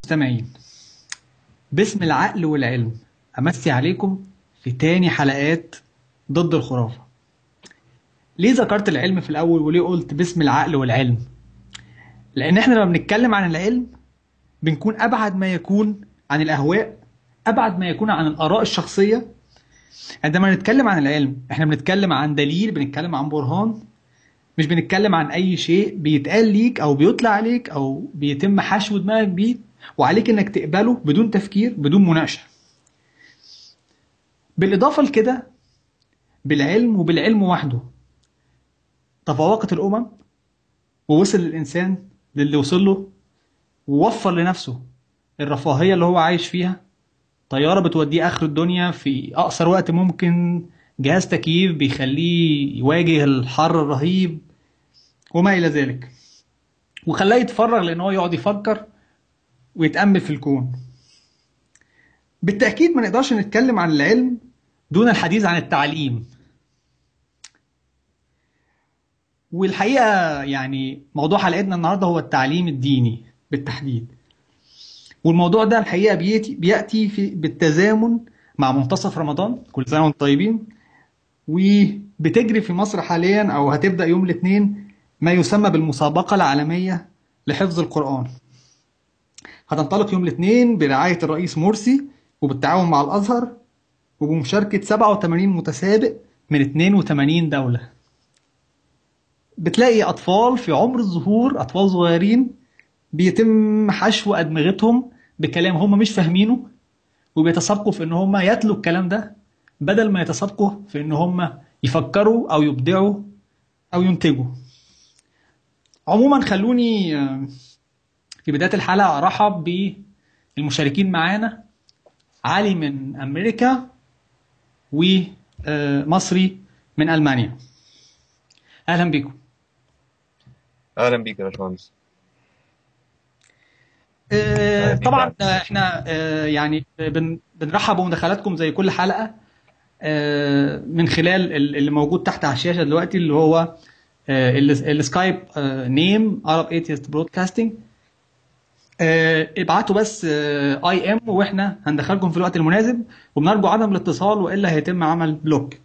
المستمعين باسم العقل والعلم أمسي عليكم في تاني حلقات ضد الخرافة ليه ذكرت العلم في الأول وليه قلت باسم العقل والعلم لأن احنا لما بنتكلم عن العلم بنكون أبعد ما يكون عن الأهواء أبعد ما يكون عن الآراء الشخصية عندما نتكلم عن العلم احنا بنتكلم عن دليل بنتكلم عن برهان مش بنتكلم عن اي شيء بيتقال ليك او بيطلع عليك او بيتم حشو دماغك بيه وعليك انك تقبله بدون تفكير بدون مناقشه بالاضافه لكده بالعلم وبالعلم وحده تفوقت الامم ووصل الانسان للي وصل له ووفر لنفسه الرفاهيه اللي هو عايش فيها طياره بتوديه اخر الدنيا في اقصر وقت ممكن جهاز تكييف بيخليه يواجه الحر الرهيب وما الى ذلك وخلاه يتفرغ لان هو يقعد يفكر ويتامل في الكون بالتاكيد ما نقدرش نتكلم عن العلم دون الحديث عن التعليم والحقيقه يعني موضوع حلقتنا النهارده هو التعليم الديني بالتحديد والموضوع ده الحقيقه بياتي بياتي في بالتزامن مع منتصف رمضان كل سنه وانتم طيبين وبتجري في مصر حاليا او هتبدا يوم الاثنين ما يسمى بالمسابقه العالميه لحفظ القران هتنطلق يوم الاثنين برعايه الرئيس مرسي وبالتعاون مع الازهر وبمشاركه 87 متسابق من 82 دوله بتلاقي اطفال في عمر الظهور اطفال صغيرين بيتم حشو ادمغتهم بكلام هم مش فاهمينه وبيتسابقوا في ان هم يتلوا الكلام ده بدل ما يتسابقوا في ان هم يفكروا او يبدعوا او ينتجوا عموما خلوني في بدايه الحلقه ارحب بالمشاركين معانا علي من امريكا ومصري من المانيا اهلا بكم اهلا بيك يا باشمهندس آه، طبعا احنا آه، يعني بن- بنرحب بمداخلاتكم زي كل حلقه آه، من خلال ال- اللي موجود تحت على الشاشه دلوقتي اللي هو آه، ال- السكايب نيم Arab Atheist Broadcasting آه، ابعتوا بس اي ام واحنا هندخلكم في الوقت المناسب وبنرجو عدم الاتصال والا هيتم عمل بلوك.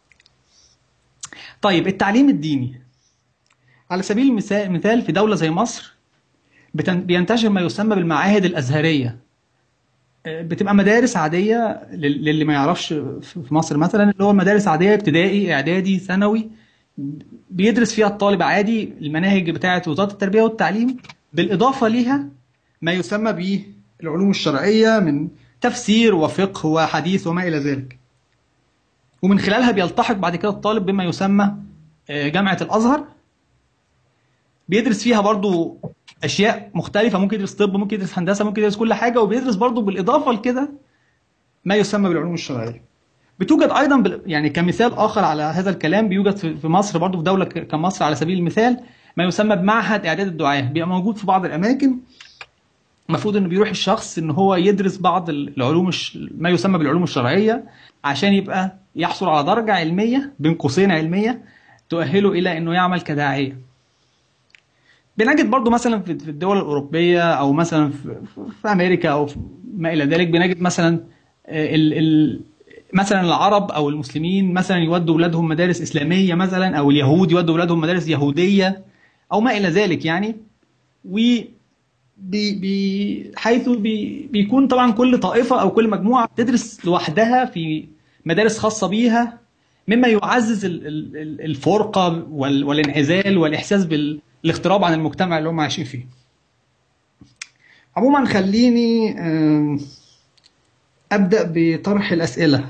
طيب التعليم الديني على سبيل المثال المثال في دوله زي مصر بتن- بينتشر ما يسمى بالمعاهد الازهريه آه، بتبقى مدارس عاديه لل- للي ما يعرفش في في مصر مثلا اللي هو مدارس عاديه ابتدائي اعدادي ثانوي بيدرس فيها الطالب عادي المناهج بتاعه وزاره التربيه والتعليم بالاضافه ليها ما يسمى بالعلوم الشرعيه من تفسير وفقه وحديث وما الى ذلك ومن خلالها بيلتحق بعد كده الطالب بما يسمى آه، جامعه الازهر بيدرس فيها برضو اشياء مختلفه ممكن يدرس طب ممكن يدرس هندسه ممكن يدرس كل حاجه وبيدرس برضو بالاضافه لكده ما يسمى بالعلوم الشرعيه بتوجد ايضا بال... يعني كمثال اخر على هذا الكلام بيوجد في في مصر برضو في دوله ك- كمصر على سبيل المثال ما يسمى بمعهد اعداد الدعاه بيبقى موجود في بعض الاماكن المفروض انه بيروح الشخص ان هو يدرس بعض العلوم الش... ما يسمى بالعلوم الشرعيه عشان يبقى يحصل على درجه علميه بين قوسين علميه تؤهله الى انه يعمل كداعيه بنجد برضو مثلا في في الدول الأوروبية أو مثلا في, في أمريكا أو في ما إلى ذلك بنجد مثلا آه، ال ال مثلا العرب أو المسلمين مثلا يودوا أولادهم مدارس إسلامية مثلا أو اليهود يودوا أولادهم مدارس يهودية أو ما إلى ذلك يعني و بي بي حيث بي بيكون طبعا كل طائفة أو كل مجموعة تدرس لوحدها في مدارس خاصة بيها مما يعزز ال- ال- ال- الفرقة وال- والانعزال والإحساس بالاغتراب عن المجتمع اللي هم عايشين فيه عموما خليني آم، أبدأ بطرح الأسئلة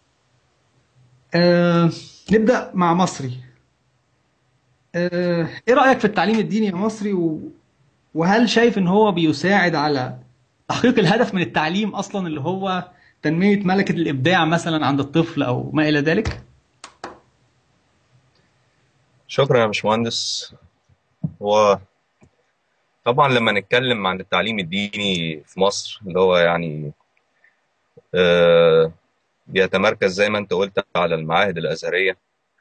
آم، نبدأ مع مصري آه، إيه رأيك في التعليم الديني يا مصري و- وهل شايف إن هو بيساعد على تحقيق الهدف من التعليم أصلا اللي هو تنمية ملكة الإبداع مثلا عند الطفل أو ما إلى ذلك؟ شكرا يا باشمهندس هو طبعا لما نتكلم عن التعليم الديني في مصر اللي هو يعني آه، بيتمركز زي ما انت قلت على المعاهد الأزهرية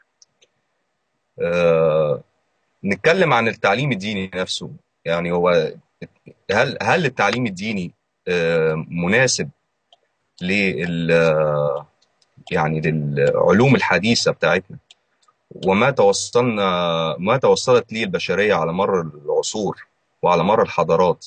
آه، نتكلم عن التعليم الديني نفسه يعني هو هل هل التعليم الديني آه، مناسب لل يعني للعلوم الحديثة بتاعتنا وما توصلنا ما توصلت ليه البشرية على مر العصور وعلى مر الحضارات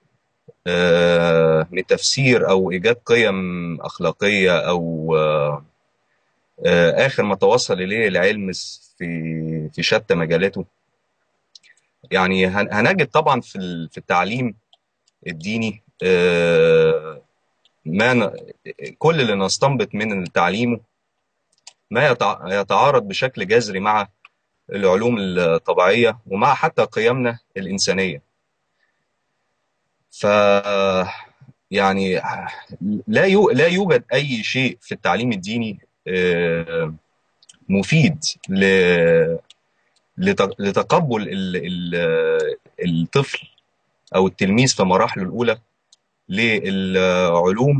آه، من تفسير أو إيجاد قيم أخلاقية أو آه، آه، آخر ما توصل إليه العلم في في شتى مجالاته يعني هن- هنجد طبعا في ال- في التعليم الديني آه، ما ن- كل اللي نستنبط من تعليمه ما يتع- يتعارض بشكل جذري مع العلوم الطبيعية ومع حتى قيمنا الإنسانية ف يعني لا يو لا يوجد أي شيء في التعليم الديني آه، مفيد ل- لت- لتقبل ال- ال- الطفل أو التلميذ في مراحله الأولى للعلوم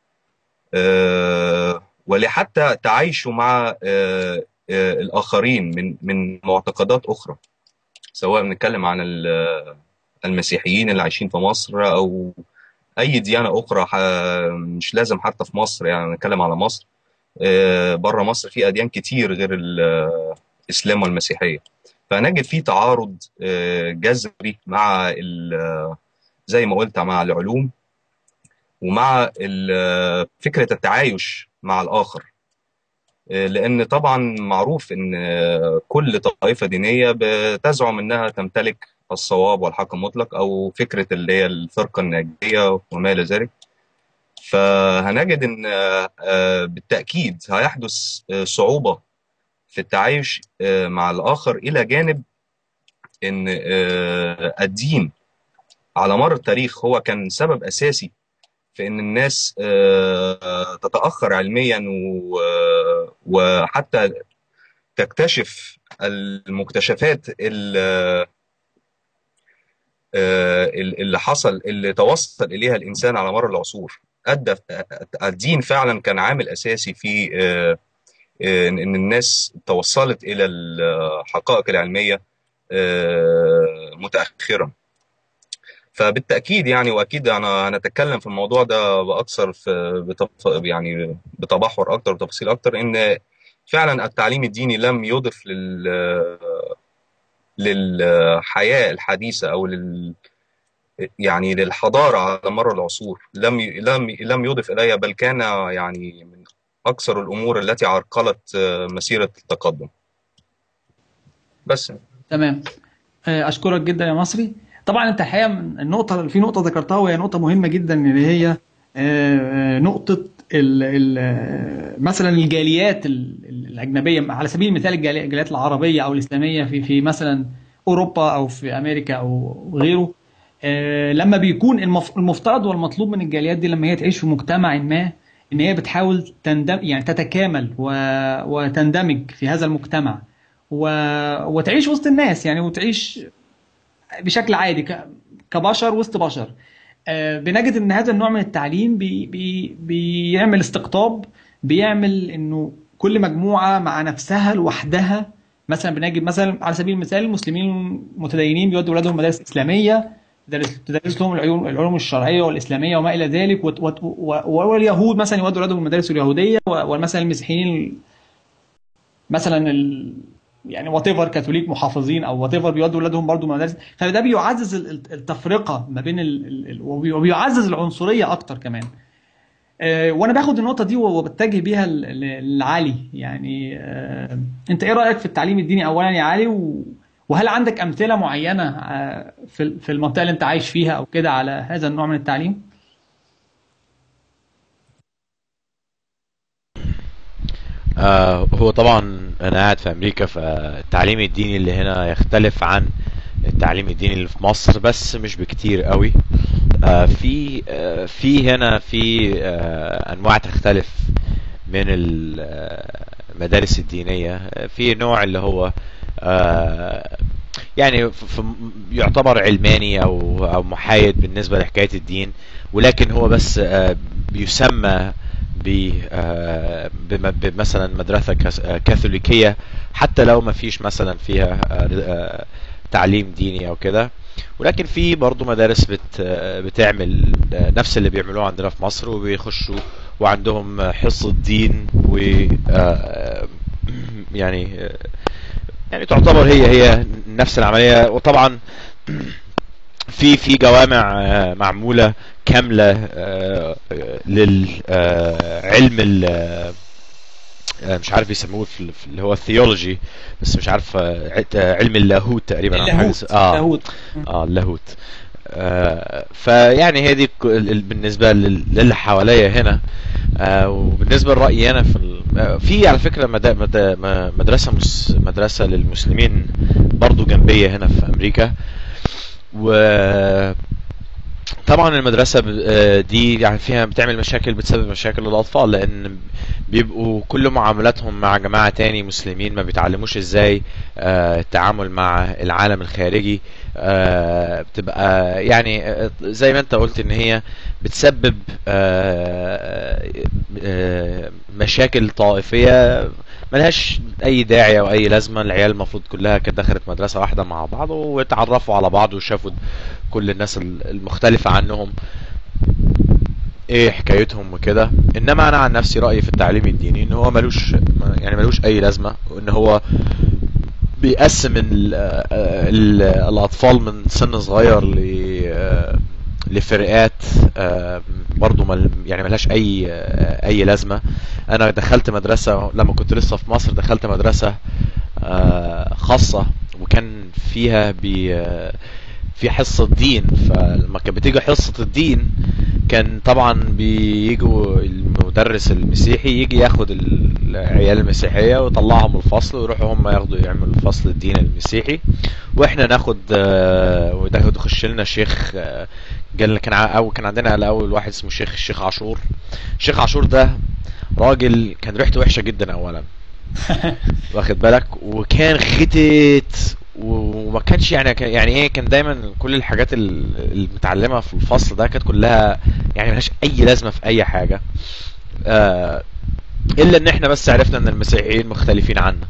آه، ولحتى تعايشه مع آه، آه، الآخرين من من معتقدات أخرى سواء بنتكلم عن ال- المسيحيين اللي عايشين في مصر أو أي ديانة أخرى ح- مش لازم حتى في مصر يعني نتكلم على مصر بره مصر في أديان كتير غير الإسلام والمسيحية فنجد في تعارض آه، جذري مع ال- زي ما قلت مع العلوم ومع ال- فكرة التعايش مع الآخر آه، لأن طبعا معروف إن آه، كل طائفة دينية بتزعم إنها تمتلك الصواب والحق المطلق أو فكرة اللي هي الفرقة الناجية وما إلى ذلك فهنجد إن آه، آه، بالتأكيد هيحدث آه، صعوبة في التعايش آه، مع الآخر إلى جانب إن آه، الدين على مر التاريخ هو كان سبب أساسي في إن الناس آه، تتأخر علميا و- وحتى تكتشف المكتشفات ال- آه، اللي حصل اللي توصل إليها الإنسان على مر العصور أدى الدين فعلا كان عامل أساسي في آه، آه، إن الناس توصلت إلى الحقائق العلمية آه، متأخرا فبالتأكيد يعني وأكيد أنا هنتكلم في الموضوع ده بأكثر في بتف... يعني بتبحر أكتر وتفاصيل أكتر إن فعلا التعليم الديني لم يضف لل للحياة الحديثة أو لل يعني للحضارة على مر العصور لم ي... لم لم يضف إليها بل كان يعني من أكثر الأمور التي عرقلت مسيرة التقدم بس تمام آه، اشكرك جدا يا مصري طبعا انت الحقيقه من النقطه في نقطه ذكرتها وهي نقطه مهمه جدا اللي هي آه، آه، نقطه ال ال آه، مثلا الجاليات ال- ال- الاجنبيه على سبيل المثال الجالي- الجاليات العربيه او الاسلاميه في في مثلا اوروبا او في امريكا او غيره آه، لما بيكون المف- المفترض والمطلوب من الجاليات دي لما هي تعيش في مجتمع ما ان هي بتحاول تندم يعني تتكامل و... وتندمج في هذا المجتمع و... وتعيش وسط الناس يعني وتعيش بشكل عادي ك... كبشر وسط بشر آه، بنجد ان هذا النوع من التعليم بي... بي... بيعمل استقطاب بيعمل انه كل مجموعه مع نفسها لوحدها مثلا بنجد مثلا على سبيل المثال المسلمين المتدينين بيودوا اولادهم مدارس اسلاميه تدرس تدرس لهم العلوم العلوم الشرعيه والاسلاميه وما الى ذلك وت- وت- و- واليهود مثلا يودوا اولادهم المدارس اليهوديه و- ومثلا المسيحيين مثلا ال... يعني وات ايفر كاثوليك محافظين او وات ايفر بيودوا اولادهم برضه مدارس فده بيعزز ال- ال- التفرقه ما بين ال... ال... ال- وبي- وبيعزز العنصريه اكتر كمان آه، وانا باخد النقطه دي وبتجه بيها ل- ل- لعلي يعني آه، انت ايه رايك في التعليم الديني اولا يا علي و... وهل عندك امثله معينه آه، في في المنطقه اللي انت عايش فيها او كده على هذا النوع من التعليم آه هو طبعا انا قاعد في امريكا فالتعليم الديني اللي هنا يختلف عن التعليم الديني اللي في مصر بس مش بكتير قوي آه في آه في هنا في آه انواع تختلف من ال- آه، المدارس الدينية آه، في نوع اللي هو آه يعني ف- ف- يعتبر علماني او او محايد بالنسبه لحكايه الدين ولكن هو بس آه، بيسمى ب آه، بم- بمثلا مدرسه كاس- آه، كاثوليكيه حتى لو ما فيش مثلا فيها آه، آه، تعليم ديني او كده ولكن في برضو مدارس بت بتعمل نفس اللي بيعملوه عندنا في مصر وبيخشوا وعندهم حصة دين و آه، يعني آه، يعني تعتبر هي هي نفس العملية وطبعا في في جوامع آه، معمولة كاملة آه، آه، للعلم ال- آه، مش عارف يسموه في في اللي هو الثيولوجي بس مش عارف آه، عت- آه، علم اللاهوت تقريبا او حاجه اللاهوت س- اه اللاهوت اه اللاهوت آه فيعني هي دي ك- ال- بالنسبه لل- للي حواليا هنا آه وبالنسبه لرايي انا في ال- آه، في على فكره مد- مد- م- مدرسه مس مدرسه للمسلمين برضو جنبيه هنا في امريكا و طبعا المدرسة ب- آه، دي يعني فيها بتعمل مشاكل بتسبب مشاكل للأطفال لأن بيبقوا كل معاملاتهم مع جماعة تاني مسلمين ما بيتعلموش ازاي آه، التعامل مع العالم الخارجي آه، بتبقى يعني آه، زي ما انت قلت ان هي بتسبب آه، آه، مشاكل طائفية ملهاش اي داعي او اي لازمة العيال المفروض كلها كانت دخلت مدرسة واحدة مع بعض واتعرفوا على بعض وشافوا كل الناس المختلفة عنهم ايه حكايتهم وكده انما انا عن نفسي رايي في التعليم الديني ان هو ملوش يعني ملوش اي لازمه وان هو بيقسم ال ال الاطفال من سن صغير ل لفرقات آه، برضو مل يعني ملهاش اي آه، اي لازمه انا دخلت مدرسه لما كنت لسه في مصر دخلت مدرسه آه، خاصه وكان فيها بي آه، في حصة دين فلما كانت بتيجي حصة الدين كان طبعا بيجوا المدرس المسيحي يجي ياخد العيال المسيحية ويطلعهم الفصل ويروحوا هم ياخدوا يعملوا فصل الدين المسيحي واحنا ناخد آه، وناخد يخش لنا شيخ آه، قال كان ع- او كان عندنا الاول واحد اسمه شيخ الشيخ عاشور الشيخ عاشور ده راجل كان ريحته وحشة جدا اولا واخد بالك وكان ختت وما كانش يعني كان- يعني ايه كان دايما كل الحاجات ال- المتعلمه في الفصل ده كانت كلها يعني ملهاش اي لازمه في اي حاجه آه الا ان احنا بس عرفنا ان المسيحيين مختلفين عنا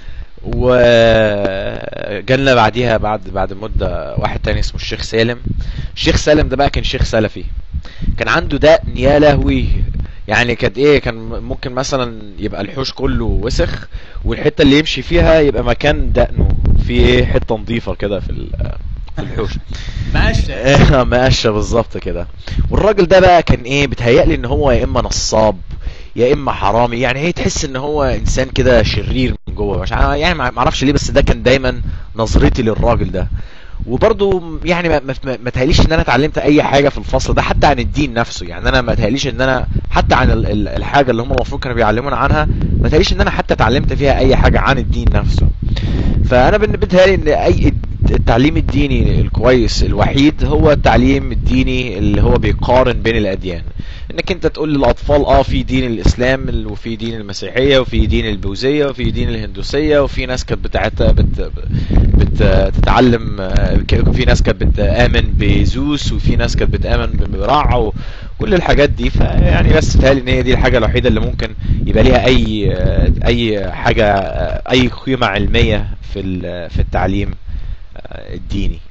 وجالنا بعديها بعد بعد مده واحد تاني اسمه الشيخ سالم الشيخ سالم ده بقى كان شيخ سلفي كان عنده دقن يا لهوي يعني كانت ايه كان ممكن مثلا يبقى الحوش كله وسخ والحته اللي يمشي فيها يبقى مكان دقنه في ايه حته نظيفه كده في ال- في الحوش ماشي ايه مقشه بالظبط كده والراجل ده بقى كان ايه بيتهيألي ان هو يا اما نصاب يا اما حرامي يعني ايه تحس ان هو انسان كده شرير من جوه مش عارف يعني ما ما اعرفش ليه بس ده كان دايما نظرتي للراجل ده وبرضه يعني ما, ما, ما ما تهيأليش ان انا اتعلمت اي حاجه في الفصل ده حتى عن الدين نفسه يعني انا ما تهيأليش ان انا حتى عن ال- ال- الحاجه اللي هم المفروض كانوا بيعلمونا عنها ما تهيأليش ان انا حتى اتعلمت فيها اي حاجه عن الدين نفسه فانا بالنسبه لي ان اي التعليم الديني الكويس الوحيد هو التعليم الديني اللي هو بيقارن بين الاديان انك انت تقول للاطفال اه في دين الاسلام ال- وفي دين المسيحيه وفي دين البوذيه وفي دين الهندوسيه وفي ناس كانت بتاعت بت بتتعلم آه، ك- في ناس كانت بتامن بزوس وفي ناس كانت بتامن بمراع وكل الحاجات دي فيعني بس تهيألي ان هي دي الحاجه الوحيده اللي ممكن يبقى ليها اي آه، اي حاجه آه، اي قيمه علميه في ال- في التعليم آه، الديني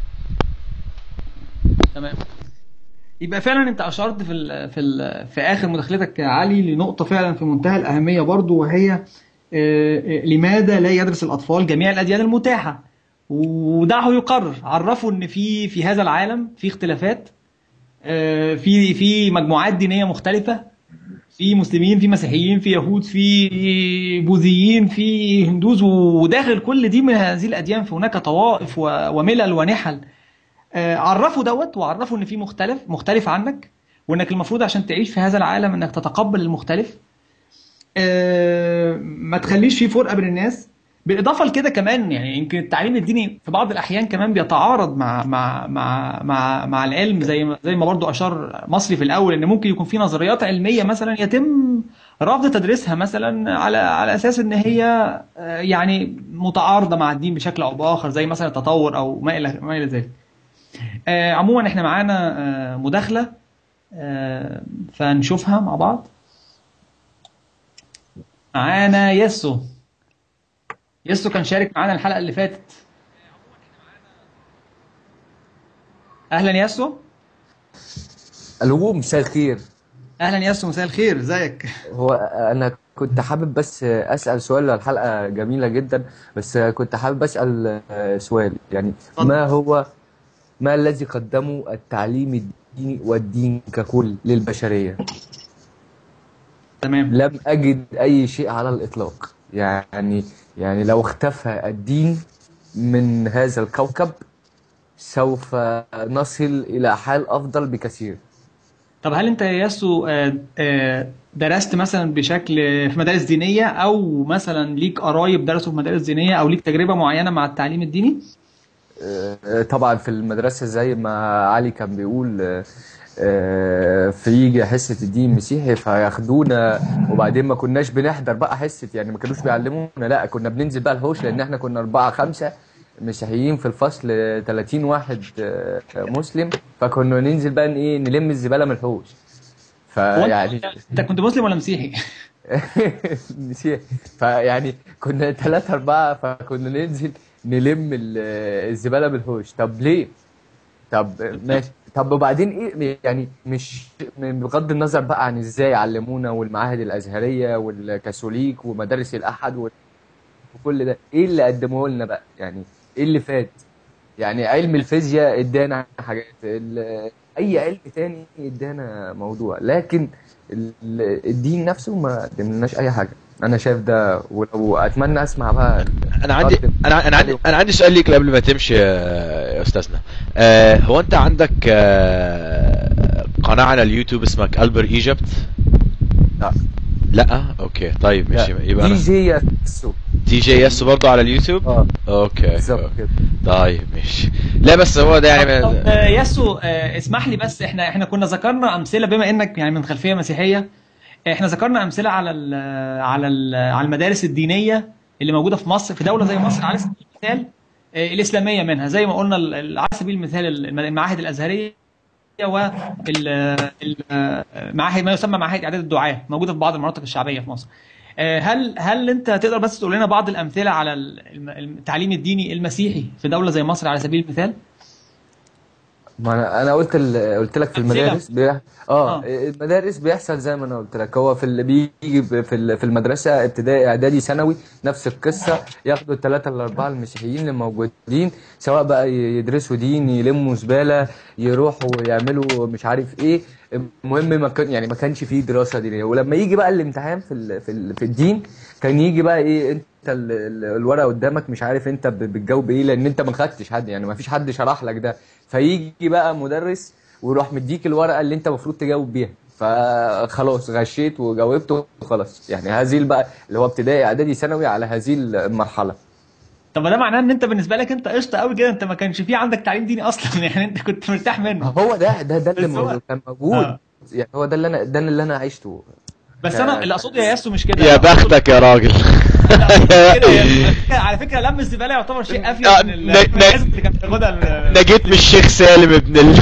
تمام يبقى فعلا انت اشرت في ال في ال في اخر مداخلتك يا علي لنقطه فعلا في منتهى الاهميه برضو وهي آه، آه، لماذا لا يدرس الاطفال جميع الاديان المتاحه ودعه يقرر عرفوا ان في في هذا العالم في اختلافات آه، في في مجموعات دينيه مختلفه في مسلمين في مسيحيين في يهود في بوذيين في هندوز وداخل كل دي من هذه الاديان فهناك طوائف و- وملل ونحل آه، عرفوا دوت وعرفوا ان في مختلف مختلف عنك وانك المفروض عشان تعيش في هذا العالم انك تتقبل المختلف آه، ما تخليش في فرقه بين الناس بالاضافه لكده كمان يعني يمكن التعليم الديني في بعض الاحيان كمان بيتعارض مع مع مع مع, مع العلم زي ما زي ما برضو اشار مصري في الاول ان ممكن يكون في نظريات علميه مثلا يتم رفض تدريسها مثلا على على اساس ان هي آه، يعني متعارضه مع الدين بشكل او باخر زي مثلا التطور او ما الى ما الى ذلك. آه، عموما احنا معانا آه، مداخله آه، فنشوفها مع بعض. معانا يسو يسو كان شارك معانا الحلقه اللي فاتت اهلا ياسو الو مساء الخير اهلا ياسو مساء الخير ازيك هو انا كنت حابب بس اسال سؤال الحلقه جميله جدا بس كنت حابب اسال سؤال يعني اتفضل ما هو ما الذي قدمه التعليم الديني والدين ككل للبشريه تمام لم اجد اي شيء على الاطلاق يعني يعني لو اختفى الدين من هذا الكوكب سوف نصل الى حال افضل بكثير طب هل انت يا ياسو آه، آه، درست مثلا بشكل في مدارس دينية او مثلا ليك قرايب درسوا في مدارس دينية او ليك تجربة معينة مع التعليم الديني؟ آه، طبعا في المدرسة زي ما علي كان بيقول آه، آه، في يجي حصة الدين المسيحي فياخدونا وبعدين ما كناش بنحضر بقى حصة يعني ما كانوش بيعلمونا لا كنا بننزل بقى الحوش لأن احنا كنا أربعة خمسة مسيحيين في الفصل 30 واحد آه، مسلم فكنا ننزل بقى ايه نلم الزبالة من الحوش هو انت فيعني انت كنت مسلم ولا مسيحي؟ نسيت فيعني كنا ثلاثة أربعة فكنا ننزل نلم ال- الزبالة بالهوش طب ليه؟ طب ماشي طب وبعدين ايه يعني مش بغض النظر بقى عن ازاي علمونا والمعاهد الازهريه والكاثوليك ومدارس الاحد وال- وكل ده ايه اللي قدموه لنا بقى يعني ايه اللي فات يعني علم الفيزياء ادانا حاجات ال- اي علم تاني ادانا موضوع لكن ال- الدين نفسه ما قدملناش اي حاجه انا شايف ده ولو اتمنى اسمع بقى انا عندي رد انا انا عندي انا عندي سؤال ليك قبل ما تمشي يا يا استاذنا آه هو انت عندك آه قناة على اليوتيوب اسمك البر ايجيبت لا لا اوكي طيب لا ماشي يبقى دي انا جي ياسو دي جي يس برضه على اليوتيوب اه اوكي بالظبط كده طيب ماشي لا بس هو ده طب طب يعني آه، ياسو آه، اسمح لي بس احنا احنا كنا ذكرنا امثله بما انك يعني من خلفيه مسيحيه احنا ذكرنا امثله على ال على ال على المدارس الدينيه اللي موجوده في مصر في دوله زي مصر على سبيل المثال آه، الاسلاميه منها زي ما قلنا ال- ال- على سبيل المثال الم- المعاهد الازهريه والمعاهد ما يسمى معاهد اعداد الدعاه موجوده في بعض المناطق الشعبيه في مصر آه، هل هل انت تقدر بس تقول لنا بعض الامثله على ال- الم- التعليم الديني المسيحي في دوله زي مصر على سبيل المثال؟ ما انا انا قلت ال... قلت لك في أمثلة. المدارس بيح... اه اه المدارس بيحصل زي ما انا قلت لك هو في اللي بيجي ب- في ال- في المدرسه ابتدائي اعدادي ثانوي نفس القصه ياخدوا الثلاثه الاربعه المسيحيين اللي موجودين سواء بقى ي- يدرسوا دين يلموا زباله يروحوا يعملوا مش عارف ايه المهم ما كان يعني ما كانش فيه دراسه دينيه ولما يجي بقى الامتحان في ال... في, ال... في الدين كان يجي بقى ايه انت ال... ال- الورقه قدامك مش عارف انت ب- بتجاوب ايه لان انت ما خدتش حد يعني ما فيش حد شرح لك ده فيجي بقى مدرس ويروح مديك الورقه اللي انت المفروض تجاوب بيها فخلاص غشيت وجاوبت وخلاص يعني هذه بقى اللي هو ابتدائي اعدادي ثانوي على هذه المرحله طب ما ده معناه ان انت بالنسبه لك انت قشطه قوي كده انت ما كانش في عندك تعليم ديني اصلا يعني انت كنت مرتاح منه هو ده ده ده اللي بس هو موجود كان موجود اه يعني هو ده اللي انا ده اللي انا عشته بس انا ك... اللي اقصده يا ياسو مش كده يا انا اقصد بختك يا راجل لا اقصد مش كده يا ياسو على فكره لم الزباله يعتبر شيء افيد آه، من ال- ن- من الحزب ن- اللي كان بياخدها ال- نجيت من الشيخ سالم ابن ال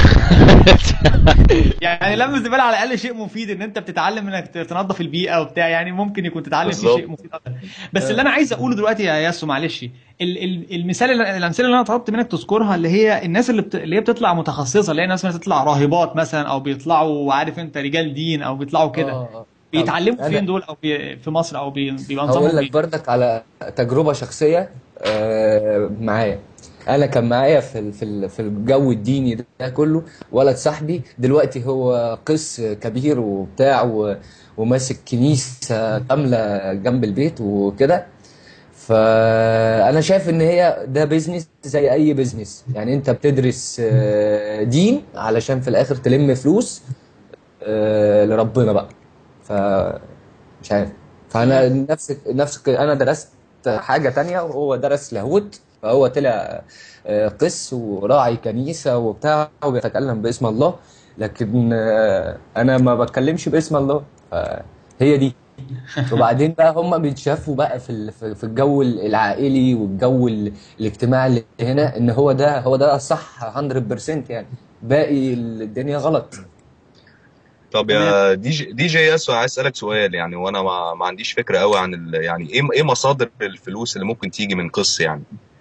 يعني لم الزباله على الاقل شيء مفيد ان انت بتتعلم انك تنظف البيئه وبتاع يعني ممكن يكون تتعلم فيه شيء بالظبط مفيد اكتر بس اللي انا عايز اقوله دلوقتي يا ياسو معلش ال- ال- المثال اللي- الامثله اللي انا طلبت منك تذكرها اللي هي الناس اللي بت... اللي هي بتطلع متخصصه اللي هي ناس مثلا تطلع راهبات مثلا او بيطلعوا عارف انت رجال دين او بيطلعوا كده اه اه طب بيتعلموا انا فين دول او بي... في مصر او بي... بيبقى هقول نظامهم لك ايه بردك على تجربة شخصية آه، معايا انا كان معايا في ال- في ال- في الجو الديني ده كله ولد صاحبي دلوقتي هو قس كبير وبتاع و- وماسك كنيسة كاملة جنب البيت وكده فانا شايف ان هي ده بيزنس زي اي بيزنس يعني انت بتدرس آه، دين علشان في الاخر تلم فلوس آه، لربنا بقى ف مش عارف فانا نفس نفس الك- انا درست حاجه تانية وهو درس لاهوت فهو طلع آه، قس وراعي كنيسه وبتاع وبيتكلم باسم الله لكن آه، انا ما بتكلمش باسم الله فهي دي وبعدين بقى هم بيتشافوا بقى في ال- في في الجو العائلي والجو ال- الاجتماعي اللي هنا ان هو ده هو ده الصح 100% يعني باقي الدنيا غلط طب تمام يا دي جي دي جي ياسو عايز اسالك سؤال يعني وانا ما, ما عنديش فكره قوي عن ال... يعني ايه ايه مصادر الفلوس اللي ممكن تيجي من قص يعني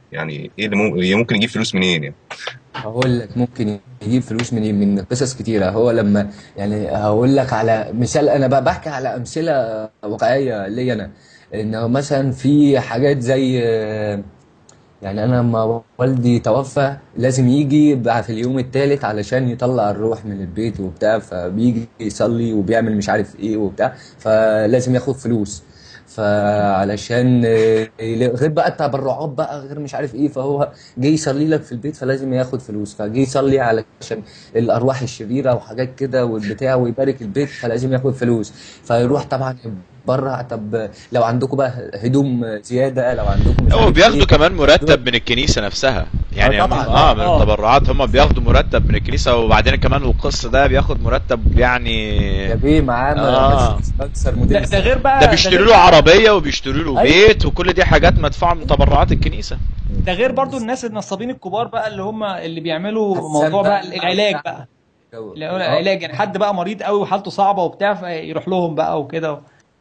يعني ايه اللي مم- ممكن يجيب فلوس منين يعني هقول لك ممكن يجيب فلوس منين من قصص كتيرة هو لما يعني هقول لك على مثال انا بقى بحكي على امثلة واقعية ليا انا انه مثلا في حاجات زي يعني انا لما والدي توفى لازم يجي بقى في اليوم الثالث علشان يطلع الروح من البيت وبتاع فبيجي يصلي وبيعمل مش عارف ايه وبتاع فلازم ياخد فلوس فعلشان آه، غير بقى التبرعات بقى غير مش عارف ايه فهو جه يصلي لك في البيت فلازم ياخد فلوس فجه يصلي علشان الارواح الشريره وحاجات كده والبتاع ويبارك البيت فلازم ياخد فلوس فيروح طبعا يتبرع طب لو عندكم بقى هدوم زياده لو عندكم مش هو عارف بياخدوا ايه كمان مرتب من الكنيسة نفسها يعني اه هم طبعا اه من اه التبرعات هم بياخدوا مرتب من الكنيسة وبعدين كمان القس ده بياخد مرتب يعني يا بيه معاه اه مرسيدس بنسر ده, موديل ده سنه غير ده بقى ده بيشتروا غير له بقى عربية وبيشتروا له ايوه بيت وكل دي حاجات مدفوعة من تبرعات الكنيسة ده غير برضو الناس النصابين الكبار بقى اللي هم اللي بيعملوا حسان موضوع بقى بقى العلاج وبتاع بقى جو- اللي هو اه العلاج يعني حد بقى مريض قوي وحالته صعبة وبتاع فيروح لهم بقى وكده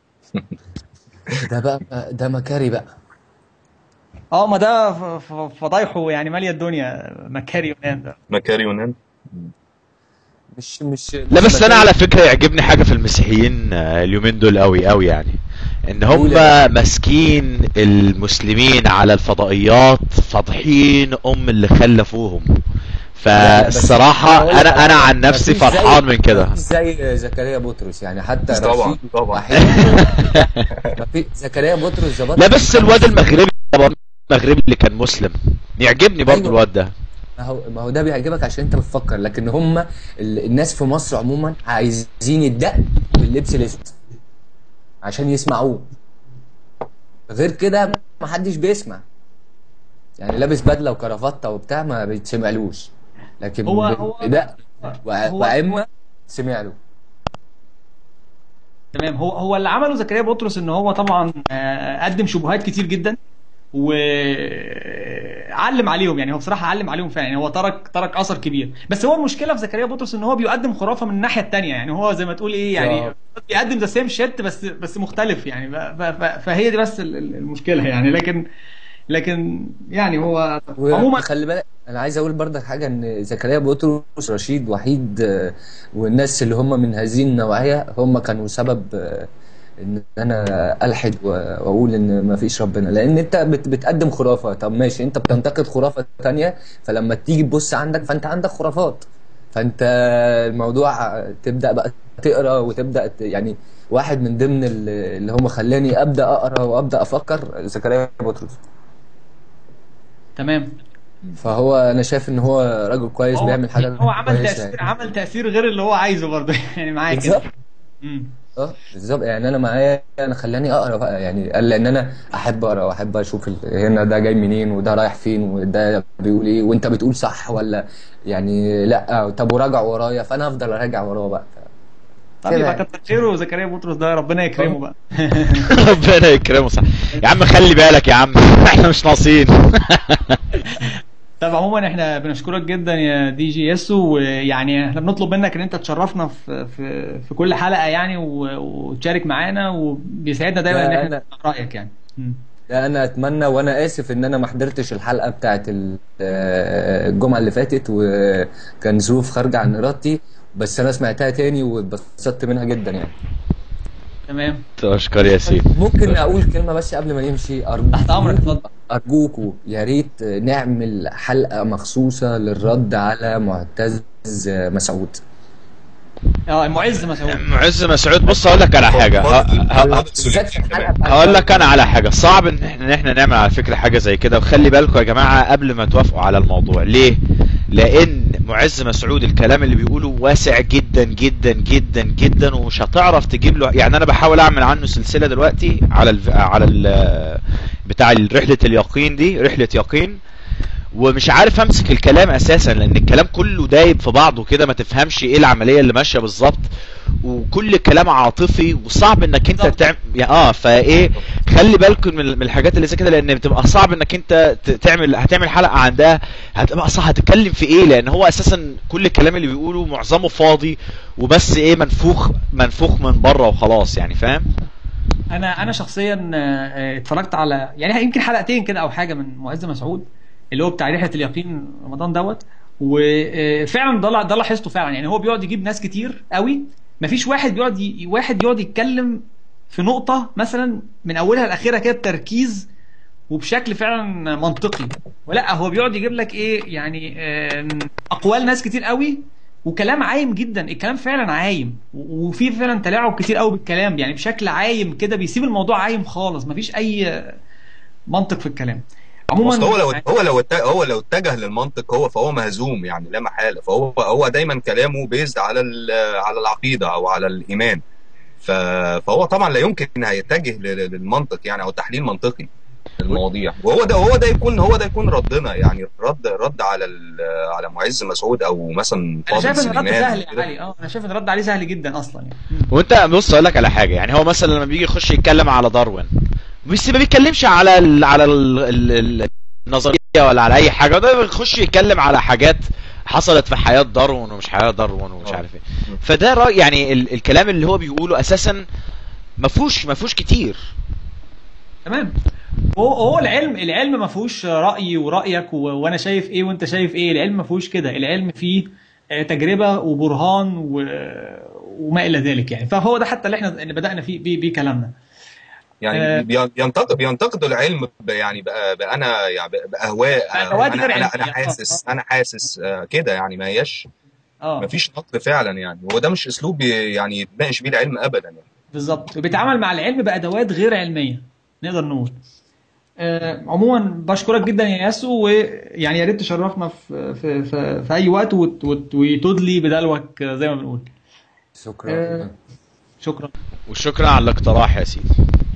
ده بقى ده مكاري بقى اه ما ده ف- ف- فضايحه يعني مالية الدنيا مكاري يونان ده مكاري يونان مش مش لا مش بس انا مكاري على فكرة يعجبني حاجة في المسيحيين آه، اليومين دول قوي قوي يعني ان هم قول يا باشا ماسكين المسلمين على الفضائيات فاضحين ام اللي خلفوهم لا لا بس انا فالصراحة هقول لك انا على انا حاجه عن نفسي مفيش زي فرحان من كده مفيش زي زكريا بطرس يعني حتى بس طبعا رشيد طبعا وحيد مفيش زكريا بطرس ظبط لا لك بس الخمس الواد سنين المغربي المغربي اللي كان مسلم يعجبني برضو ايوه الواد ده ما هو ما هو ده بيعجبك عشان انت بتفكر لكن هم ال- الناس في مصر عموما عايزين الدق واللبس الاسود عشان يسمعوه غير كده ما حدش بيسمع يعني لابس بدله وكرافته وبتاع ما بيتسمعلوش لكن هو ب- هو بدق وع- هو وعمه هو سمع له تمام هو هو اللي عمله زكريا بطرس ان هو طبعا آه، قدم شبهات كتير جدا وعلم عليهم يعني هو بصراحه علم عليهم فعلا يعني هو ترك ترك اثر كبير بس هو المشكله في زكريا بطرس ان هو بيقدم خرافه من الناحيه التانيه يعني هو زي ما تقول ايه يعني بالظبط بيقدم ذا سيم شيت بس بس مختلف يعني ف- ف- ف- فهي دي بس ال- ال- المشكله يعني لكن لكن يعني هو عموما وخلي بالك انا عايز اقول برضك حاجه ان زكريا بطرس رشيد وحيد آه، والناس اللي هم من هذه النوعيه هم كانوا سبب آه، ان انا الحد و- واقول ان ما فيش ربنا لان انت بت- بتقدم خرافه طب ماشي انت بتنتقد خرافه تانية فلما تيجي تبص عندك فانت عندك خرافات فانت الموضوع تبدا بقى تقرا وتبدا ت- يعني واحد من ضمن ال- اللي هم خلاني ابدا اقرا وابدا افكر زكريا بطرس تمام فهو انا شايف ان هو راجل كويس هو بيعمل حاجه هو عمل كويسه تاثير يعني عمل تاثير غير اللي هو عايزه برضه يعني معايا كده بالظبط امم اه بالظبط يعني انا معايا انا خلاني اقرا بقى يعني قال لان انا احب اقرا واحب اشوف ال- هنا ده جاي منين وده رايح فين وده بيقول ايه وانت بتقول صح ولا يعني لا طب وراجع ورايا فانا افضل اراجع وراه بقى طب كده يبقى يعني كتر خيره زكريا بطرس ده ربنا يكرمه اه بقى ربنا يكرمه صح يا عم خلي بالك يا عم احنا مش ناقصين طب عموما احنا بنشكرك جدا يا دي جي ياسو ويعني احنا بنطلب منك ان انت تشرفنا في في في كل حلقه يعني و- وتشارك معانا وبيسعدنا دايما ان ده احنا انا نسمع رايك يعني مم. ده انا اتمنى وانا اسف ان انا ما حضرتش الحلقه بتاعت ال- آه، الجمعه اللي فاتت وكان ظروف خارجه عن ارادتي بس انا سمعتها تاني واتبسطت منها جدا يعني تمام تشكر ياسين ممكن اقول كلمه بس قبل ما نمشي تحت امرك ارجوكوا اتفضل ارجوكوا يا ريت نعمل حلقه مخصوصه للرد على معتز مسعود اه معز مسعود معز مسعود بص اقول لك على حاجه ه- ه- بالذات في الحلقه بتاعت هقول لك انا على حاجه صعب ان احنا إن إحنا نعمل على فكره حاجه زي كده وخلي بالكم يا جماعه قبل ما توافقوا على الموضوع ليه لان معز مسعود الكلام اللي بيقوله واسع جدا جدا جدا جدا ومش هتعرف تجيب له يعني انا بحاول اعمل عنه سلسله دلوقتي على ال على ال بتاع رحله اليقين دي رحله يقين ومش عارف امسك الكلام اساسا لان الكلام كله دايب في بعضه كده ما تفهمش ايه العمليه اللي ماشيه بالظبط وكل كلام عاطفي وصعب انك انت بالظبط تعمل يا اه فايه خلي بالكم من من الحاجات اللي زي كده لان بتبقى صعب انك انت ت- تعمل هتعمل حلقه عن ده هتبقى صح هتتكلم في ايه لان هو اساسا كل الكلام اللي بيقوله معظمه فاضي وبس ايه منفوخ منفوخ من بره وخلاص يعني فاهم انا انا شخصيا آه، اتفرجت على يعني يمكن حلقتين كده او حاجه من معز مسعود اللي هو بتاع رحله اليقين رمضان دوت وفعلا ده ده لاحظته فعلا يعني هو بيقعد يجيب ناس كتير قوي مفيش واحد بيقعد ي... واحد يقعد يتكلم في نقطه مثلا من اولها لاخرها كده بتركيز وبشكل فعلا منطقي ولا هو بيقعد يجيب لك ايه يعني آم، اقوال ناس كتير قوي وكلام عايم جدا الكلام فعلا عايم و- وفي فعلا تلاعب كتير قوي بالكلام يعني بشكل عايم كده بيسيب الموضوع عايم خالص مفيش اي منطق في الكلام عموما بس هو لو هو لو اتجه هو لو اتجه للمنطق هو فهو مهزوم يعني لا محاله فهو هو دايما كلامه بيزد على ال- على العقيده او على الايمان ف- فهو طبعا لا يمكن ان هيتجه لل- للمنطق يعني او تحليل منطقي المواضيع وهو ده هو ده يكون هو ده يكون ردنا يعني رد رد على ال- على معز مسعود او مثلا انا فاضل شايف ان الرد سليمان سهل يا كده. علي اه انا شايف ان الرد عليه سهل جدا اصلا يعني وانت بص اقول لك على حاجه يعني هو مثلا لما بيجي يخش يتكلم على داروين بس ما بيتكلمش على ال على ال ال النظريه ولا على اي حاجه ده بيخش يتكلم على حاجات حصلت في حياه داروين ومش حياه داروين ومش اه. عارف ايه فده رأي يعني ال الكلام اللي هو بيقوله اساسا ما فيهوش ما فيهوش كتير تمام هو هو العلم العلم ما فيهوش رايي ورايك و... وانا شايف ايه وانت شايف ايه العلم ما فيهوش كده العلم فيه آه، تجربه وبرهان و... وما الى ذلك يعني فهو ده حتى اللي احنا اللي بدانا فيه بيه, بيه كلامنا يعني آه. بي- بينتقد بينتقدوا العلم ب- يعني بقى بقى انا يعني بقى- باهواء بأدوات انا غير انا علمية. انا حاسس انا حاسس آه، كده يعني ما هياش اه ما فيش نقد فعلا يعني هو ده مش اسلوب ي- يعني يتناقش بيه العلم ابدا يعني بالظبط وبيتعامل مع العلم بادوات غير علميه نقدر نقول آه، عموما بشكرك جدا يا ياسو ويعني يا ريت تشرفنا في في في, في اي وقت وت- وت- وتدلي بدلوك آه، زي ما بنقول شكرا آه. شكرا وشكرا على الاقتراح يا سيدي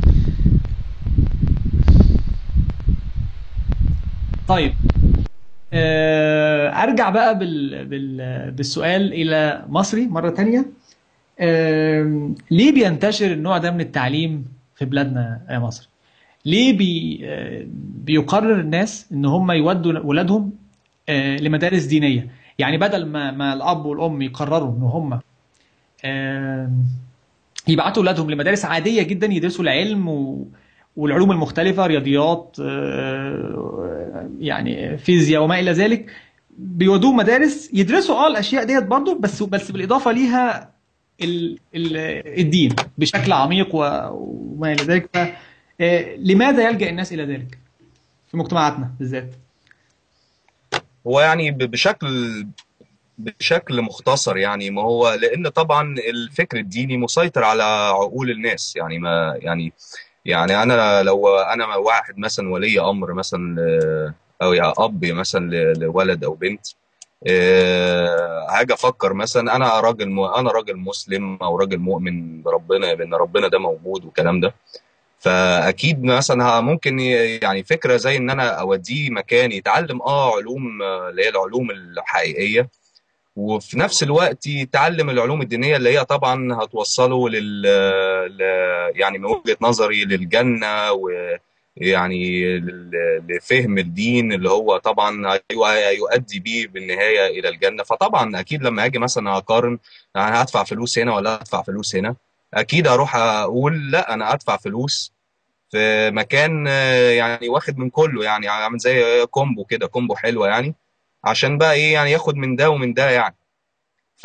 طيب آه، ارجع بقى بال... بال... بالسؤال الى مصري مره تانية آم، ليه بينتشر النوع ده من التعليم في بلادنا يا مصر ليه بي... آه، بيقرر الناس ان هم يودوا ولادهم آه، لمدارس دينيه يعني بدل ما ما الاب والام يقرروا ان هم آم، يبعتوا اولادهم لمدارس عاديه جدا يدرسوا العلم و... والعلوم المختلفه رياضيات آه، يعني فيزياء وما الى ذلك بيودوهم مدارس يدرسوا اه الاشياء ديت برضو بس بس بالاضافه ليها ال... ال... الدين بشكل عميق و... وما الى ذلك ف... آه، لماذا يلجا الناس الى ذلك في مجتمعاتنا بالذات هو يعني ب- بشكل بشكل مختصر يعني ما هو لان طبعا الفكر الديني مسيطر على عقول الناس يعني ما يعني يعني انا لو انا واحد مثلا ولي امر مثلا ل- او يا اب مثلا ل- لولد او بنت آه، هاجي افكر مثلا انا راجل م- انا راجل مسلم او راجل مؤمن بربنا بان ربنا ده موجود والكلام ده فاكيد مثلا ه- ممكن ي- يعني فكره زي ان انا اوديه مكان يتعلم اه علوم آه، اللي هي العلوم الحقيقيه وفي نفس الوقت يتعلم العلوم الدينيه اللي هي طبعا هتوصله لل ل... يعني من وجهه نظري للجنه ويعني لل- لفهم الدين اللي هو طبعا هي- هيؤدي بيه بالنهايه الى الجنه فطبعا اكيد لما اجي مثلا اقارن انا هدفع فلوس هنا ولا هدفع فلوس هنا اكيد هروح اقول لا انا ادفع فلوس في مكان آه، يعني واخد من كله يعني عامل زي كومبو كده كومبو حلوه يعني عشان بقى ايه يعني ياخد من ده ومن ده يعني ف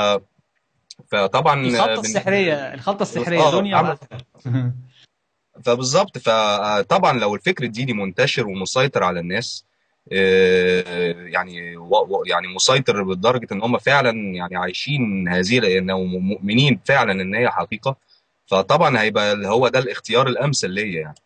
فطبعا الخلطه بن- السحريه الخلطه السحريه اه دنيا عمل وآخرة. فبالظبط فطبعا لو الفكر الديني منتشر ومسيطر على الناس آه، يعني و- و- يعني مسيطر لدرجه ان هم فعلا يعني عايشين هذه لانهم مؤمنين فعلا ان هي حقيقه فطبعا هيبقى اللي هو ده الاختيار الامثل ليا يعني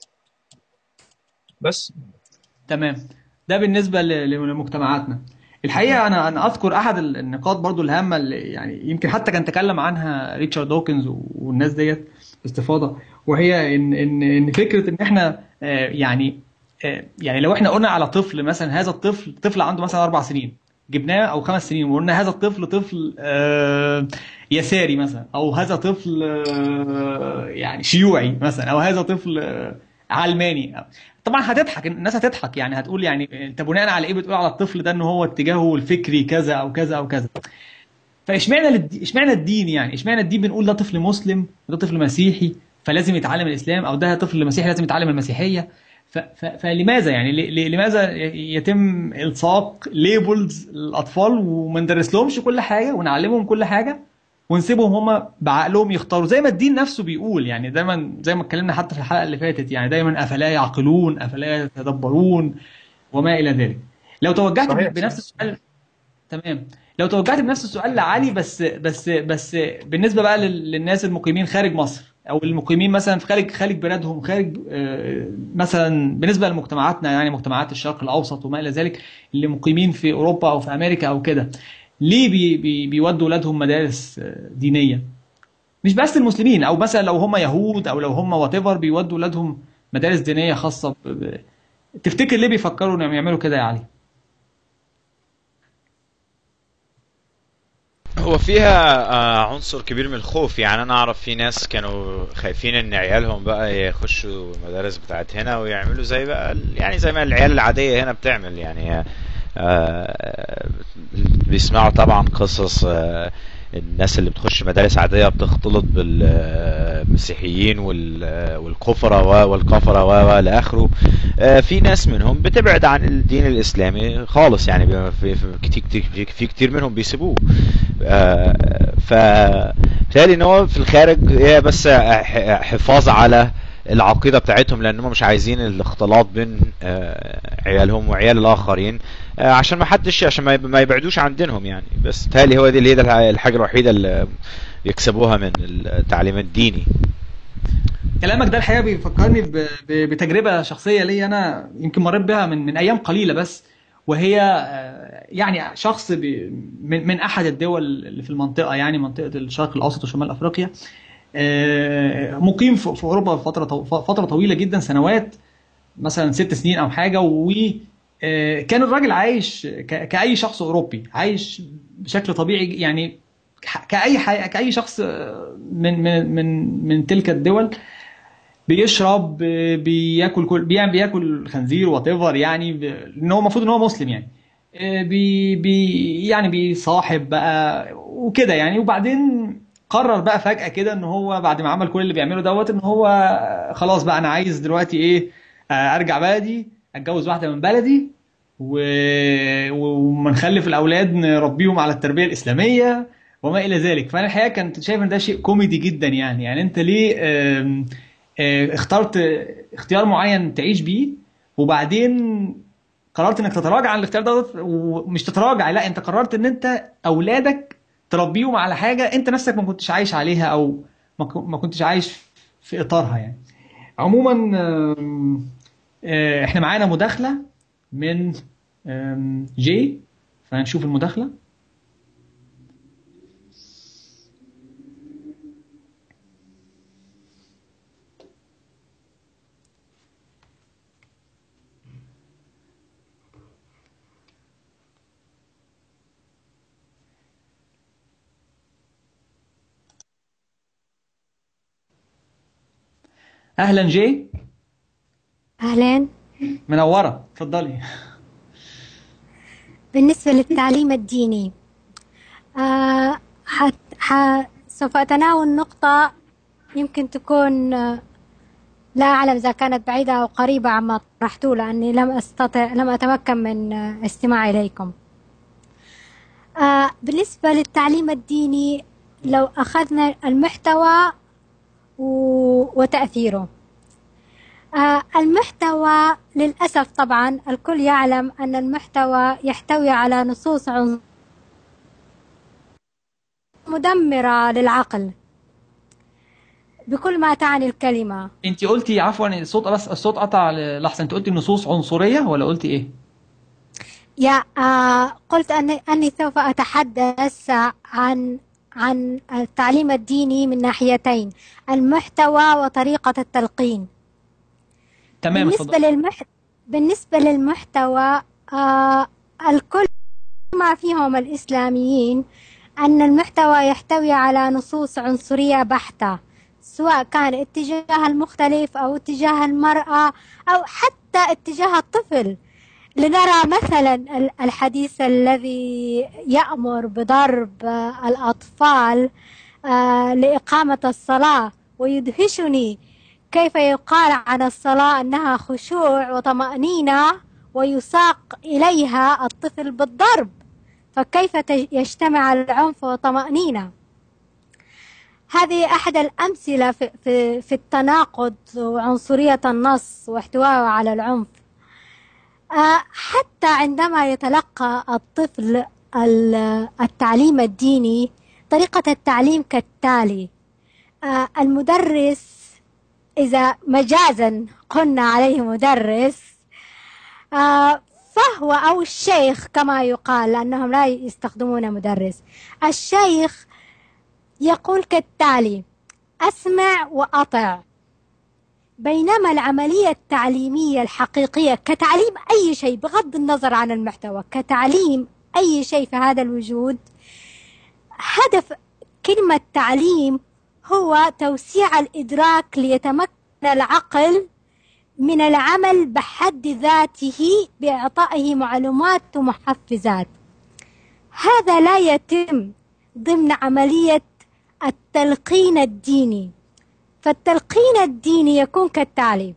بس تمام ده بالنسبه ل- لمجتمعاتنا الحقيقه انا انا اذكر احد النقاط برضو الهامه اللي يعني يمكن حتى كان تكلم عنها ريتشارد دوكنز والناس ديت باستفاضه وهي ان ان ان فكره ان احنا آه، يعني آه، يعني لو احنا قلنا على طفل مثلا هذا الطفل طفل عنده مثلا اربع سنين جبناه او خمس سنين وقلنا هذا الطفل طفل آه، يساري مثلا او هذا طفل آه، يعني شيوعي مثلا او هذا طفل آه، علماني طبعا هتضحك الناس هتضحك يعني هتقول يعني انت بناء على ايه بتقول على الطفل ده ان هو اتجاهه الفكري كذا او كذا او كذا فاشمعنى للدي... اشمعنى الدين يعني اشمعنى الدين بنقول ده طفل مسلم وده طفل مسيحي فلازم يتعلم الاسلام او ده طفل مسيحي لازم يتعلم المسيحيه ف- ف- فلماذا يعني ل- ل- لماذا يتم الصاق ليبلز للاطفال وما ندرس لهمش كل حاجه ونعلمهم كل حاجه ونسيبهم هم بعقلهم يختاروا زي ما الدين نفسه بيقول يعني دايما زي ما اتكلمنا حتى في الحلقه اللي فاتت يعني دايما افلا يعقلون افلا يتدبرون وما الى ذلك لو توجهت صحيح، بنفس السؤال تمام لو توجهت بنفس السؤال لعلي بس بس بس بالنسبه بقى لل- للناس المقيمين خارج مصر او المقيمين مثلا في خارج خارج بلادهم خارج آه، مثلا بالنسبه لمجتمعاتنا يعني مجتمعات الشرق الاوسط وما الى ذلك اللي مقيمين في اوروبا او في امريكا او كده ليه بي بي بيودوا اولادهم مدارس آه، دينيه مش بس المسلمين او مثلا لو هم يهود او لو هم وات ايفر بيودوا اولادهم مدارس دينيه خاصه ب... ب... تفتكر ليه بيفكروا انهم يعملوا كده يا علي هو فيها آه، عنصر كبير من الخوف يعني انا اعرف في ناس كانوا خايفين ان عيالهم بقى يخشوا المدارس بتاعت هنا ويعملوا زي بقى ال- يعني زي ما العيال العادية هنا بتعمل يعني آه، بيسمعوا طبعا قصص آه، الناس اللي بتخش مدارس عادية بتختلط بالمسيحيين وال- والكفرة و- والكفرة و و لآخره آه، في ناس منهم بتبعد عن الدين الإسلامي خالص يعني بي- في في كتير كتير في كتير منهم بيسيبوه آه، ف بالتالي ان هو في الخارج هي بس ح- حفاظ على العقيدة بتاعتهم لانهم مش عايزين الاختلاط بين آه، عيالهم وعيال الاخرين آه، عشان ما حدش عشان ما يب- ما يبعدوش عن دينهم يعني بس بالتالي هو دي اللي هي ده الحاجة الوحيدة اللي يكسبوها من التعليم الديني كلامك ده الحقيقه بيفكرني ب... ب... بتجربه شخصيه لي انا يمكن مريت بها من من ايام قليله بس وهي آه، يعني شخص ب... من من احد الدول اللي في المنطقه يعني منطقه الشرق الاوسط وشمال افريقيا آه، مقيم في في اوروبا فتره طو- فتره طويله جدا سنوات مثلا ست سنين او حاجه و آه، كان الراجل عايش ك- كأي شخص أوروبي عايش بشكل طبيعي يعني ح- كأي حي... كأي شخص آه، من من من من تلك الدول بيشرب آه، بياكل كل بيعمل بياكل خنزير وات ايفر يعني ب... ان هو المفروض ان هو مسلم يعني آه، بي بي يعني بيصاحب بقى وكده يعني وبعدين قرر بقى فجأة كده ان هو بعد ما عمل كل اللي بيعمله دوت ان هو خلاص بقى انا عايز دلوقتي ايه آه، ارجع بلدي اتجوز واحدة من بلدي و... وما نخلف الاولاد نربيهم على التربية الاسلامية وما الى ذلك فانا الحقيقة كنت شايف ان ده شيء كوميدي جدا يعني يعني انت ليه آم، آه، اخترت اختيار معين تعيش بيه وبعدين قررت انك تتراجع عن الاختيار ده ومش تتراجع لا انت قررت ان انت اولادك تربيهم على حاجه انت نفسك ما كنتش عايش عليها او ما ك- ما كنتش عايش في اطارها يعني عموما آم، آه، احنا معانا مداخله من آم، جي فهنشوف المداخله اهلا جي أهلين منوره اتفضلي بالنسبة للتعليم الديني آه حت ح سوف أتناول نقطة يمكن تكون آه، لا أعلم إذا كانت بعيدة أو قريبة عما طرحته لأني لم أستطع لم أتمكن من آه، استماع إليكم آه بالنسبة للتعليم الديني لو أخذنا المحتوى و- وتأثيره آه، المحتوى للأسف طبعا الكل يعلم أن المحتوى يحتوي على نصوص عنص مدمرة للعقل بكل ما تعني الكلمة انت قلتي عفوا الصوت بس الصوت قطع لحظه انت قلتي نصوص عنصريه ولا قلتي ايه يا آه قلت أني, أني سوف أتحدث عن عن التعليم الديني من ناحيتين المحتوى وطريقة التلقين تمام بالنسبة اتفضلي للمح... بالنسبة للمحتوى آه الكل ما فيهم الإسلاميين أن المحتوى يحتوي على نصوص عنصرية بحتة سواء كان اتجاه المختلف أو اتجاه المرأة أو حتى اتجاه الطفل لنرى مثلا ال- الحديث الذي يأمر بضرب آه، الأطفال آه، لإقامة الصلاة ويدهشني كيف يقال عن الصلاة أنها خشوع وطمأنينة ويساق إليها الطفل بالضرب فكيف تج- يجتمع العنف والطمأنينة هذه أحد الأمثلة في, في, في التناقض وعنصرية النص واحتوائه على العنف آه، حتى عندما يتلقى الطفل ال- التعليم الديني طريقة التعليم كالتالي آه، المدرس إذا مجازا قلنا عليه مدرس آه، فهو أو الشيخ كما يقال لأنهم لا يستخدمون مدرس الشيخ يقول كالتالي أسمع وأطع بينما العملية التعليمية الحقيقية كتعليم أي شيء بغض النظر عن المحتوى كتعليم أي شيء في هذا الوجود هدف كلمة تعليم هو توسيع الإدراك ليتمكن العقل من العمل بحد ذاته بإعطائه معلومات ومحفزات هذا لا يتم ضمن عملية التلقين الديني فالتلقين الديني يكون كالتالي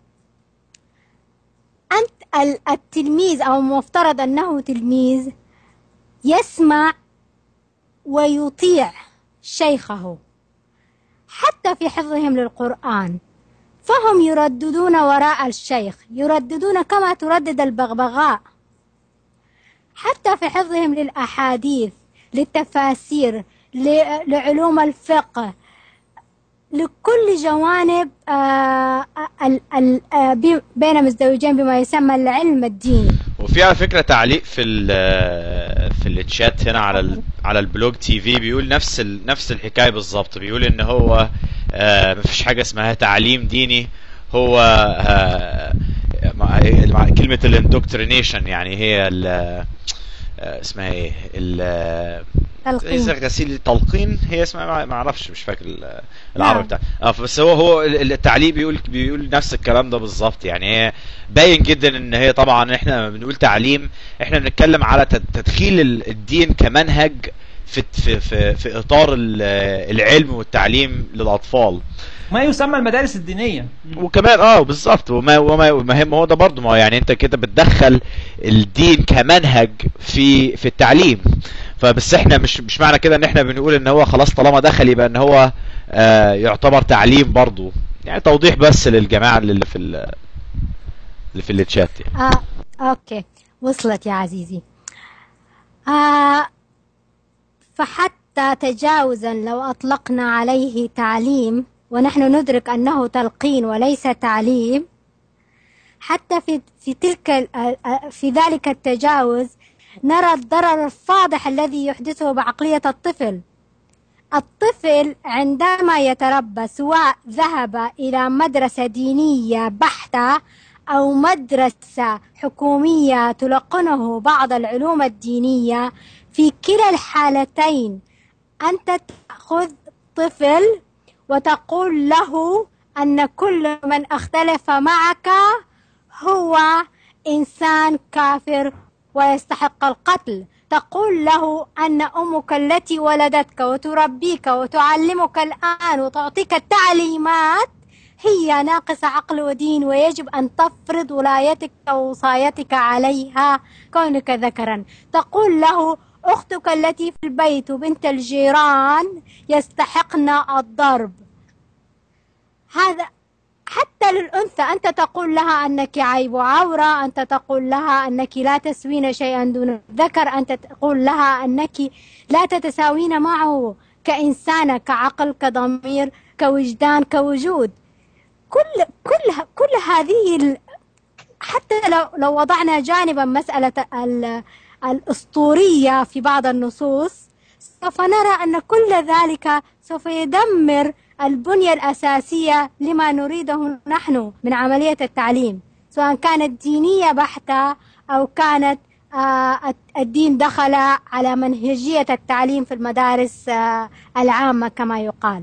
أنت ال- التلميذ أو المفترض أنه تلميذ يسمع ويطيع شيخه حتى في حفظهم للقرآن فهم يرددون وراء الشيخ يرددون كما تردد البغبغاء حتى في حفظهم للأحاديث للتفاسير ل- لعلوم الفقه لكل جوانب آه، ال- ال- آه، بي- بين مزدوجين بما يسمى العلم الديني وفي على فكره تعليق في ال في الشات هنا على ال على البلوج تي في بيقول نفس ال نفس الحكايه بالظبط بيقول ان هو آه مفيش حاجه اسمها تعليم ديني هو آه مع مع كلمه الاندوكترينيشن يعني هي ال آه، اسمها ايه ال تلقين زي غسيل التلقين هي اسمها ما- ما اعرفش مش فاكر ال- العربي نعم. بتاع اه بس هو هو ال- التعليق بيقول بيقول نفس الكلام ده بالظبط يعني هي باين جدا ان هي طبعا احنا لما بنقول تعليم احنا بنتكلم على تد- تدخيل ال- الدين كمنهج في في في, في اطار ال- العلم والتعليم للاطفال ما يسمى المدارس الدينية وكمان اه بالظبط وما وما وما هي- ما هو ده برضه ما هو يعني انت كده بتدخل الدين كمنهج في في التعليم فبس احنا مش مش معنى كده ان احنا بنقول ان هو خلاص طالما دخل يبقى ان هو آه يعتبر تعليم برضه يعني توضيح بس للجماعه اللي في ال- اللي في الشات يعني آه أوكي وصلت يا عزيزي آه فحتى تجاوزا لو أطلقنا عليه تعليم ونحن ندرك أنه تلقين وليس تعليم حتى في في تلك ال- آه، في ذلك التجاوز نرى الضرر الفاضح الذي يحدثه بعقلية الطفل الطفل عندما يتربى سواء ذهب إلى مدرسة دينية بحتة أو مدرسة حكومية تلقنه بعض العلوم الدينية في كلا الحالتين أنت تأخذ طفل وتقول له أن كل من اختلف معك هو إنسان كافر ويستحق القتل تقول له أن أمك التي ولدتك وتربيك وتعلمك الآن وتعطيك التعليمات هي ناقصة عقل ودين ويجب أن تفرض ولايتك ووصايتك عليها كونك ذكرا تقول له أختك التي في البيت وبنت الجيران يستحقن الضرب هذا حتى للأنثى أنت تقول لها أنك عيب عورة أنت تقول لها أنك لا تسوين شيئا دون الذكر أنت تقول لها أنك لا تتساوين معه كإنسانة كعقل كضمير كوجدان كوجود كل كل كل هذه ال... حتى لو لو وضعنا جانبا مسألة ال... الأسطورية في بعض النصوص سوف نرى أن كل ذلك سوف يدمر البنية الأساسية لما نريده نحن من عملية التعليم سواء كانت دينية بحتة أو كانت آه، الدين دخل على منهجية التعليم في المدارس آه، العامة كما يقال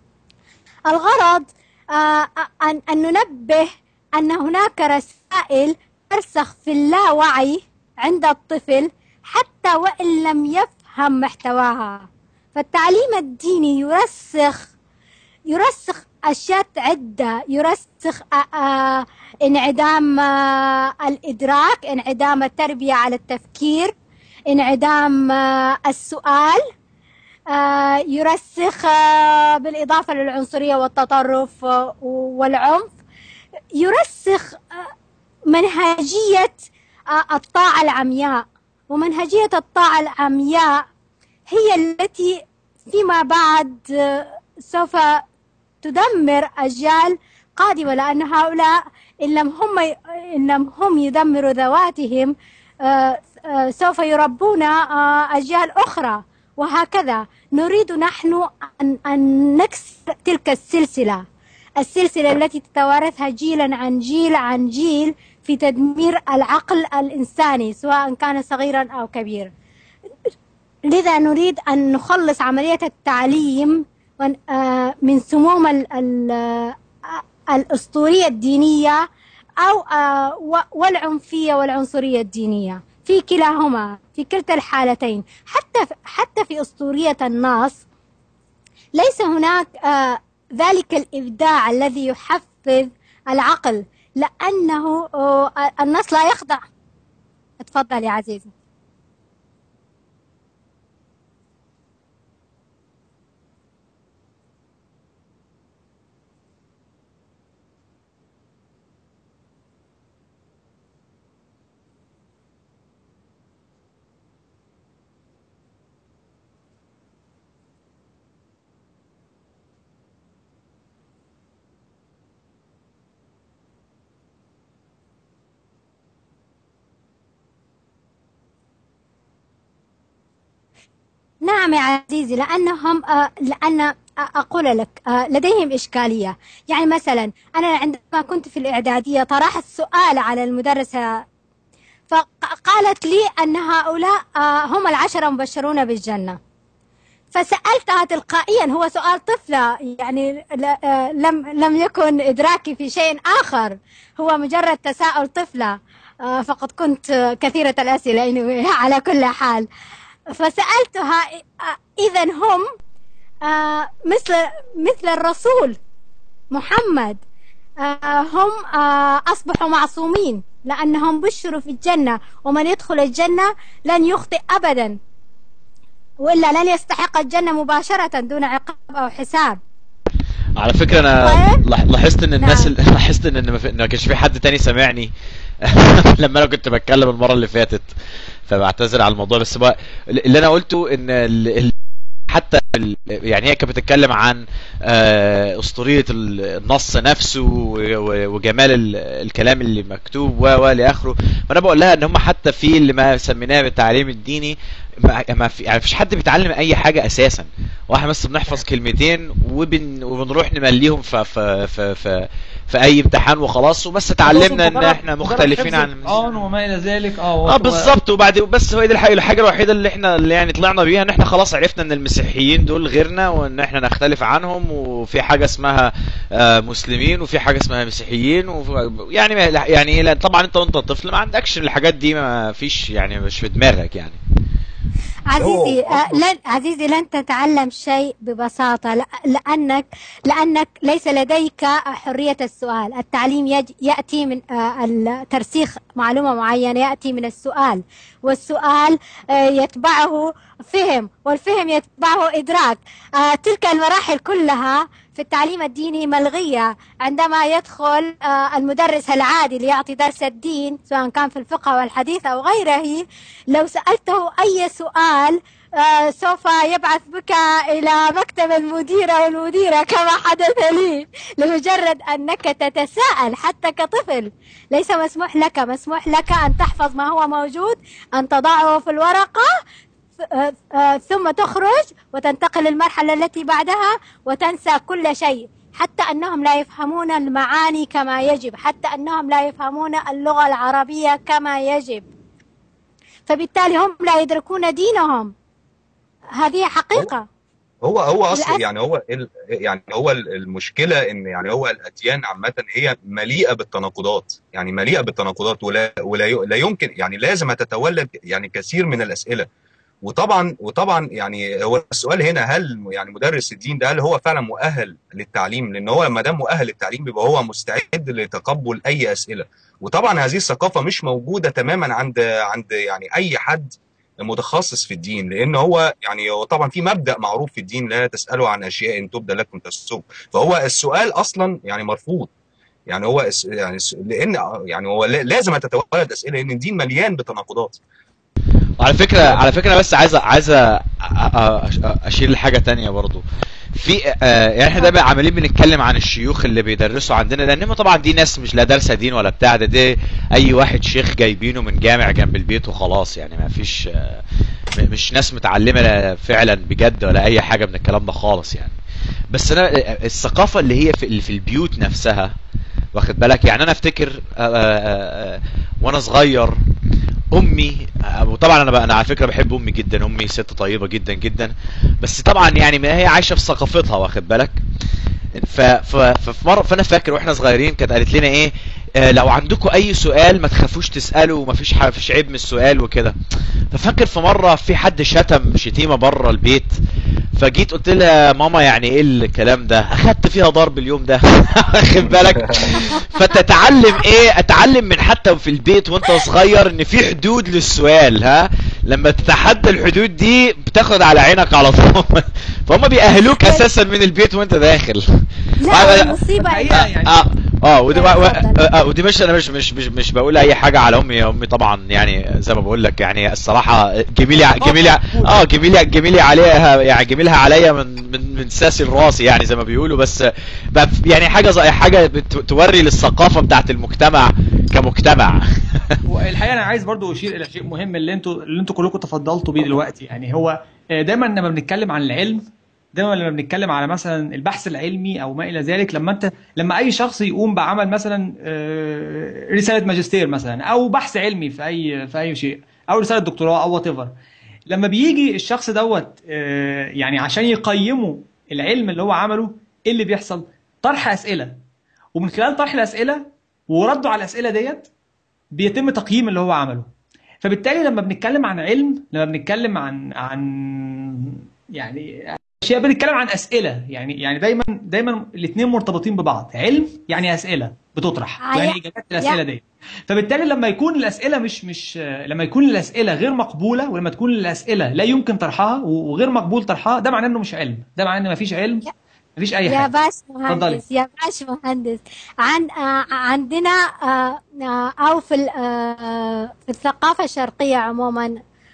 الغرض آه، أن أن ننبه أن هناك رسائل ترسخ في اللاوعي عند الطفل حتى وإن لم يفهم محتواها فالتعليم الديني يرسخ يرسخ أشياء عدة يرسخ آه، آه، انعدام آه، الإدراك انعدام التربية على التفكير انعدام آه، السؤال آه، يرسخ آه، بالإضافة للعنصرية والتطرف آه، والعنف يرسخ آه، منهجية آه، الطاعة العمياء ومنهجية الطاعة العمياء هي التي فيما بعد آه، سوف تدمر أجيال قادمة لأن هؤلاء إن لم هم إن لم هم يدمروا ذواتهم آه، آه، سوف يربون آه، أجيال أخرى وهكذا نريد نحن أن, أن نكسر تلك السلسلة السلسلة التي تتوارثها جيلا عن جيل عن جيل في تدمير العقل الإنساني سواء كان صغيرا أو كبير لذا نريد أن نخلص عملية التعليم ون- آه، من سموم ال- ال- آه، الأسطورية الدينية أو آه، و- والعنفية والعنصرية الدينية في كلاهما في كلتا الحالتين حتى في- حتى في أسطورية النص ليس هناك آه، ذلك الإبداع الذي يحفز العقل لأنه آه، النص لا يخضع تفضل يا عزيزي نعم يا عزيزي لأنهم آه، لأن آه، أقول لك آه، لديهم إشكالية يعني مثلا أنا عندما كنت في الإعدادية طرحت سؤال على المدرسة فقالت لي أن هؤلاء آه، هم العشرة مبشرون بالجنة فسألتها تلقائيا هو سؤال طفلة يعني ل- آه، لم لم يكن إدراكي في شيء آخر هو مجرد تساؤل طفلة آه، فقد كنت آه، كثيرة الأسئلة anyway على كل حال فسألتها إذا هم آه، مثل مثل الرسول محمد آه، هم آه، أصبحوا معصومين لأنهم بشروا في الجنة ومن يدخل الجنة لن يخطئ أبدا وإلا لن يستحق الجنة مباشرة دون عقاب أو حساب على فكرة انا طيب. لاح- لاحظت ان الناس نعم. ال- لاحظت ان ما في- إن ما كانش في حد تاني سامعني لما انا كنت بتكلم المرة اللي فاتت فبعتذر على الموضوع بس بقى اللي انا قلته ان ال... ال... حتى ال... يعني هي كانت بتتكلم عن آه، اسطورية ال- النص نفسه و... و... وجمال ال... الكلام اللي مكتوب و و لاخره فانا بقول لها ان هم حتى في اللي ما سميناه بالتعليم الديني ما ما في يعني مفيش حد بيتعلم اي حاجه اساسا واحنا بس بنحفظ كلمتين وبن وبنروح نمليهم في في في في, في اي امتحان وخلاص وبس اتعلمنا ان مجرد- احنا مجرد مختلفين حفظ عن القرآن وما إلى ذلك اه اه هو- بالظبط وبعد بس هو دي الحاجه الحاجه الوحيده اللي احنا اللي يعني طلعنا بيها ان احنا خلاص عرفنا ان المسيحيين دول غيرنا وان احنا نختلف عنهم وفي حاجه اسمها آه، مسلمين وفي حاجه اسمها مسيحيين وفي يعني ما- يعني لا- طبعا انت وانت طفل ما عندكش الحاجات دي ما فيش يعني مش في دماغك يعني عزيزي هو آه، أصلاً- لن عزيزي لن تتعلم شيء ببساطة لأ- لأنك لأنك ليس لديك حرية السؤال التعليم يج يأتي من آه، ال- ترسيخ معلومة معينة يأتي من السؤال والسؤال آه، يتبعه فهم والفهم يتبعه إدراك آه، تلك المراحل كلها في التعليم الديني ملغية عندما يدخل آه، المدرس العادي ليعطي درس الدين سواء كان في الفقه والحديث أو غيره لو سألته أي سؤال آه، سوف يبعث بك إلى مكتب المدير أو المديرة كما حدث لي لمجرد أنك تتساءل حتى كطفل ليس مسموح لك مسموح لك أن تحفظ ما هو موجود أن تضعه في الورقة آه، آه، ثم تخرج وتنتقل للمرحلة التي بعدها وتنسى كل شيء حتى أنهم لا يفهمون المعاني كما يجب حتى أنهم لا يفهمون اللغة العربية كما يجب فبالتالي هم لا يدركون دينهم هذه حقيقة هو هو اصلا للأسف. يعني هو ال- يعني هو ال- المشكله ان يعني هو الاديان عامه هي مليئه بالتناقضات يعني مليئه بالتناقضات ولا ولا ي- لا يمكن يعني لازم تتولد يعني كثير من الاسئله وطبعا وطبعا يعني هو السؤال هنا هل يعني مدرس الدين ده هل هو فعلا مؤهل للتعليم لان هو ما دام مؤهل للتعليم بيبقى هو مستعد لتقبل اي اسئله وطبعا هذه الثقافه مش موجوده تماما عند عند يعني اي حد متخصص في الدين لان هو يعني هو طبعا في مبدا معروف في الدين لا تسالوا عن اشياء ان تبدى لكم تسؤ فهو السؤال اصلا يعني مرفوض يعني هو الس- يعني الس- لان يعني هو لا- لازم أن تتولد اسئله لان الدين مليان بتناقضات وعلى فكرة على فكرة بس عايز عايز أ- أ- أ- اشير لحاجة تانية برضو في آه، يعني احنا دايما عمالين بنتكلم عن الشيوخ اللي بيدرسوا عندنا لان هم طبعا دي ناس مش لا دارسه دين ولا بتاع ده دي اي واحد شيخ جايبينه من جامع جنب البيت وخلاص يعني ما فيش آه، م- مش ناس متعلمه لا- فعلا بجد ولا اي حاجه من الكلام ده خالص يعني بس انا آه، الثقافه اللي هي في اللي في البيوت نفسها واخد بالك يعني انا افتكر آه، آه، آه، وانا صغير امي آه، وطبعا انا بقى انا على فكره بحب امي جدا امي ست طيبه جدا جدا بس طبعا يعني ما هي عايشه في ثقافتها واخد بالك ف ف ففي مره فانا فاكر واحنا صغيرين كانت قالت لنا ايه آه لو عندكم اي سؤال ما تخافوش تسالوا ومفيش ح- مفيش عيب من السؤال وكده ففاكر في مره في حد شتم شتيمه بره البيت فجيت قلت لها ماما يعني ايه الكلام ده اخدت فيها ضرب اليوم ده واخد بالك فتتعلم ايه اتعلم من حتى في البيت وانت صغير ان في حدود للسؤال ها لما تتحدى الحدود دي بتاخد على عينك على طول فهم بيأهلوك اساسا من البيت وانت داخل لا المصيبة الحقيقة يعني اه اه ودي, و... و... اتفضل. آه ودي مش انا مش مش مش, مش بقول اي حاجه على امي امي طبعا يعني زي ما بقول لك يعني الصراحه جميلي جميلي اه جميلي جميلي عليها يعني جميلها عليا من من من ساسي لراسي يعني زي ما بيقولوا بس بقى يعني حاجه زي حاجه بت- توري للثقافه بتاعت المجتمع كمجتمع والحقيقه انا عايز برضو اشير الى شيء مهم اللي انتوا اللي انتوا كلكم تفضلتوا بيه دلوقتي يعني هو آه، دايما لما بنتكلم عن العلم دايما لما بنتكلم على مثلا البحث العلمي او ما الى ذلك لما انت لما اي شخص يقوم بعمل مثلا آه، رساله ماجستير مثلا او بحث علمي في اي في اي شيء او رساله دكتوراه او وات ايفر لما بيجي الشخص دوت آه، يعني عشان يقيموا العلم اللي هو عمله ايه اللي بيحصل طرح اسئله ومن خلال طرح الاسئله ورده على الاسئله ديت بيتم تقييم اللي هو عمله فبالتالي لما بنتكلم عن علم لما بنتكلم عن عن يعني اشياء بنتكلم عن اسئله يعني يعني دايما دايما الاثنين مرتبطين ببعض علم يعني اسئله بتطرح آه، يعني يا- اجابات الاسئله يا- دي فبالتالي لما يكون الاسئله مش مش لما يكون الاسئله غير مقبوله ولما تكون الاسئله لا يمكن طرحها وغير مقبول طرحها ده معناه انه مش علم ده معناه ان مفيش علم مفيش اي يا حاجه باش اتفضلي. مهندس يا باش مهندس عن آه عندنا آه آه او في ال- آه في الثقافه الشرقيه عموما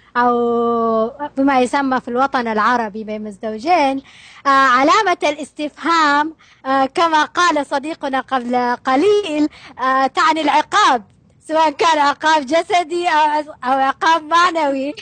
او بما يسمى في الوطن العربي بين الزوجين آه علامه الاستفهام آه كما قال صديقنا قبل قليل آه تعني العقاب سواء كان عقاب جسدي او او عقاب معنوي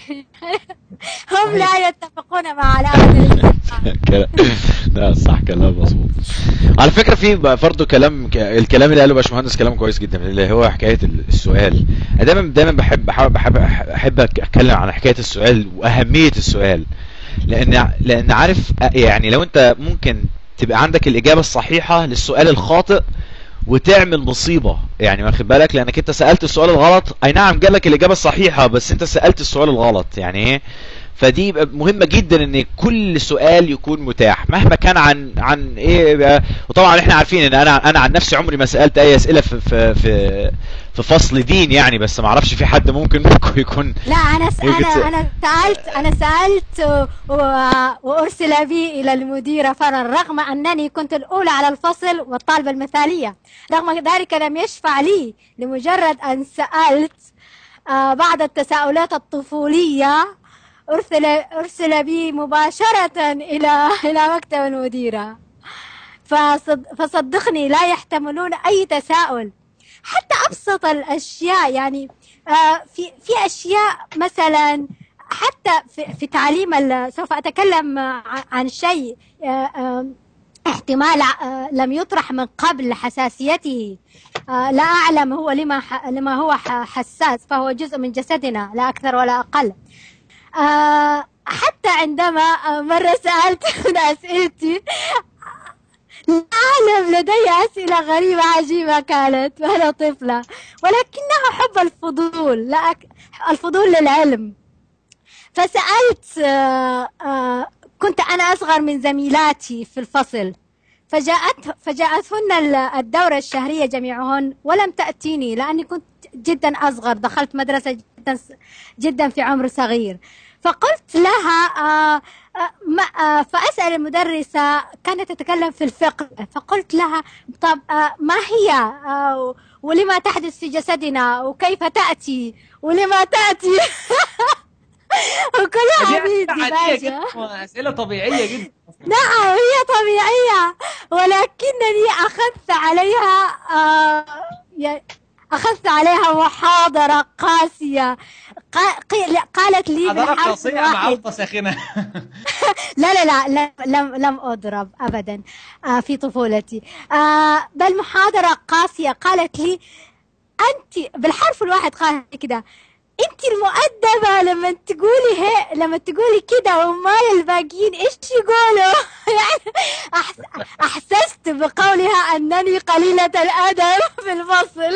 هم لا يتفقون مع علامه الاستفهام كلام- لا صح كلام مظبوط على فكره في برضه كلام الكلام اللي قاله باشمهندس كلام كويس جدا اللي هو حكايه السؤال انا دايما دايما بحب بحب بحب, بحب اتكلم عن حكايه السؤال واهميه السؤال لان لان عارف يعني لو انت ممكن تبقى عندك الاجابه الصحيحه للسؤال الخاطئ وتعمل مصيبه يعني واخد بالك لانك انت سالت السؤال الغلط اي نعم جالك الاجابه الصحيحه بس انت سالت السؤال الغلط يعني ايه فدي يبقى مهمه جدا ان كل سؤال يكون متاح مهما كان عن عن ايه بقى. وطبعا احنا عارفين ان انا انا عن نفسي عمري ما سالت اي اسئله في في في, في فصل دين يعني بس ما اعرفش في حد ممكن ممكن يكون لا انا س... يمكن ت- انا انا سالت انا سالت و... وارسل بي الى المديره فرا رغم انني كنت الاولى على الفصل والطالبه المثاليه رغم ذلك لم يشفع لي لمجرد ان سالت آه، بعض التساؤلات الطفوليه ارسل ارسل بي مباشره الى الى مكتب المديره فصد... فصدقني لا يحتملون اي تساؤل حتى ابسط الاشياء يعني آه، في في اشياء مثلا حتى في, في تعليم ال- سوف اتكلم آه، عن شيء آه، آه، احتمال آه، لم يطرح من قبل حساسيته آه، لا اعلم هو لما ح- لما هو ح- حساس فهو جزء من جسدنا لا اكثر ولا اقل آه، حتى عندما آه، مرة سألت من أسئلتي لا أعلم لدي أسئلة غريبة عجيبة كانت وأنا طفلة ولكنها حب الفضول لا أك... الفضول للعلم فسألت آه، آه، كنت أنا أصغر من زميلاتي في الفصل فجاءت فجاءتهن ال- الدورة الشهرية جميعهن ولم تأتيني لأني كنت جدا أصغر دخلت مدرسة جدا جدا في عمر صغير فقلت لها آه، آه، ما آه، فأسأل المدرسة كانت تتكلم في الفقه فقلت لها طب آه، ما هي آه، ولما تحدث في جسدنا وكيف تأتي ولما تأتي وكلها دي عبيد أسئلة عادية باشا جدا أسئلة طبيعية جدا نعم هي طبيعية ولكنني أخذت عليها آه يا- أخذت عليها محاضرة قاسية قا- قي- قالت لي حضرتك بالحرف شخصية مع الواحد أوضة ساخنة لا لا لا لم لم, لم أضرب أبدا آه في طفولتي آه بل محاضرة قاسية قالت لي أنت بالحرف الواحد قالت لي كده أنت المؤدبة لما تقولي هي لما تقولي كده وما الباقيين إيش يقولوا يعني أحس أحسست بقولها أنني قليلة الأدب في الفصل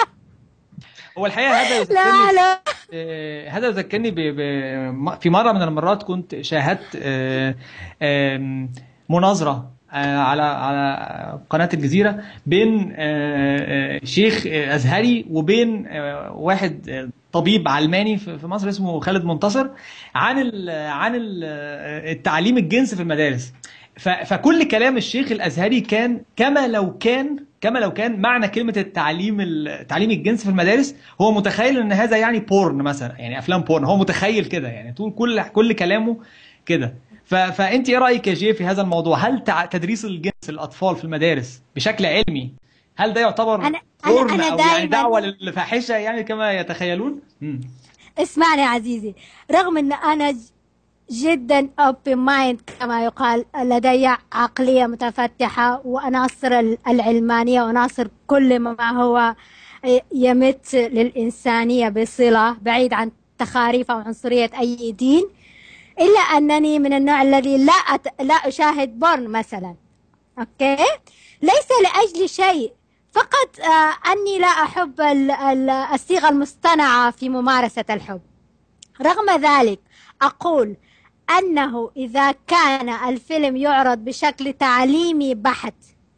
هو الحقيقة هذا لا يذكرني لا آه، هذا ذكرني ب... ب... في مرة من المرات كنت شاهدت آه، آم، مناظرة آه، على على قناة الجزيرة بين آه، آه، شيخ آه، أزهري وبين آه، واحد آه، طبيب علماني في في مصر اسمه خالد منتصر عن ال... عن ال- آه، التعليم الجنس في المدارس ف... فكل كلام الشيخ الأزهري كان كما لو كان كما لو كان معنى كلمة التعليم ال- تعليم الجنس في المدارس هو متخيل ان هذا يعني بورن مثلا يعني افلام بورن هو متخيل كده يعني طول كل كل كلامه كده ف... فانت ايه رايك يا جي في هذا الموضوع هل تع... تدريس الجنس للاطفال في المدارس بشكل علمي هل ده يعتبر أنا- أنا- بورن أنا او يعني دايماً- دعوه للفاحشه يعني كما يتخيلون مم. اسمعني يا عزيزي رغم ان انا ج- جدا open mind كما يقال لدي عقلية متفتحة وعناصر ال- العلمانية وعناصر كل ما هو يمت للإنسانية بصلة بعيد عن تخاريف أو عنصرية أي دين إلا أنني من النوع الذي لا أت... لا أشاهد بورن مثلا أوكي ليس لأجل شيء فقط آه أني لا أحب ال- ال- الصيغة المصطنعة في ممارسة الحب رغم ذلك أقول أنه إذا كان الفيلم يعرض بشكل تعليمي بحت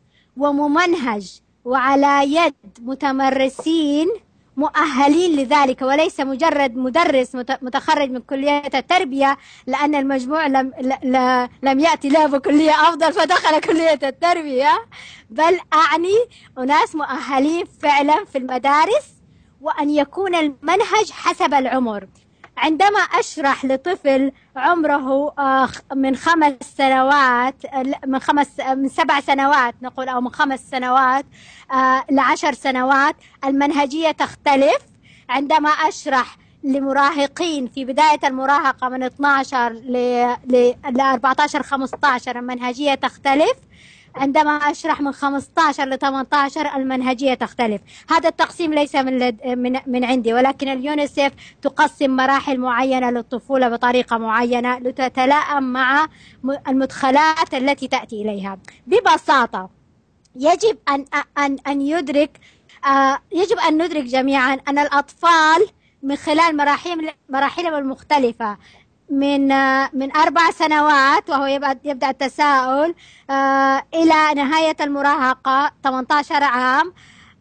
وممنهج وعلى يد متمرسين مؤهلين لذلك وليس مجرد مدرس مت- متخرج من كلية التربية لأن المجموع لم, ل- ل- لم يأتي له بكلية أفضل فدخل كلية التربية بل أعني أناس مؤهلين فعلا في المدارس وأن يكون المنهج حسب العمر عندما أشرح لطفل عمره آه، من خمس سنوات من خمس من سبع سنوات نقول أو من خمس سنوات آه، لعشر سنوات المنهجية تختلف عندما أشرح لمراهقين في بداية المراهقة من 12 ل ل ل 14 15 المنهجية تختلف عندما أشرح من 15 ل 18 المنهجية تختلف هذا التقسيم ليس من لد... من من عندي ولكن اليونيسف تقسم مراحل معينة للطفولة بطريقة معينة لتتلائم مع م- المدخلات التي تأتي إليها ببساطة يجب أن أن أن يدرك آه، يجب أن ندرك جميعا أن الأطفال من خلال مراحل مراحلهم المختلفة من آه، من أربع سنوات وهو يبدأ يبدأ التساؤل آه، إلى نهاية المراهقة 18 عام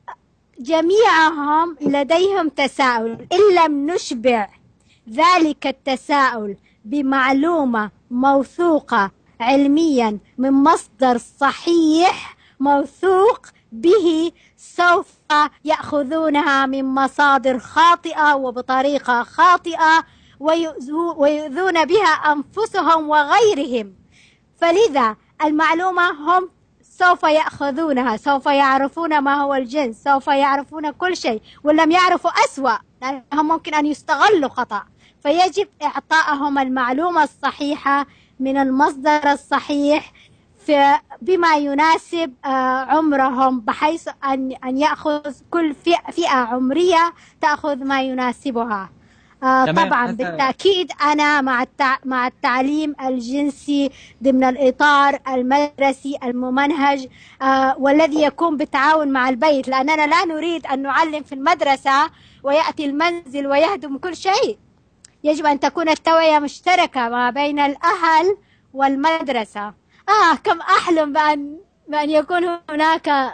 جميعهم لديهم تساؤل إن لم نشبع ذلك التساؤل بمعلومة موثوقة علميا من مصدر صحيح موثوق به سوف يأخذونها من مصادر خاطئة وبطريقة خاطئة ويؤذو- ويؤذون بها أنفسهم وغيرهم فلذا المعلومة هم سوف يأخذونها سوف يعرفون ما هو الجنس سوف يعرفون كل شيء ولم يعرفوا أسوأ لأنهم ممكن أن يستغلوا خطأ فيجب إعطائهم المعلومة الصحيحة من المصدر الصحيح في بما يناسب آه، عمرهم بحيث أن أن يأخذ كل فئة, فئة عمرية تأخذ ما يناسبها آه، تمام. طبعا هذا- بالتأكيد أنا مع التع... مع التعليم الجنسي ضمن الإطار المدرسي الممنهج آه، والذي يكون بالتعاون مع البيت لأننا لا نريد أن نعلم في المدرسة ويأتي المنزل ويهدم كل شيء يجب أن تكون التوعية مشتركة ما بين الأهل والمدرسة آه كم أحلم بأن بأن يكون هناك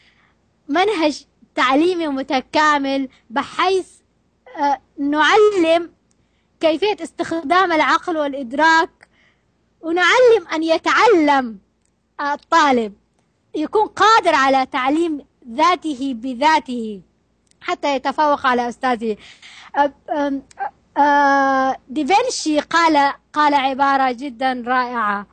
منهج تعليمي متكامل بحيث آه، نعلم كيفية استخدام العقل والإدراك ونعلم أن يتعلم الطالب يكون قادر على تعليم ذاته بذاته حتى يتفوق على أستاذه أب- أم- آه، ديفنشي قال قال عبارة جدا رائعة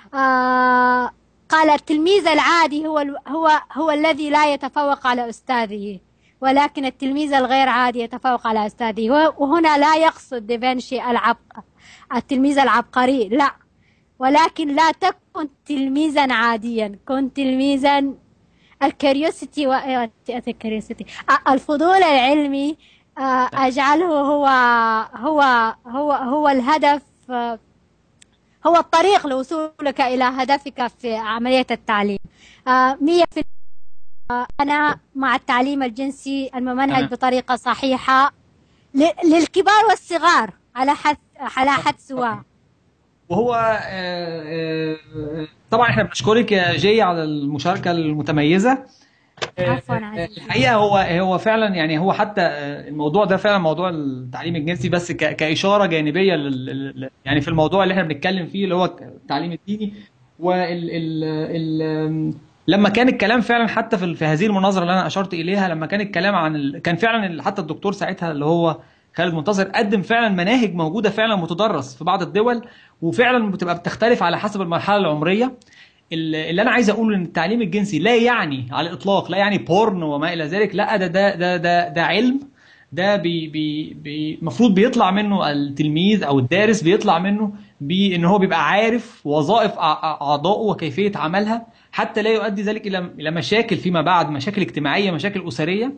آه، قال التلميذ العادي هو ال- هو هو الذي لا يتفوق على أستاذه ولكن التلميذ الغير عادي يتفوق على أستاذه وه- وهنا لا يقصد ديفنشي العب التلميذ العبقري لا ولكن لا تكن تلميذا عاديا كن تلميذا الكريوسيتي و... الكريوسيتي الفضول العلمي آه، اجعله هو هو هو هو الهدف آه، هو الطريق لوصولك الى هدفك في عمليه التعليم آه، مية في آه، انا مع التعليم الجنسي الممنهج تمام. بطريقه صحيحه ل- للكبار والصغار على حد على حد سواء وهو آه، آه، طبعا احنا بنشكرك يا جي على المشاركه المتميزه آه، عفواً آه، عزيزي. الحقيقه هو هو فعلا يعني هو حتى آه، الموضوع ده فعلا موضوع التعليم الجنسي بس ك- كاشاره جانبيه لل لل- يعني في الموضوع اللي احنا بنتكلم فيه اللي هو التعليم الديني وال ال ال لما كان الكلام فعلا حتى في في هذه المناظره اللي انا اشرت اليها لما كان الكلام عن ال... كان فعلا ال- حتى الدكتور ساعتها اللي هو خالد منتصر قدم فعلا مناهج موجوده فعلا متدرس في بعض الدول وفعلا بتبقى بتختلف على حسب المرحله العمريه ال- اللي انا عايز اقوله ان التعليم الجنسي لا يعني على الاطلاق لا يعني بورن وما الى ذلك لا ده ده ده ده, ده علم ده بي بي بي المفروض بيطلع منه التلميذ او الدارس بيطلع منه بان هو بيبقى عارف وظائف أع- أع- اعضائه وكيفيه عملها حتى لا يؤدي ذلك الى الى مشاكل فيما بعد مشاكل اجتماعيه مشاكل اسريه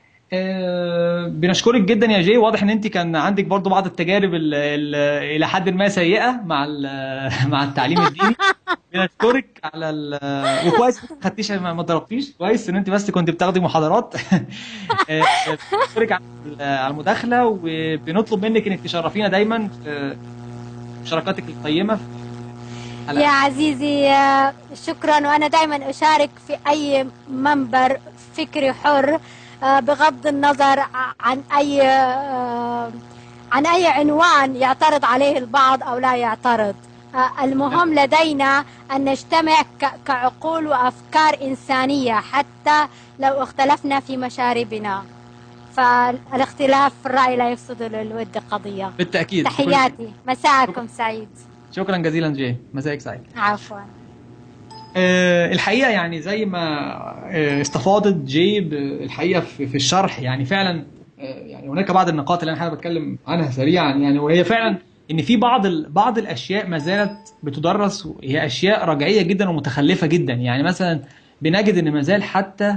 آه، بنشكرك جدا يا جي واضح ان انت كان عندك برضو بعض التجارب ال ال الى حد ما سيئه مع ال- مع التعليم الديني بنشكرك على ال- وكويس ما خدتيش ما ما ضربتيش كويس ان انت بس كنت بتاخدي محاضرات آه، بنشكرك على على المداخله وبنطلب منك انك تشرفينا دايما في مشاركاتك القيمه في يا عزيزي آه، شكرا وانا دائما اشارك في اي منبر فكري حر آه، بغض النظر ع- عن اي آه، عن اي عنوان يعترض عليه البعض او لا يعترض آه، المهم لدينا ان نجتمع ك- كعقول وافكار انسانيه حتى لو اختلفنا في مشاربنا فالاختلاف في الراي لا يفسد للود قضيه بالتاكيد تحياتي مساءكم سعيد شكرا جزيلا جي مساءك سعيد عفوا آه، الحقيقه يعني زي ما آه، استفاضت جي ب- الحقيقه في في الشرح يعني فعلا آه، يعني هناك بعض النقاط اللي انا حابب اتكلم عنها سريعا يعني وهي فعلا ان في بعض ال- بعض الاشياء ما زالت بتدرس هي اشياء رجعيه جدا ومتخلفه جدا يعني مثلا بنجد ان ما زال حتى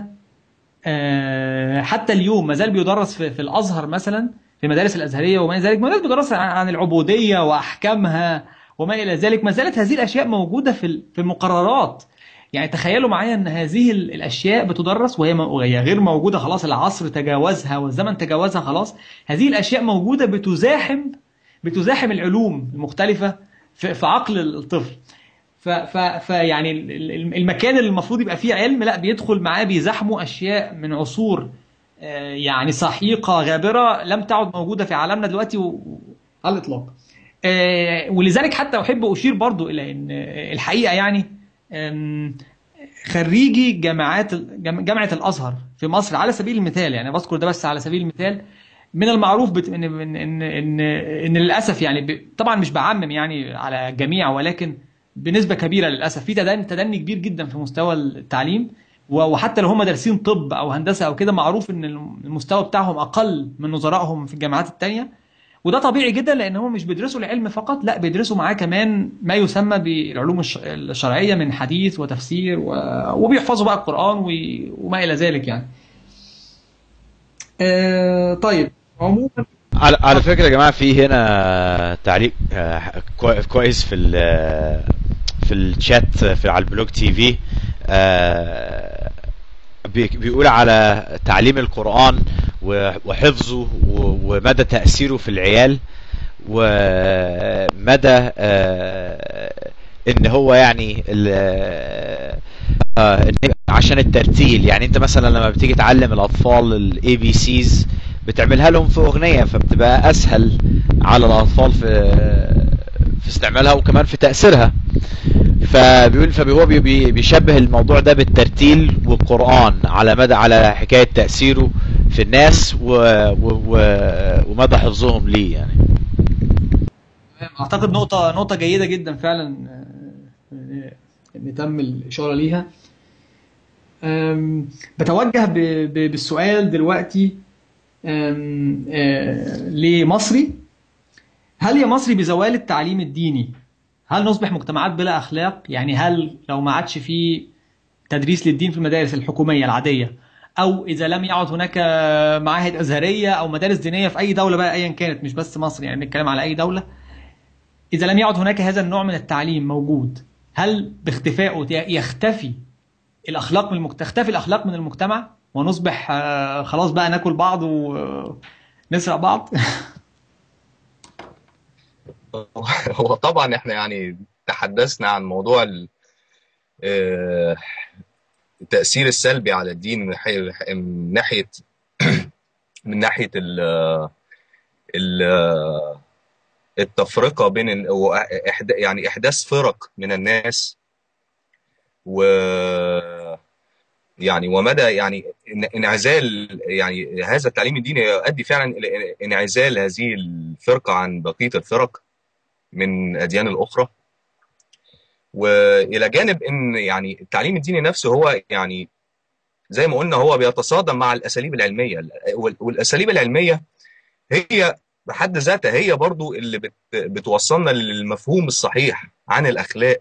آه، حتى اليوم ما زال بيدرس في, في الازهر مثلا في المدارس الازهريه وما الى ذلك ما زال بيدرس عن عن العبوديه واحكامها وما الى ذلك ما زالت هذه الاشياء موجوده في ال- في المقررات يعني تخيلوا معايا ان هذه ال- الاشياء بتدرس وهي م- وهي غير موجوده خلاص العصر تجاوزها والزمن تجاوزها خلاص هذه الاشياء موجوده بتزاحم بتزاحم العلوم المختلفه في, في عقل الطفل ف ف فيعني ال- ال- المكان اللي المفروض يبقى فيه علم لا بيدخل معاه بيزاحموا اشياء من عصور آه، يعني سحيقه غابره لم تعد موجوده في عالمنا دلوقتي و- و- على الاطلاق. آه، ولذلك حتى احب اشير برضو الى ان آه، الحقيقه يعني آم، خريجي جامعات جام- جامعه الازهر في مصر على سبيل المثال يعني بذكر ده بس على سبيل المثال من المعروف بت... ان ان ان ان, إن للاسف يعني ب... طبعا مش بعمم يعني على الجميع ولكن بنسبه كبيره للاسف في تدني تدني كبير جدا في مستوى التعليم و- وحتى لو هم دارسين طب او هندسه او كده معروف ان المستوى بتاعهم اقل من نظرائهم في الجامعات التانية وده طبيعي جدا لان هم مش بيدرسوا العلم فقط لا بيدرسوا معاه كمان ما يسمى بالعلوم الش- الشرعيه من حديث وتفسير و... وبيحفظوا بقى القران و... وما الى ذلك يعني. آه طيب عموما على على فكره يا جماعه في هنا تعليق آه، كوي- كويس في ال- في الشات في على البلوج تي في آه، بي- بيقول على تعليم القرآن و- وحفظه و- ومدى تأثيره في العيال ومدى آه، ان هو يعني ال- آه، إن عشان الترتيل يعني انت مثلا لما بتيجي تعلم الاطفال الاي بي سيز بتعملها لهم في اغنيه فبتبقى اسهل على الاطفال في في استعمالها وكمان في تاثيرها فبيقول فهو بي- بي- بيشبه الموضوع ده بالترتيل والقران على مدى على حكايه تاثيره في الناس و... و... و... ومدى حفظهم ليه يعني اعتقد نقطة نقطة جيدة جدا فعلا آه، ان تم الاشارة ليها أم، بتوجه ب- ب- بالسؤال دلوقتي أم، آه، لمصري هل يا مصري بزوال التعليم الديني هل نصبح مجتمعات بلا اخلاق يعني هل لو ما عادش في تدريس للدين في المدارس الحكومية العادية او اذا لم يعد هناك معاهد ازهرية او مدارس دينية في اي دولة بقى ايا كانت مش بس مصر يعني بنتكلم على اي دولة إذا لم يعد هناك هذا النوع من التعليم موجود هل باختفائه يختفي الأخلاق من المجتمع تختفي الأخلاق من المجتمع ونصبح آه، خلاص بقى ناكل بعض ونسرق بعض هو طبعا احنا يعني تحدثنا عن موضوع ال- آه، التأثير السلبي على الدين من ناحية من ناحية من ناحية ال- ال- التفرقة بين ال- وإحدا- يعني إحداث فرق من الناس و يعني ومدى يعني ان- انعزال يعني هذا التعليم الديني يؤدي فعلا الى انعزال هذه الفرقة عن بقية الفرق من الأديان الأخرى والى جانب ان يعني التعليم الديني نفسه هو يعني زي ما قلنا هو بيتصادم مع الاساليب العلميه وال- والاساليب العلميه هي بحد ذاتها هي برضو اللي بت بتوصلنا للمفهوم الصحيح عن الاخلاق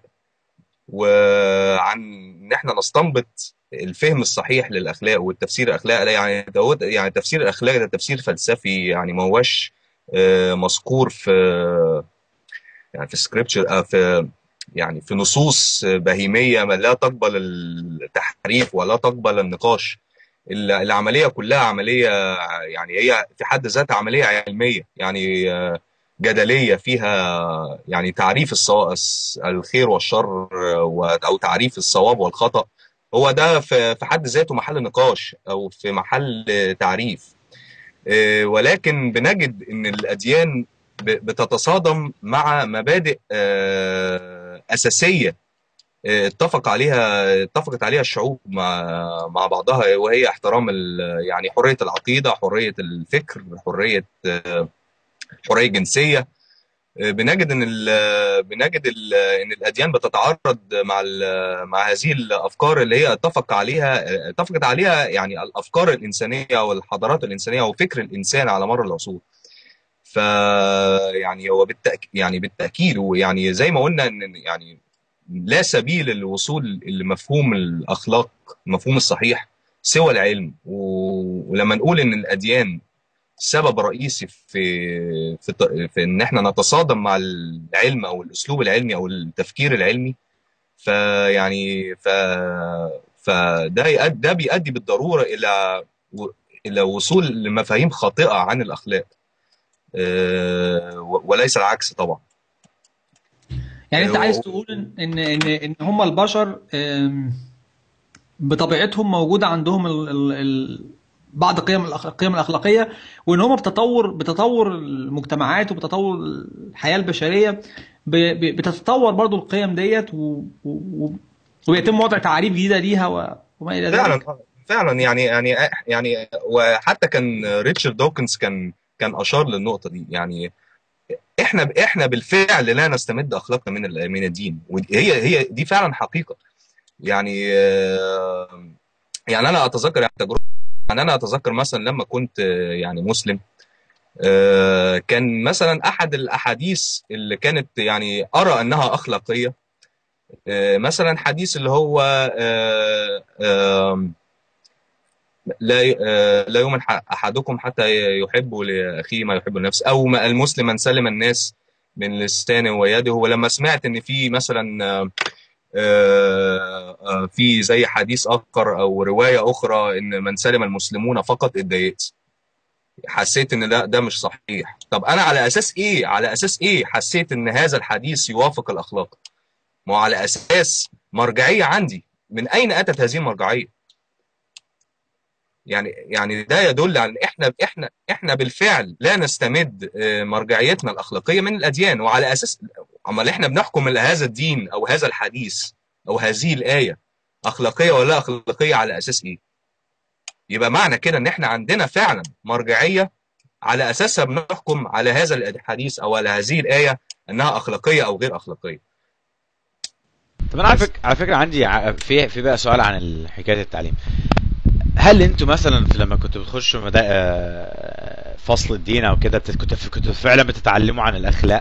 وعن ان احنا نستنبط الفهم الصحيح للاخلاق والتفسير الاخلاق لا يعني دوت يعني تفسير الاخلاق ده تفسير فلسفي يعني ما هوش آه، مذكور في يعني في سكريبتشر في يعني في نصوص بهيميه ما لا تقبل التحريف ولا تقبل النقاش ال- العمليه كلها عمليه يعني هي في حد ذاتها عمليه علميه يعني آه، جدليه فيها يعني تعريف الصوا- الس- الخير والشر آه، و- او تعريف الصواب والخطا هو ده في في حد ذاته محل نقاش او في محل آه، تعريف آه، ولكن بنجد ان الاديان ب- بتتصادم مع مبادئ آه، اساسيه آه، اتفق عليها اتفقت عليها الشعوب مع مع بعضها وهي احترام ال- يعني حريه العقيده حريه الفكر حريه آه، حريه جنسيه آه، بنجد ان ال- بنجد ال- ان الاديان بتتعارض مع ال- مع هذه الافكار اللي هي اتفق عليها اتفقت عليها يعني الافكار الانسانيه والحضارات الانسانيه وفكر الانسان على مر العصور ف يعني هو بالتأكيد يعني بالتأكيد ويعني زي ما قلنا ان يعني لا سبيل للوصول لمفهوم الأخلاق المفهوم الصحيح سوى العلم و- ولما نقول ان الأديان سبب رئيسي في في ط- في ان احنا نتصادم مع العلم او الاسلوب العلمي او التفكير العلمي فيعني ف فده يؤدي ده بيؤدي بالضرورة الى و- الى وصول لمفاهيم خاطئة عن الأخلاق آه، و- وليس العكس طبعا يعني انت آه، عايز و- تقول ان ان ان ان هم البشر آم، بطبيعتهم موجوده عندهم ال ال ال بعض قيم الأخ- القيم الاخلاقيه وان هم بتطور بتطور المجتمعات وبتطور الحياه البشريه ب- ب- بتتطور برضو القيم ديت و- و- و- ويتم وضع تعاريف جديده ليها و- وما الى ذلك فعلا فعلا يعني يعني يعني وحتى كان ريتشارد دوكنز كان كان اشار للنقطه دي يعني احنا احنا بالفعل لا نستمد اخلاقنا من ال- من الدين وهي هي دي فعلا حقيقه يعني آه، يعني انا اتذكر يعني تجربه يعني انا اتذكر مثلا لما كنت آه، يعني مسلم آه، كان مثلا احد الاحاديث اللي كانت يعني ارى انها اخلاقيه آه، مثلا حديث اللي هو آه، آم، لا آه، لا يؤمن ح- احدكم حتى يحب لاخيه ما يحب لنفسه او ما المسلم من سلم الناس من لسانه ويده ولما سمعت ان في مثلا آه، آه، آه، في زي حديث اخر او روايه اخرى ان من سلم المسلمون فقط اتضايقت حسيت ان لا ده مش صحيح طب انا على اساس ايه على اساس ايه حسيت ان هذا الحديث يوافق الاخلاق ما هو على اساس مرجعيه عندي من اين اتت هذه المرجعيه يعني يعني ده يدل على ان احنا احنا احنا بالفعل لا نستمد آه، مرجعيتنا الاخلاقيه من الاديان وعلى اساس امال احنا بنحكم هذا الدين او هذا الحديث او هذه الايه اخلاقيه ولا لا اخلاقيه على اساس ايه يبقى معنى كده ان احنا عندنا فعلا مرجعيه على اساسها بنحكم على هذا الحديث او على هذه الايه انها اخلاقيه او غير اخلاقيه طب انا على فكره على فكره عندي ع- في في بقى سؤال عن حكايه التعليم هل انتوا مثلا في لما كنتوا بتخشوا مدا... آه، فصل الدين او كده بت- كنتوا كنتوا فعلا بتتعلموا عن الاخلاق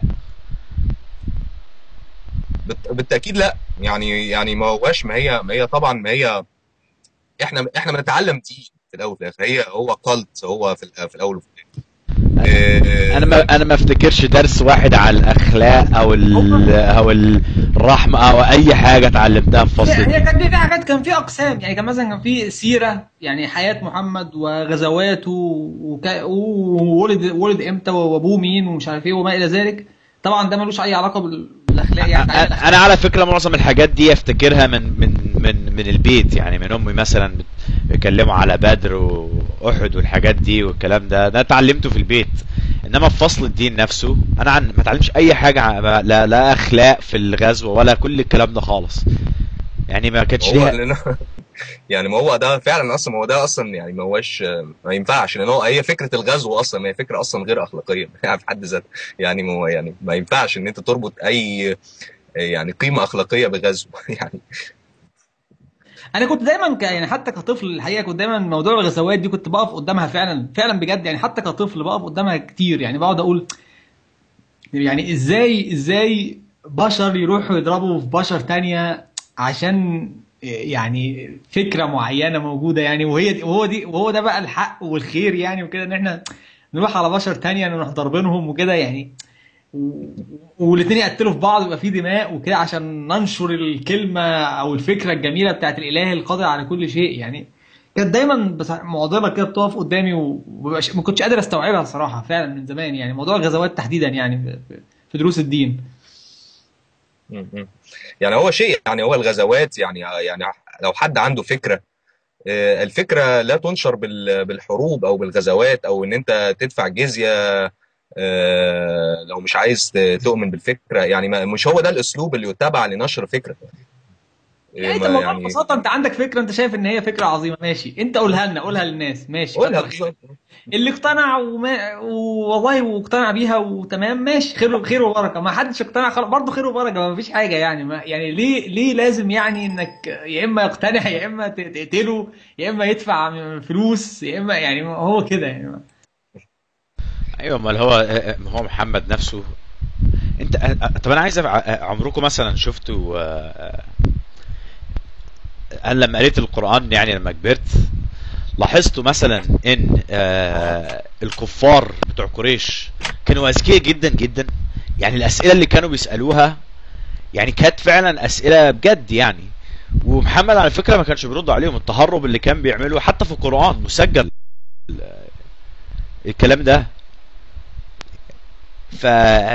بالت- بالتاكيد لا يعني يعني ما هواش ما هي ما هي طبعا ما هي احنا احنا بنتعلم دين في الاول وفي الاخر هي هو قلت هو في الأ- في الاول وفي الاخر آه، انا ما انا ما افتكرش درس واحد على الاخلاق او ال... او الرحمه او اي حاجه اتعلمتها في فصل هي هي الدين كان في في حاجات كان في اقسام يعني كان مثلا كان في سيره يعني حياه محمد وغزواته وك... وولد ولد امتى وابوه مين ومش عارف ايه وما الى ذلك طبعا ده ملوش اي علاقه بال- بالاخلاق يعني تعليم انا أنا على فكره معظم الحاجات دي افتكرها من من من من البيت يعني من امي مثلا بت- بيتكلموا على بدر واحد والحاجات دي والكلام ده ده اتعلمته في البيت انما في فصل الدين نفسه انا عن ما اتعلمش اي حاجه عن- لا, لا اخلاق في الغزو ولا كل الكلام ده خالص يعني ما كانتش هو ليها لأن- يعني ما هو ده فعلا اصلا ما هو ده اصلا يعني ما هوش ما ينفعش لان هو هي فكره الغزو اصلا ما هي فكره اصلا غير اخلاقيه يعني في حد ذاتها يعني ما هو يعني ما ينفعش ان انت تربط اي يعني قيمه اخلاقيه بغزو يعني انا كنت دايما ك... يعني حتى كطفل الحقيقه كنت دايما موضوع الغزوات دي كنت بقف قدامها فعلا فعلا بجد يعني حتى كطفل بقف قدامها كتير يعني بقعد اقول يعني ازاي ازاي بشر يروحوا يضربوا في بشر تانية عشان يعني فكره معينه موجوده يعني وهي دي وهو دي وهو ده بقى الحق والخير يعني وكده ان احنا نروح على بشر تانية نروح ضاربينهم وكده يعني والاثنين يقتلوا في بعض ويبقى في دماء وكده عشان ننشر الكلمه او الفكره الجميله بتاعت الاله القادر على كل شيء يعني كانت دايما بس معضله كده بتقف قدامي ومبقاش- ما كنتش قادر استوعبها صراحه فعلا من زمان يعني موضوع الغزوات تحديدا يعني في- في دروس الدين م- م. يعني هو شيء يعني هو الغزوات يعني يعني لو حد عنده فكره آه، الفكره لا تنشر بال- بالحروب او بالغزوات او ان انت تدفع جزيه آه، لو مش عايز ت- تؤمن بالفكره يعني ما- مش هو ده الاسلوب اللي يتبع لنشر فكره يعني انت ما- الموضوع يعني ببساطه انت عندك فكره انت شايف ان هي فكره عظيمه ماشي انت قولها لنا قولها للناس ماشي قولها كتر خيرك. بالظبط اللي اقتنع وما والله واقتنع بيها وتمام ماشي خير خير وبركه ما حدش اقتنع خلاص برضه خير وبركه ما فيش حاجه يعني ما يعني ليه ليه لازم يعني انك يا اما يقتنع يا اما ت- تقتله يا اما يدفع فلوس يا اما يعني هو كده يعني ايوه امال هو ما هو محمد نفسه انت طب انا عايز أبع- عمركم مثلا شفتوا آه، انا لما قريت القران يعني لما كبرت لاحظتوا مثلا ان آه، الكفار بتوع قريش كانوا اذكياء جدا جدا يعني الاسئله اللي كانوا بيسالوها يعني كانت فعلا اسئله بجد يعني ومحمد على فكره ما كانش بيرد عليهم التهرب اللي كان بيعمله حتى في القران مسجل الكلام ده ف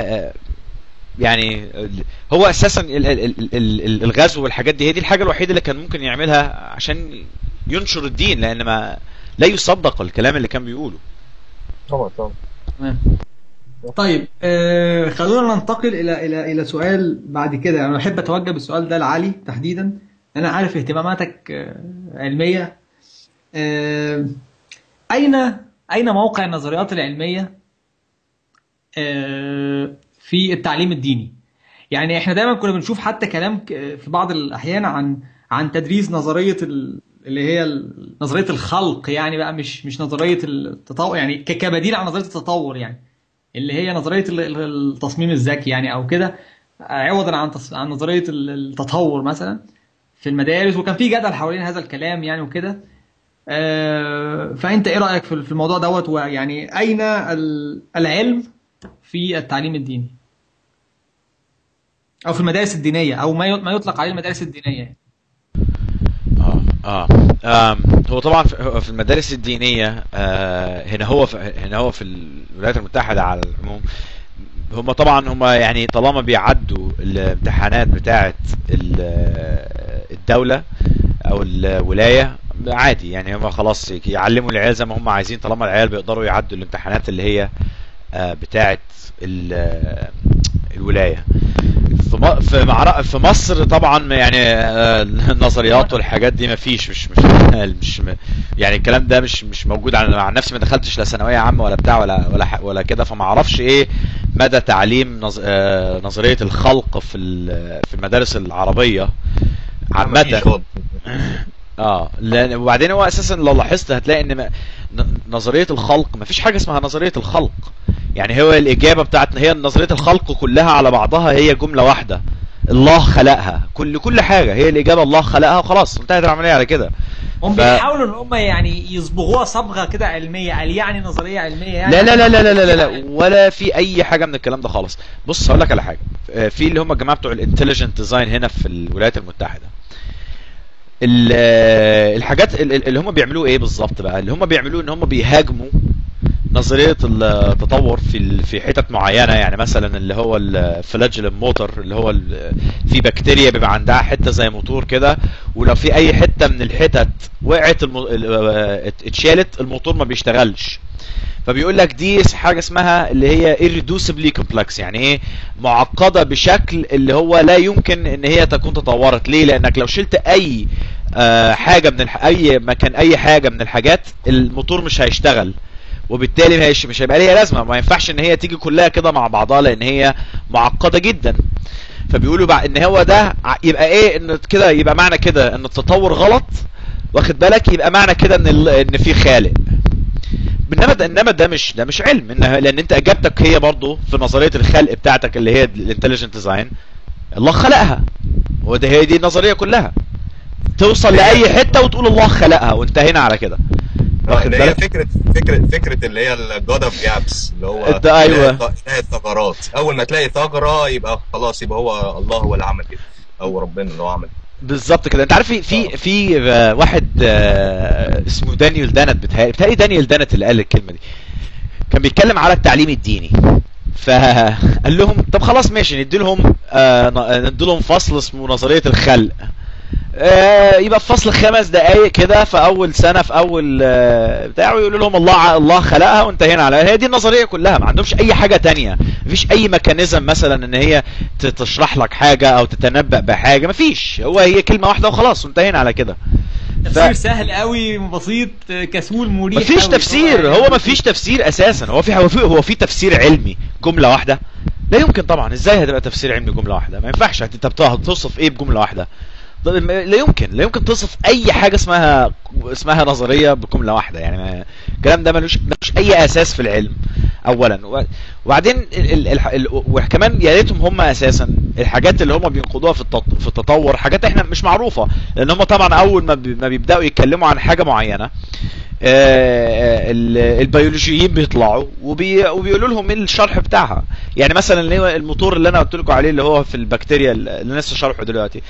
يعني هو اساسا ال- ال- ال- ال- الغزو والحاجات دي هي دي الحاجه الوحيده اللي كان ممكن يعملها عشان ينشر الدين لان ما لا يصدق الكلام اللي كان بيقوله طبعا طبعا تمام طيب آه خلونا ننتقل الى الى الى سؤال بعد كده انا بحب اتوجه بالسؤال ده لعلي تحديدا انا عارف اهتماماتك آه علميه آه اين اين موقع النظريات العلميه آه في التعليم الديني يعني احنا دايما كنا بنشوف حتى كلام ك- في بعض الاحيان عن عن تدريس نظريه ال- اللي هي ال- نظريه الخلق يعني بقى مش مش نظريه التطور يعني ك- كبديل عن نظريه التطور يعني اللي هي نظريه ال- ال- التصميم الذكي يعني او كده عوضا عن تص- عن نظريه ال- التطور مثلا في المدارس وكان في جدل حوالين هذا الكلام يعني وكده آه، فانت ايه رايك في في الموضوع دوت ويعني اين ال- العلم في التعليم الديني او في المدارس الدينيه او ما ي- ما يطلق عليه المدارس الدينيه يعني. اه اه آم، هو طبعا في في المدارس الدينية آه، هنا هو في هنا هو في الولايات المتحدة على العموم هم طبعا هم يعني طالما بيعدوا الامتحانات بتاعة ال- الدولة او الولاية عادي يعني هم خلاص يعلموا العيال زي ما هم عايزين طالما العيال بيقدروا يعدوا الامتحانات اللي هي آه، بتاعة ال- الولاية في م- في معر- في مصر طبعا يعني آه، النظريات والحاجات دي مفيش مش مش مش م- يعني الكلام ده مش مش موجود انا عن نفسي ما دخلتش لا ثانويه عامه ولا بتاع ولا ولا ح- ولا كده فما اعرفش ايه مدى تعليم نظ- آه، نظريه الخلق في ال- في المدارس العربيه مفيش عامه خالص اه لان وبعدين هو اساسا لو لاحظت هتلاقي ان ما- ن- نظريه الخلق ما فيش حاجه اسمها نظريه الخلق يعني هو الاجابه بتاعت هي نظريه الخلق كلها على بعضها هي جمله واحده الله خلقها كل كل حاجه هي الاجابه الله خلقها وخلاص انتهت العمليه على كده هم ف- بيحاولوا ان هم يعني يصبغوها صبغه كده علميه قال يعني نظريه علميه يعني لا لا لا لا لا لا, لا, لا ولا في اي حاجه من الكلام ده خالص بص هقول لك على حاجه آه، في اللي هم الجماعه بتوع الانتليجنت ديزاين هنا في الولايات المتحده ال- آه، الحاجات ال- ال- اللي هم بيعملوه ايه بالظبط بقى اللي هم بيعملوه ان هم بيهاجموا نظريه التطور في ال- في حتت معينه يعني مثلا اللي هو الفلاجيلم موتور اللي هو ال- في بكتيريا بيبقى عندها حته زي موتور كده ولو في اي حته من الحتت وقعت الم... ال- آه، ات- اتشالت الموتور ما بيشتغلش فبيقول لك دي حاجه اسمها اللي هي irreducibly complex يعني ايه معقده بشكل اللي هو لا يمكن ان هي تكون تطورت ليه لانك لو شلت اي آه حاجه من الح... اي مكان اي حاجه من الحاجات الموتور مش هيشتغل وبالتالي مش مش هيبقى ليها لازمه ما ينفعش ان هي تيجي كلها كده مع بعضها لان هي معقده جدا فبيقولوا بقى ان هو ده ع- يبقى ايه ان كده يبقى معنى كده ان التطور غلط واخد بالك يبقى معنى كده ان ال- ان في خالق انما ده انما ده مش ده مش علم إنها لان انت اجابتك هي برضو في نظريه الخلق بتاعتك اللي هي الانتليجنت ديزاين الله خلقها وده هي دي النظريه كلها توصل لاي حته وتقول الله خلقها وانتهينا على كده واخد اللي هي بالك فكره فكره فكره اللي هي الجاد اوف جابس اللي هو ده أيوة. تلاقي تلاقي ثغرات اول ما تلاقي ثغره يبقى خلاص يبقى هو الله هو اللي عمل كده او ربنا اللي هو عمل كده. بالظبط كده انت عارف في في في آه، واحد آه، اسمه دانيال دانت بتهيألي بتهيألي دانيال دانت اللي قال الكلمه دي كان بيتكلم على التعليم الديني فقال لهم طب خلاص ماشي ندي لهم آه ندي لهم فصل اسمه نظريه الخلق آه يبقى في فصل خمس دقائق كده في اول سنه في اول آه بتاعه يقولوا لهم الله ع- الله خلقها وانتهينا على هي دي النظريه كلها ما عندهمش اي حاجه تانية مفيش اي ميكانيزم مثلا ان هي ت- تشرح لك حاجه او تتنبأ بحاجه مفيش هو هي كلمه واحده وخلاص وانتهينا على كده تفسير سهل قوي بسيط كسول مريح مفيش قوي. تفسير هو مفيش تفسير اساسا هو في هو في هو في تفسير علمي جمله واحده لا يمكن طبعا ازاي هتبقى تفسير علمي جمله واحده ما ينفعش هت- انت بت- هتوصف ايه بجمله واحده طب ما- لا يمكن لا يمكن توصف اي حاجه اسمها اسمها نظريه بجمله واحده يعني ما- الكلام ده ملوش ملوش اي اساس في العلم اولا و- وبعدين ال ال ال ال وكمان يا ريتهم هم اساسا الحاجات اللي هم بينقضوها في التط- في التطور حاجات احنا مش معروفه لان هم طبعا اول ما بي- ما بيبداوا يتكلموا عن حاجه معينه آه، ال- البيولوجيين بيطلعوا وبي وبيقولوا لهم ايه الشرح بتاعها يعني مثلا اللي هو الموتور اللي انا قلت لكم عليه اللي هو في البكتيريا اللي لسه شرحه دلوقتي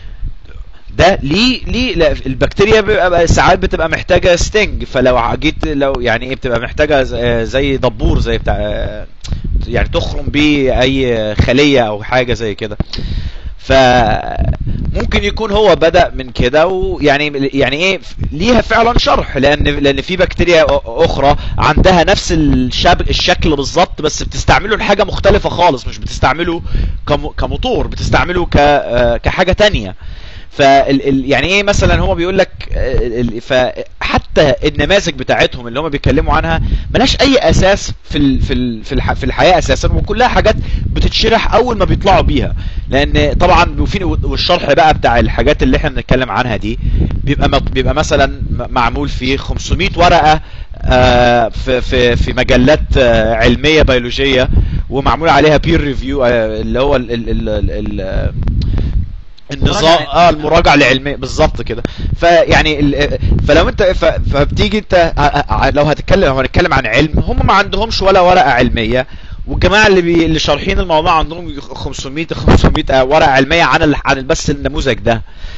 ده ليه ليه لا البكتيريا بيبقى ساعات بتبقى محتاجه ستنج فلو جيت لو يعني ايه بتبقى محتاجه ز- زي دبور زي بتاع يعني تخرم بيه اي خليه او حاجه زي كده فممكن يكون هو بدأ من كده ويعني يعني ايه ليها فعلا شرح لان لان في بكتيريا أ- اخرى عندها نفس الشب الشكل بالظبط بس بتستعمله لحاجه مختلفه خالص مش بتستعمله كم- كموتور بتستعمله ك آه، كحاجه تانية فال ال- يعني ايه مثلا هو بيقول لك آه، ال- فحتى النماذج بتاعتهم اللي هم بيتكلموا عنها ملهاش اي اساس في ال في ال في, الح في الحياه اساسا وكلها حاجات بتتشرح اول ما بيطلعوا بيها لان طبعا وفي والشرح بقى بتاع الحاجات اللي احنا بنتكلم عنها دي بيبقى مط- بيبقى مثلا م- معمول فيه 500 ورقه آه، في في في مجلات آه، علميه بيولوجيه ومعمول عليها بير ريفيو اللي هو ال ال ال ال النظام مراجعة اه المراجعه العلميه بالظبط كده فيعني ال- فلو انت ف- فبتيجي انت ع- ع- لو هتتكلم لو هنتكلم عن علم هم ما عندهمش ولا ورقه علميه والجماعه اللي بي اللي شارحين الموضوع عندهم 500 500 ورقه علميه عن ال- عن بس النموذج ده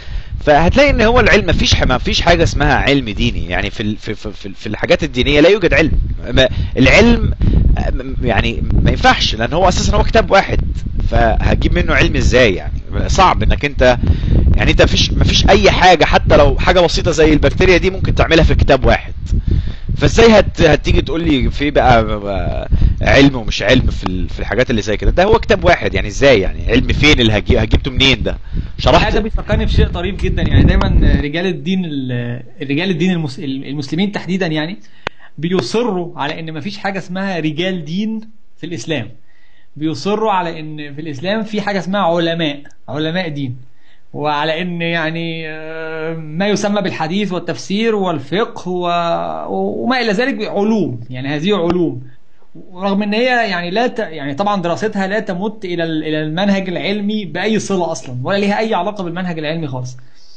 فهتلاقي ان هو العلم مفيش ح- مفيش حاجه اسمها علم ديني يعني في ال- في في, في, في الحاجات الدينيه لا يوجد علم ما- العلم م- يعني ما ينفعش لان هو اساسا هو كتاب واحد فهتجيب منه علم ازاي يعني صعب انك انت يعني انت مفيش مفيش اي حاجه حتى لو حاجه بسيطه زي البكتيريا دي ممكن تعملها في كتاب واحد فازاي هت... هتيجي تقول لي في بقى بقى علم ومش علم في ال... في الحاجات اللي زي كده ده هو كتاب واحد يعني ازاي يعني علم فين اللي هجي... هجيبته منين ده شرحت هذا بيفكرني بشيء طريف جدا يعني دايما رجال الدين ال- رجال الدين المس- المسلمين تحديدا يعني بيصروا على ان مفيش حاجه اسمها رجال دين في الاسلام بيصروا على ان في الاسلام في حاجه اسمها علماء علماء دين وعلى ان يعني آه، ما يسمى بالحديث والتفسير والفقه و- وما الى ذلك علوم يعني هذه علوم رغم ان هي يعني لا ت... يعني طبعا دراستها لا تمت الى ال- الى المنهج العلمي باي صله اصلا ولا ليها اي علاقه بالمنهج العلمي خالص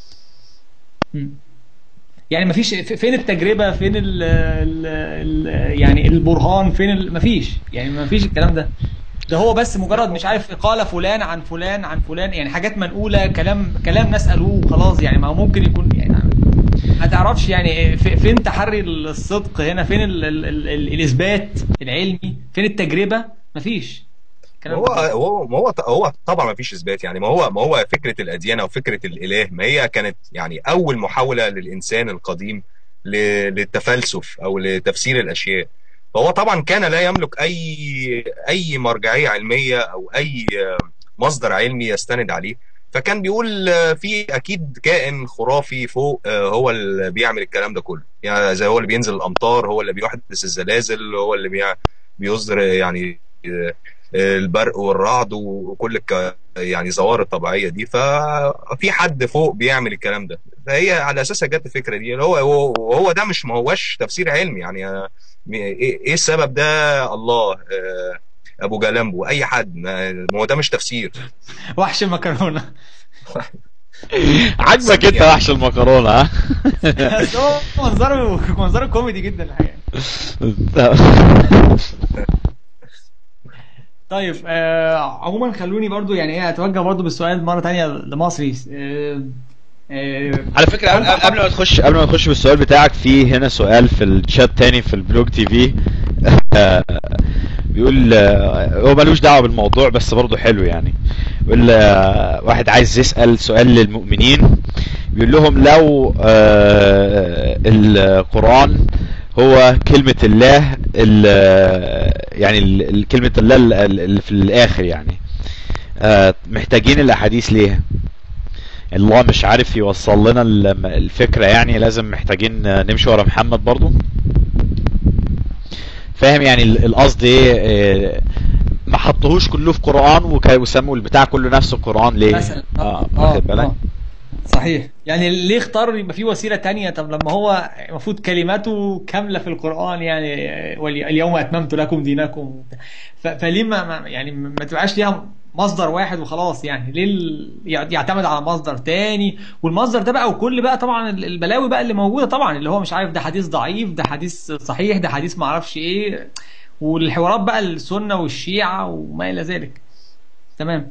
مم. يعني مفيش ف- فين التجربه فين ال ال ال يعني البرهان فين ال... مفيش يعني مفيش الكلام ده ده هو بس مجرد مش عارف قال فلان عن فلان عن فلان يعني حاجات منقوله كلام كلام ناس قالوه وخلاص يعني ما هو ممكن يكون يعني ما تعرفش يعني في- فين تحري الصدق هنا فين ال ال ال ال الاثبات العلمي فين التجربه مفيش كلام هو هو ما هو هو طبعا ما فيش اثبات يعني ما هو ما هو فكره الاديان او فكره الاله ما هي كانت يعني اول محاوله للانسان القديم ل- للتفلسف او لتفسير الاشياء فهو طبعا كان لا يملك اي اي مرجعيه علميه او اي مصدر علمي يستند عليه فكان بيقول في اكيد كائن خرافي فوق هو اللي بيعمل الكلام ده كله يعني زي هو اللي بينزل الامطار هو اللي بيحدث الزلازل هو اللي بي- بيصدر يعني البرق والرعد وكل الك... يعني ظواهر الطبيعيه دي ففي حد فوق بيعمل الكلام ده فهي على اساسها جت الفكره دي هو هو هو ده مش ما هوش تفسير علمي يعني آه، ايه إيه السبب ده الله آه، ابو جلامبو اي حد ما ما هو ده مش تفسير وحش المكرونه عاجبك انت يعني. وحش المكرونه ها بس هو منظره منظره كوميدي جدا الحقيقه طيب آه عموما خلوني برضو يعني ايه اتوجه برضو بالسؤال مره تانية لمصري آه آه على فكره قبل قبل ما تخش قبل ما تخش بالسؤال بتاعك في هنا سؤال في الشات تاني في البلوج تي في بيقول آه، هو ملوش دعوه بالموضوع بس برضه حلو يعني بيقول آه، واحد عايز يسال سؤال للمؤمنين بيقول لهم لو آه، القران هو كلمه الله ال- يعني ال- ال- كلمه الله ال- ال- اللي في الاخر يعني آه، محتاجين الاحاديث ليها الله مش عارف يوصل لنا ال- الفكرة يعني لازم محتاجين نمشي ورا محمد برضو فاهم يعني ال- القصد ايه آه، ما حطوهوش كله في قرآن وك- وسموا البتاع كله نفس القرآن ليه مثلا اه واخد بالك صحيح يعني ليه اختار يبقى في وسيله تانية طب لما هو المفروض كلماته كامله في القران يعني آه، والي- اليوم اتممت لكم دينكم ف- فليه ما ما- يعني ما تبقاش ليها مصدر واحد وخلاص يعني ليه ال- يع- يعتمد على مصدر تاني والمصدر ده بقى وكل بقى طبعا ال- البلاوي بقى اللي موجوده طبعا اللي هو مش عارف ده حديث ضعيف ده حديث صحيح ده حديث ما اعرفش ايه والحوارات بقى السنه والشيعه وما الى ذلك تمام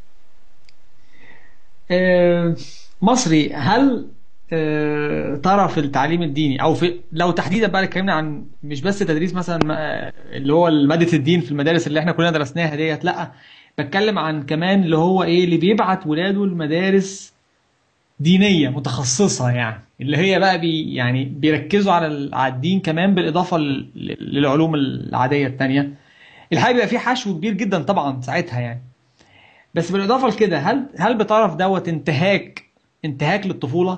آه، مصري هل آه، ترى في التعليم الديني او في لو تحديدا بقى اتكلمنا عن مش بس تدريس مثلا ما- اللي هو ماده الدين في المدارس اللي احنا كلنا درسناها ديت لا بتكلم عن كمان اللي هو ايه اللي بيبعت ولاده المدارس دينيه متخصصه يعني اللي هي بقى بي يعني بيركزوا على ال- على الدين كمان بالاضافه لل- للعلوم العاديه التانيه الحقيقه بيبقى في حشو كبير جدا طبعا ساعتها يعني بس بالاضافه لكده هل هل بتعرف دوت انتهاك انتهاك للطفوله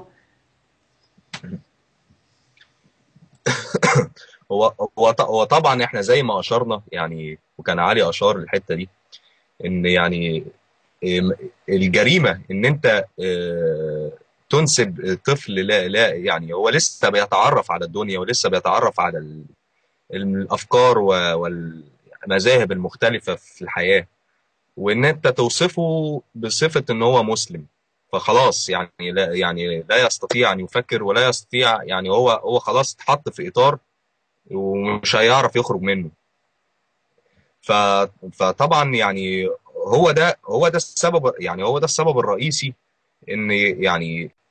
هو هو ط- هو طبعا احنا زي ما اشرنا يعني وكان علي اشار الحته دي ان يعني إم- الجريمه ان انت آه، تنسب طفل لا لا يعني هو لسه بيتعرف على الدنيا ولسه بيتعرف على ال- الافكار و- والمذاهب المختلفه في الحياه وان انت توصفه بصفه ان هو مسلم فخلاص يعني لا يعني لا يستطيع ان يفكر ولا يستطيع يعني هو هو خلاص اتحط في اطار ومش هيعرف يخرج منه ف فطبعا يعني هو ده هو ده السبب يعني هو ده السبب الرئيسي ان يعني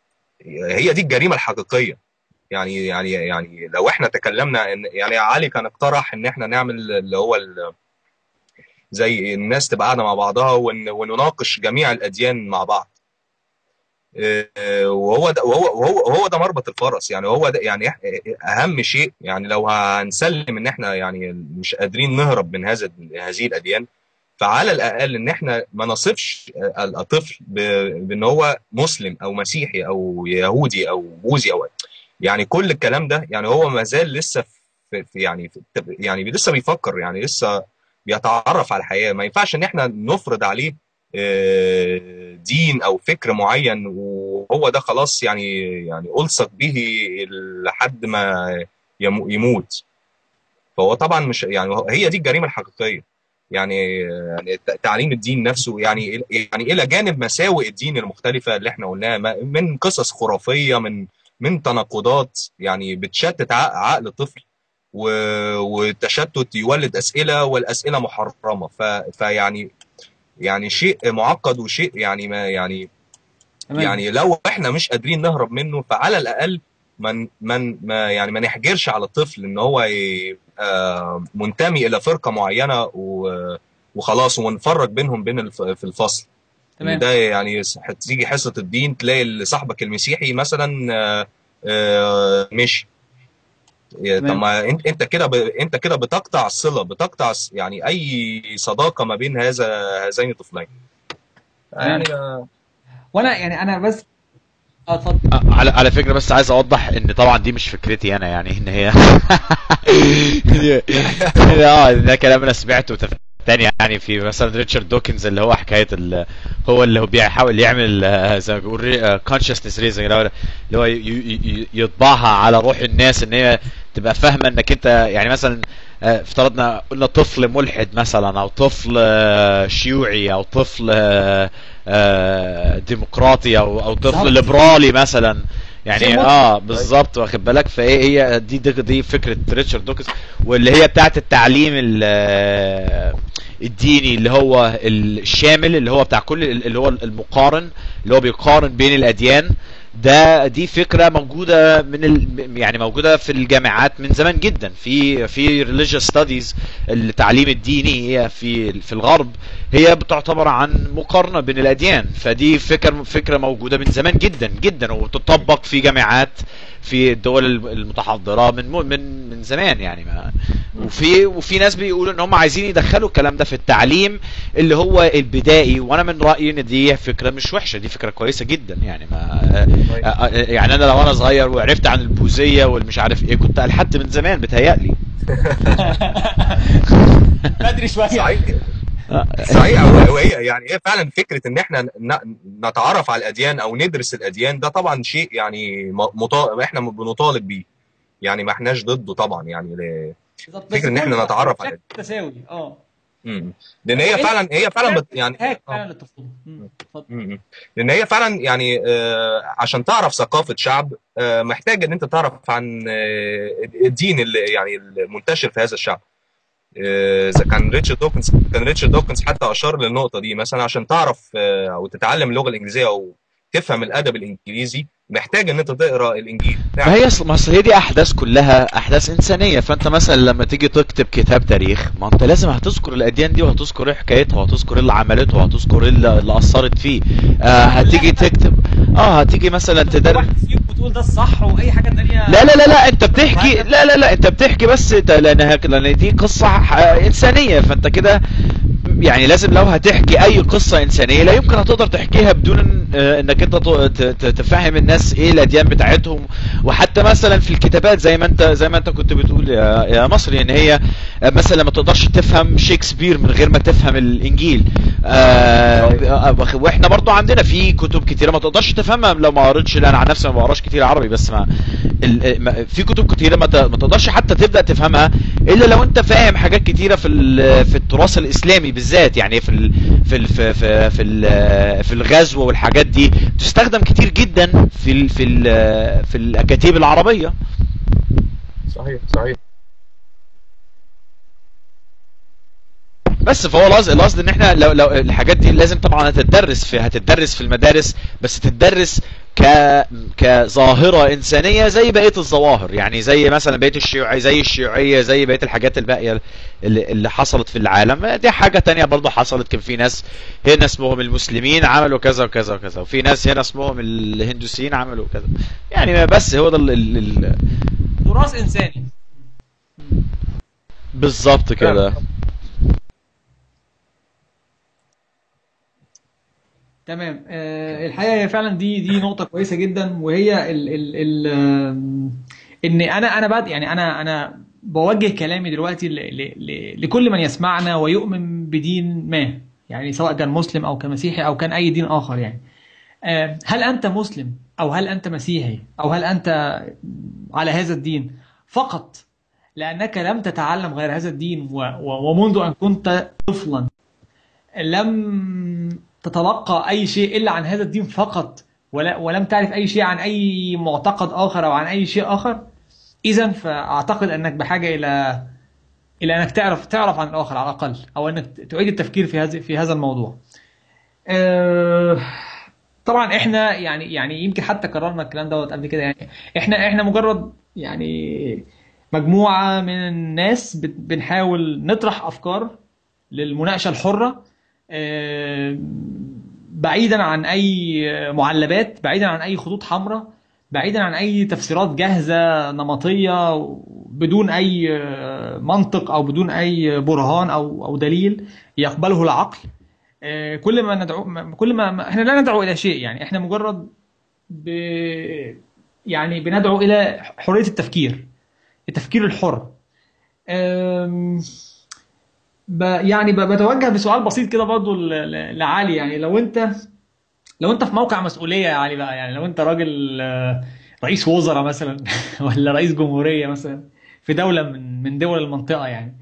هي دي الجريمه الحقيقيه يعني يعني يعني لو احنا تكلمنا ان يعني علي كان اقترح ان احنا نعمل اللي هو ال- زي الناس تبقى قاعده مع بعضها ون- ونناقش جميع الاديان مع بعض آه، وهو ده وهو وهو وهو ده مربط الفرس يعني هو ده يعني إح- اهم شيء يعني لو هنسلم ان احنا يعني مش قادرين نهرب من هذا هذه الاديان فعلى الاقل ان احنا ما نصفش الطفل ب- بان هو مسلم او مسيحي او يهودي او بوذي او يعني كل الكلام ده يعني هو ما زال لسه في في- يعني في يعني لسه بيفكر يعني لسه بيتعرف على الحياه ما ينفعش ان احنا نفرض عليه آه، دين او فكر معين وهو ده خلاص يعني يعني الصق به لحد ما يمو- يموت فهو طبعا مش يعني هي دي الجريمه الحقيقيه يعني يعني تعليم الدين نفسه يعني يعني الى جانب مساوئ الدين المختلفه اللي احنا قلناها ما- من قصص خرافيه من من تناقضات يعني بتشتت عق- عقل الطفل و- والتشتت يولد اسئله والاسئله محرمه ف فيعني يعني شيء معقد وشيء يعني ما يعني تمام يعني لو احنا مش قادرين نهرب منه فعلى الاقل من من ما يعني ما نحجرش على الطفل ان هو يبقى منتمي الى فرقه معينه و- وخلاص ونفرق بينهم بين الف- في الفصل ان تمام ده يعني س- تيجي حصه الدين تلاقي صاحبك المسيحي مثلا آه، آه، مشي يا- طب تمام ما انت انت كده ب... انت كده بتقطع الصله بتقطع الس- يعني اي صداقه ما بين هذا هذين الطفلين تمام يعني آه، وانا يعني انا بس اه اتفضل على على فكرة بس عايز اوضح ان طبعا دي مش فكرتي انا يعني ان هي اه ده كلام انا سمعته تف- تاني يعني في مثلا ريتشارد دوكنز اللي هو حكايه ال... هو اللي هو بيحاول يعمل آه، زي ما بيقول كونشسنس ريزنج اللي هو اللي هو ي- ي- ي- يطبعها على روح الناس ان هي تبقى فاهمه انك انت يعني مثلا آه، افترضنا قلنا طفل ملحد مثلا او طفل آه، شيوعي او طفل آه، آه، ديمقراطي او او طفل بالظبط ليبرالي مثلا يعني شيء مضحك اه بالظبط واخد بالك فايه هي دي دي, دي فكره ريتشارد دوكنز واللي هي بتاعت التعليم ال- الديني اللي هو الشامل اللي هو بتاع كل اللي هو المقارن اللي هو بيقارن بين الاديان ده دي فكره موجوده من ال... يعني موجوده في الجامعات من زمان جدا في في religious studies التعليم الديني هي في في الغرب هي بتعتبر عن مقارنه بين الاديان فدي فكره فكره موجوده من زمان جدا جدا وتطبق في جامعات في الدول المتحضره من من من زمان يعني ما وفي وفي ناس بيقولوا ان هم عايزين يدخلوا الكلام ده في التعليم اللي هو البدائي وانا من رايي ان دي فكره مش وحشه دي فكره كويسه جدا يعني ما يعني انا لو انا صغير وعرفت عن البوذيه والمش عارف ايه كنت الحدت من زمان بتهيألي بدري شويه صحيح صحيح هو- وهي يعني ايه فعلا فكره ان احنا ن- نتعرف على الاديان او ندرس الاديان ده طبعا شيء يعني م- مطا... احنا بنطالب بيه يعني ما احناش ضده طبعا يعني ل... بالظبط بس فكره ان احنا كله نتعرف على بشكل تساوي اه مم. لان هي فعلا هي فعلا بت... يعني هاك آه. فعلا للطفوله مم. اتفضل مم. لان هي فعلا يعني آه، عشان تعرف ثقافه شعب آه، محتاج ان انت تعرف عن آه، الدين اللي يعني المنتشر في هذا الشعب آه، اذا كان ريتشارد دوكنز كان ريتشارد دوكنز حتى اشار للنقطه دي مثلا عشان تعرف آه، او تتعلم اللغه الانجليزيه او تفهم الادب الانجليزي محتاج ان انت تقرا الانجيل ما هي اصل ما اصل هي دي احداث كلها احداث انسانيه فانت مثلا لما تيجي تكتب كتاب تاريخ ما انت لازم هتذكر الاديان دي وهتذكر ايه حكايتها وهتذكر ايه اللي عملته وهتذكر ايه اللي اللي اثرت فيه آه هتيجي تكتب اه هتيجي مثلا تدرس واحد فيكم بتقول ده الصح واي حاجه تانية لا لا لا لا انت بتحكي لا لا لا انت بتحكي بس ده لانها لان دي قصه ح- انسانيه فانت كده يعني لازم لو هتحكي اي قصه انسانيه لا يمكن هتقدر تحكيها بدون آه، انك انت ت- ت- ت- تفهم الناس ايه الاديان بتاعتهم وحتى مثلا في الكتابات زي ما انت زي ما انت كنت بتقول يا يا مصري ان هي آه، مثلا ما تقدرش تفهم شكسبير من غير ما تفهم الانجيل آه، آه، واحنا برضو عندنا في كتب كتيره ما تقدرش تفهمها لو ما قريتش لا انا عن نفسي ما بقراش كتير عربي بس ما ال- ما- في كتب كتيره ما ت- ما تقدرش حتى تبدا تفهمها الا لو انت فاهم حاجات كتيره في ال- في التراث الاسلامي بالذات يعني في ال في ال في في في, ال- في الغزو والحاجات دي تستخدم كتير جدا في ال في ال في الاكاتيب العربيه صحيح صحيح بس فهو القصد القصد ان احنا لو لو الحاجات دي لازم طبعا هتتدرس في هتتدرس في المدارس بس تتدرس ك كظاهره انسانيه زي بقيه الظواهر يعني زي مثلا بقيه الشيوعيه زي الشيوعيه زي بقيه الحاجات الباقيه اللي, اللي حصلت في العالم دي حاجه تانية برضه حصلت كان في ناس هنا اسمهم المسلمين عملوا كذا وكذا وكذا وفي ناس هنا اسمهم الهندوسيين عملوا كذا يعني بس هو ده ال... ال... ال... تراث انساني بالظبط كده تمام آه، الحقيقه هي فعلا دي دي نقطه كويسه جدا وهي ال ال ال آم، ان انا انا بعد يعني انا انا بوجه كلامي دلوقتي ل ل ل لكل من يسمعنا ويؤمن بدين ما يعني سواء كان مسلم او كمسيحي او كان اي دين اخر يعني آه، هل انت مسلم او هل انت مسيحي او هل انت على هذا الدين فقط لانك لم تتعلم غير هذا الدين و- و- ومنذ ان كنت طفلا لم تتلقى أي شيء إلا عن هذا الدين فقط ولا ولم تعرف أي شيء عن أي معتقد آخر أو عن أي شيء آخر إذا فأعتقد أنك بحاجة إلى إلى أنك تعرف تعرف عن الآخر على الأقل أو أنك تعيد التفكير في هذا في هذا الموضوع. آه، طبعا احنا يعني يعني يمكن حتى كررنا الكلام دوت قبل كده يعني احنا احنا مجرد يعني مجموعة من الناس بت- بنحاول نطرح أفكار للمناقشة الحرة آه، بعيدا عن أي معلبات بعيدا عن أي خطوط حمراء بعيدا عن أي تفسيرات جاهزة نمطية بدون أي آه، منطق أو بدون أي برهان أو أو دليل يقبله العقل آه، كل ما ندعو ما- كل ما ما- احنا لا ندعو الى شيء يعني احنا مجرد ب يعني بندعو الى حريه التفكير التفكير الحر أم... ب... يعني ب... بتوجه بسؤال بسيط كده برضو ل... ل- لعلي يعني لو انت لو انت في موقع مسؤوليه يا علي بقى يعني لو انت راجل آه، رئيس وزراء مثلا ولا رئيس جمهوريه مثلا في دوله من من دول المنطقه يعني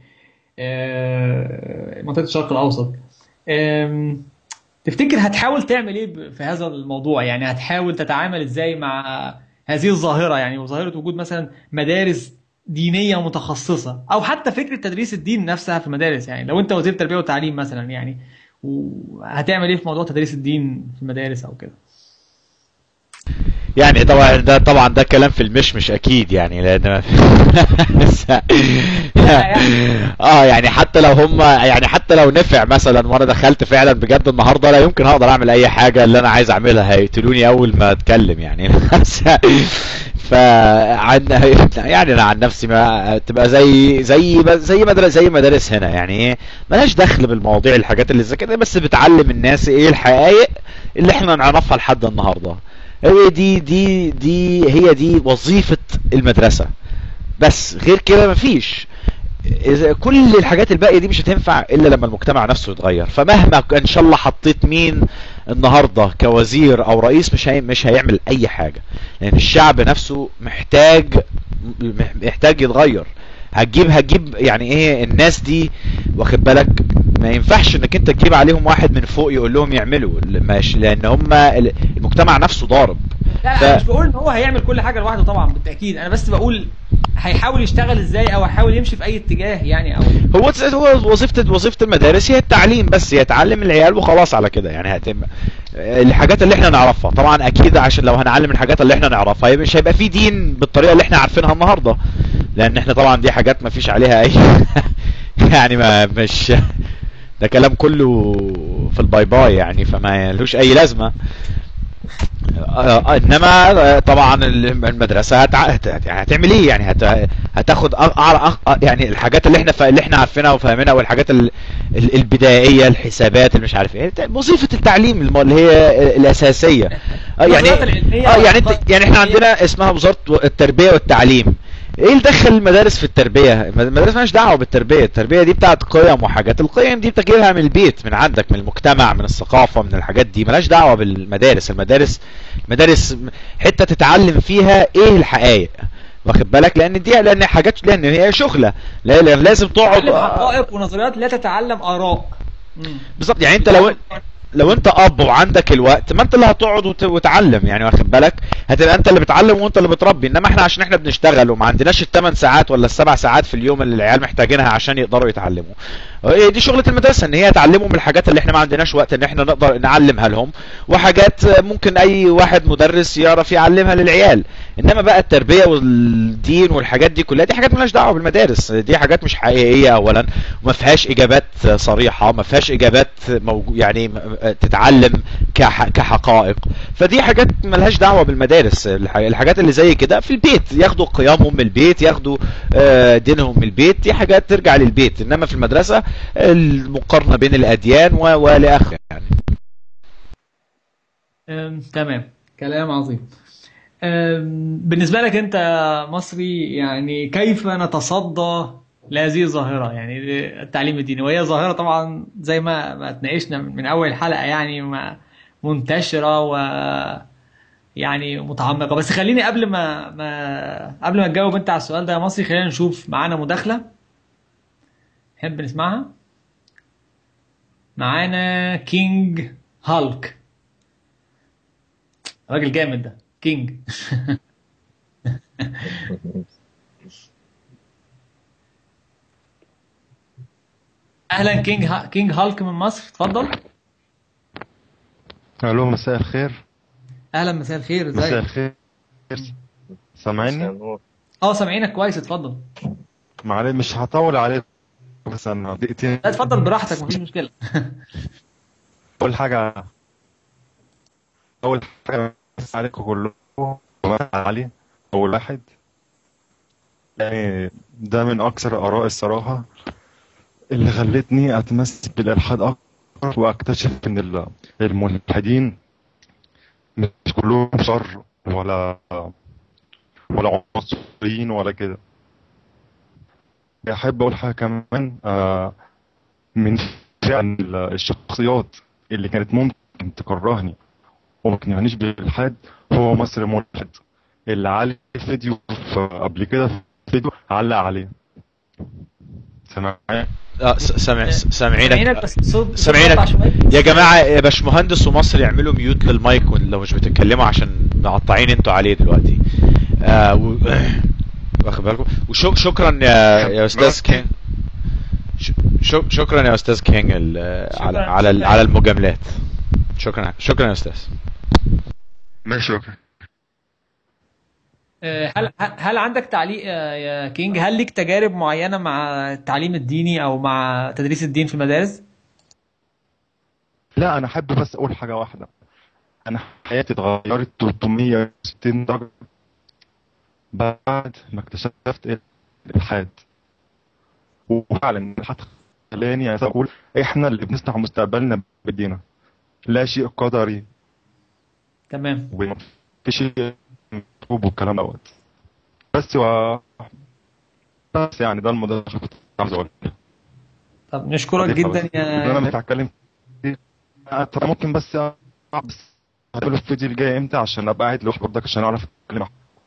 آه، منطقه الشرق الاوسط أم، تفتكر هتحاول تعمل ايه ب- في هذا الموضوع يعني هتحاول تتعامل ازاي مع هذه الظاهره يعني وظاهره وجود مثلا مدارس دينيه متخصصه او حتى فكره تدريس الدين نفسها في المدارس يعني لو انت وزير التربيه والتعليم مثلا يعني وهتعمل ايه في موضوع تدريس الدين في المدارس او كده يعني طبعا ده طبعا ده كلام في المشمش اكيد يعني لان اه يعني حتى لو هم يعني حتى لو نفع مثلا وانا دخلت فعلا بجد النهارده لا يمكن هقدر اعمل اي حاجه اللي انا عايز اعملها هيقتلوني اول ما اتكلم يعني فعن يعني انا عن نفسي ما تبقى زي زي زي مدرسه زي مدارس هنا يعني ايه ملهاش دخل بالمواضيع الحاجات اللي زي كده بس بتعلم الناس ايه الحقائق اللي احنا نعرفها لحد النهارده هي دي دي دي هي دي وظيفة المدرسة بس غير كده مفيش إذا كل الحاجات الباقية دي مش هتنفع إلا لما المجتمع نفسه يتغير فمهما إن شاء الله حطيت مين النهاردة كوزير أو رئيس مش هي مش هيعمل أي حاجة لأن الشعب نفسه محتاج محتاج يتغير هتجيب هتجيب يعني ايه الناس دي واخد بالك ما ينفعش انك انت تجيب عليهم واحد من فوق يقول لهم يعملوا ماشي لان هم المجتمع نفسه ضارب لا ف- انا مش بقول ان هو هيعمل كل حاجه لوحده طبعا بالتاكيد انا بس بقول هيحاول يشتغل ازاي او هيحاول يمشي في اي اتجاه يعني او هو هو وظيفه وظيفه المدارس هي التعليم بس هي تعلم العيال وخلاص على كده يعني هتم الحاجات اللي احنا نعرفها طبعا اكيد عشان لو هنعلم الحاجات اللي احنا نعرفها يبقى مش هيبقى في دين بالطريقه اللي احنا عارفينها النهارده لان احنا طبعا دي حاجات ما فيش عليها اي يعني ما مش ده كلام كله في الباي باي يعني فما لهوش اي لازمه آه، انما آه، طبعا المدرسه هتع... هت- يعني هتعمل ايه يعني هت... هتاخد أ... أ... أ... يعني الحاجات اللي احنا ف... اللي احنا عارفينها وفاهمينها والحاجات ال... ال- البدائيه الحسابات اللي مش عارف ايه وظيفه التعليم الم- اللي هي الاساسيه آه، يعني الوزارات العلمية اه يعني انت والأوقات يعني احنا العلمية. عندنا اسمها وزاره التربيه والتعليم ايه اللي دخل المدارس في التربيه المدارس مالهاش دعوه بالتربيه التربيه دي بتاعت قيم وحاجات القيم دي بتجيبها من البيت من عندك من المجتمع من الثقافه من الحاجات دي مالهاش دعوه بالمدارس المدارس المدارس حته تتعلم فيها ايه الحقائق واخد بالك لان دي لان حاجات لان هي شغله لا لا- لازم تقعد تتعلم حقائق ونظريات لا تتعلم اراء مم. بالظبط يعني انت لو لو انت اب وعندك الوقت ما انت اللي هتقعد وت- وتعلم يعني واخد بالك هتبقى انت اللي بتعلم وانت اللي بتربي انما احنا عشان احنا بنشتغل وما عندناش الثمان ساعات ولا السبع ساعات في اليوم اللي العيال محتاجينها عشان يقدروا يتعلموا هي دي شغلة المدرسة ان هي تعلمهم الحاجات اللي احنا ما عندناش وقت ان احنا نقدر نعلمها لهم وحاجات ممكن اي واحد مدرس يعرف يعلمها للعيال انما بقى التربية والدين والحاجات دي كلها دي حاجات مالهاش دعوة بالمدارس دي حاجات مش حقيقية اولا وما فيهاش اجابات صريحة ما فيهاش اجابات موجو يعني تتعلم كح كحقائق فدي حاجات مالهاش دعوة بالمدارس الح- الحاجات اللي زي كده في البيت ياخدوا قيمهم من البيت ياخدوا آه، دينهم من البيت دي حاجات ترجع للبيت انما في المدرسة المقارنة بين الاديان و- والى اخره يعني أم، تمام كلام عظيم أم، بالنسبة لك أنت مصري يعني كيف نتصدى لهذه الظاهرة يعني التعليم الديني وهي ظاهرة طبعا زي ما ما اتناقشنا من أول حلقة يعني ما- منتشرة و يعني متعمقة بس خليني قبل ما, ما قبل ما تجاوب أنت على السؤال ده يا مصري خلينا نشوف معانا مداخلة نحب نسمعها معانا كينج هالك راجل جامد ده كينج اهلا كينج ها... كينج هالك من مصر اتفضل الو مساء الخير اهلا مساء الخير مساء ازيك الخير مساء سامعني النور. اه سامعينك كويس اتفضل معلش مش هطول عليك بس انا دقيقتين لا اتفضل براحتك مفيش مشكله اول حاجه اول حاجه بس عليكم كلكم ومساء علي اول واحد يعني ده من اكثر اراء الصراحه اللي خلتني اتمسك بالالحاد اكتر واكتشف ان ال- الملحدين مش كلهم شر ولا ولا عنصريين ولا كده احب اقول حاجه كمان آه من فعلا الشخصيات اللي كانت ممكن تكرهني وما تقنعنيش بالالحاد هو مصر ملحد اللي علي فيديو في- قبل كده في فيديو علق عليه سامعني آه، س- سامع س- سامعينك سامعينك بس الصوت سامعينك. بيقطع شوية. يا جماعة يا باشمهندس ومصر يعملوا ميوت للمايك لو مش بتتكلموا عشان مقطعين انتوا عليه دلوقتي آه و... واخد بالكم وشكرا يا يا استاذ كينج ش- شك- شكرا يا استاذ كينج ال- على شكراً. على ال- على المجاملات شكرا شكرا يا استاذ ماشي اوكي آه، هل هل- هل عندك تعليق يا يا كينج هل ليك تجارب معينه مع التعليم الديني او مع تدريس الدين في المدارس لا انا احب بس اقول حاجه واحده انا حياتي اتغيرت 360 درجه بعد ما اكتشفت الالحاد وفعلا الالحاد خلاني يعني اقول احنا اللي بنصنع مستقبلنا بايدينا لا شيء قدري تمام وما في شيء مكتوب والكلام دوت بس و... بس يعني ده الموضوع اللي كنت عاوز اقوله طب نشكرك جدا انا يا مش هتكلم كتير. طب ممكن بس بس هتقول الفيديو الجاي امتى عشان ابقى قاعد لوحدي برضك عشان اعرف اتكلم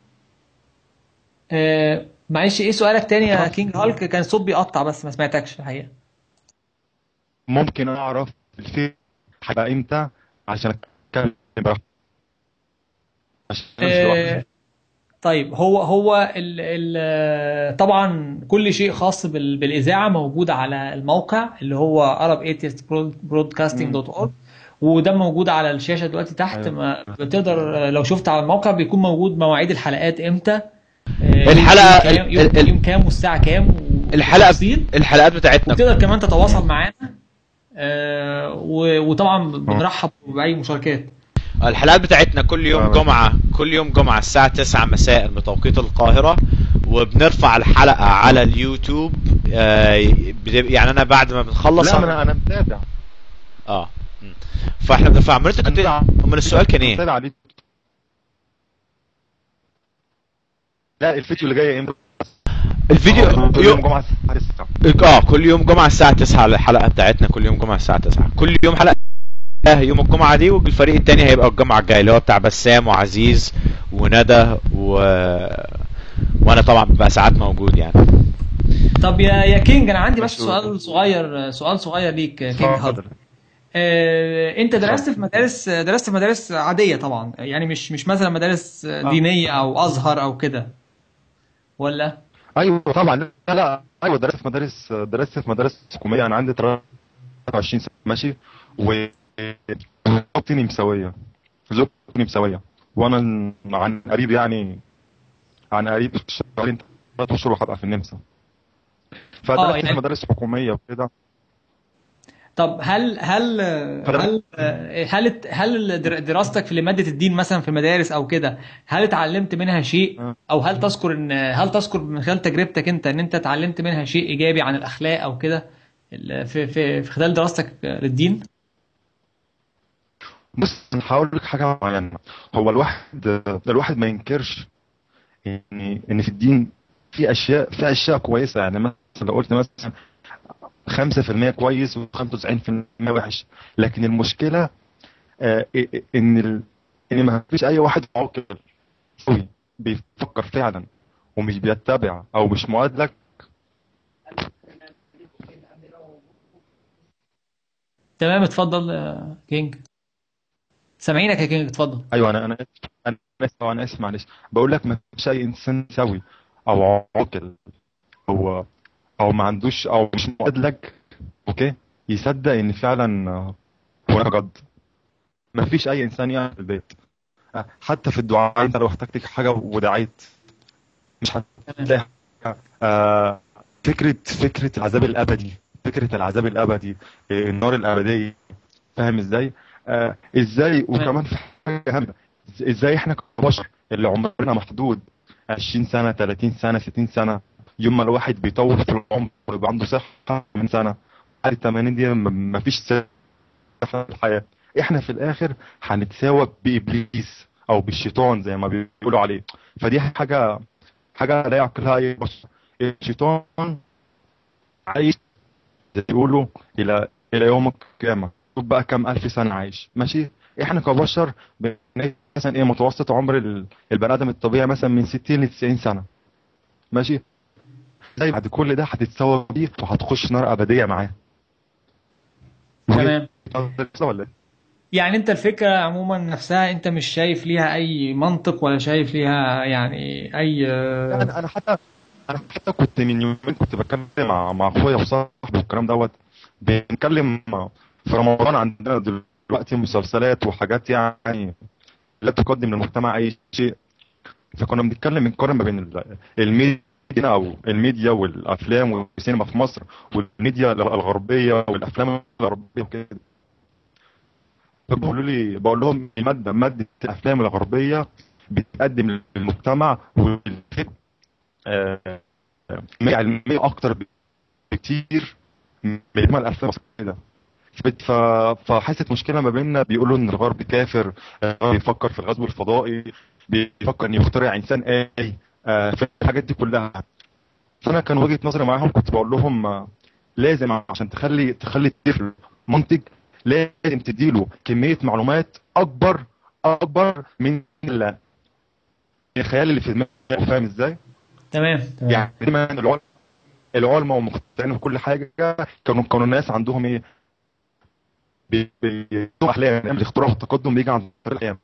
آه، معلش ايه سؤالك تاني يا كينج هالك كان الصوت بيقطع بس ما سمعتكش الحقيقه ممكن اعرف الفيديو هيبقى امتى عشان اتكلم براحتي عشان أنا مش آه، لوحدي. طيب هو هو ال ال طبعا كل شيء خاص بال بالاذاعه موجود على الموقع اللي هو arabatheistbroadcasting.org وده موجود على الشاشه دلوقتي تحت أيوة. ما بتقدر لو شفت على الموقع بيكون موجود مواعيد الحلقات امتى آه، الحلقة- يوم كام يوم, ال- ال- يوم كام والساعه كام و- الحلقة والتفصيل. الحلقات بتاعتنا وتقدر كمان تتواصل معانا آه، و- وطبعا بنرحب باي مشاركات الحلقات بتاعتنا كل يوم تمام. جمعة كل يوم جمعة الساعة 9 مساء بتوقيت القاهرة وبنرفع الحلقة على اليوتيوب آه، بتبقى- يعني انا بعد ما بنخلص لا انا انا متابع اه مم. فاحنا فعملت كنت أنا امال السؤال كان ايه؟ متابع عليك لا الفيديو اللي جاي امتى الفيديو كل يوم يوم جمعه الساعه 9 اه كل يوم جمعة الساعة 9 على الحلقة بتاعتنا كل يوم جمعة الساعة 9 كل يوم حلقة آه، يوم الجمعة دي والفريق التاني هيبقى الجمعة الجاية اللي هو بتاع بسام وعزيز وندى و... وانا طبعا ببقى ساعات موجود يعني طب يا يا كينج انا عندي بس مشهور. سؤال صغير سؤال صغير ليك يا كينج هالك اتفضل آه، انت درست في مدارس درست في مدارس عاديه طبعا يعني مش مش مثلا مدارس دينيه او ازهر او كده ولا ايوه طبعا لا لا ايوه درست في مدارس درست في مدارس حكوميه انا عندي 23 سنه ماشي و زوجتي مساويه زوجتي مساويه وانا عن قريب يعني عن قريب شهرين ثلاث اشهر وهبقى في النمسا اه فدرست في يعني مدارس حكوميه وكده طب هل هل هل هل هل در- دراستك في مادة الدين مثلا في المدارس او كده هل اتعلمت منها شيء آه. او هل تذكر ان هل تذكر من خلال تجربتك انت ان انت اتعلمت منها شيء ايجابي عن الاخلاق او كده ال- في في في خلال دراستك للدين؟ بص انا هقول لك حاجه معينه هو الواحد الواحد ما ينكرش ان ان في الدين في اشياء في اشياء كويسه يعني مثلا لو قلت مثلا 5% كويس و95% وحش لكن المشكله آه، ان ال... ان ما فيش اي واحد عاقل قوي بيفكر فعلا ومش بيتبع او مش مؤدلج تمام اتفضل يا كينج سامعينك يا كينج اتفضل ايوه انا انا اسف انا اسف انا اسف معلش بقول لك ما فيش اي انسان سوي او عاقل او او ما عندوش او مش مؤدلج اوكي يصدق ان فعلا آه، هناك جد ما فيش اي انسان يعني في البيت آه، حتى في الدعاء انت لو احتجت حاجه ودعيت مش هتلاقي آه، فكره فكره العذاب الابدي فكره العذاب الابدي آه، النار الابديه فاهم ازاي؟ آه ازاي وكمان في حاجه اهم ازاي احنا كبشر اللي عمرنا محدود 20 سنه 30 سنه 60 سنه يوم ما الواحد بيطول في العمر ويبقى عنده صحه من سنه بعد ال 80 دي م- مفيش صحه في الحياه احنا في الاخر هنتساوى بابليس او بالشيطان زي ما بيقولوا عليه فدي حاجه حاجه لا يعقلها اي بشر الشيطان عايش زي ما بيقولوا الى الى يوم القيامه شوف بقى كام الف سنه عايش ماشي احنا كبشر بنعيش مثلا ايه متوسط عمر ال- البني ادم الطبيعي مثلا من 60 ل 90 سنه ماشي زي بعد كل ده هتتساوى بيه وهتخش نار ابديه معاه تمام ولا ايه؟ يعني انت الفكرة عموما نفسها انت مش شايف ليها اي منطق ولا شايف ليها يعني اي يعني انا حتى انا حتى كنت من يومين كنت بتكلم مع مع اخويا وصاحبي والكلام دوت بنتكلم في رمضان عندنا دلوقتي مسلسلات وحاجات يعني لا تقدم للمجتمع اي شيء فكنا بنتكلم بنقارن ما بين ال- الميديا او الميديا والافلام والسينما في مصر والميديا الغربيه والافلام الغربيه وكده فبيقولوا لي بقول لهم الماده ماده الافلام الغربيه بتقدم للمجتمع والفكر آه، آه، علميه اكتر بكتير من اجمل الافلام كده فبت- ف- فحست مشكله ما بيننا بيقولوا ان الغرب كافر آه، بيفكر في الغزو الفضائي بيفكر ان يخترع انسان آلي آه، في الحاجات دي كلها فانا كان وجهه نظري معاهم كنت بقول لهم آه، لازم عشان تخلي تخلي الطفل منتج لازم تديله كميه معلومات اكبر اكبر من ال- الخيال اللي في دماغه فاهم ازاي؟ تمام تمام يعني دايما العلماء العلماء ومقتنعين بكل حاجه كانوا كانوا الناس عندهم ايه؟ بي- بي- احلام الاختراع والتقدم بيجي عن طريق الاحلام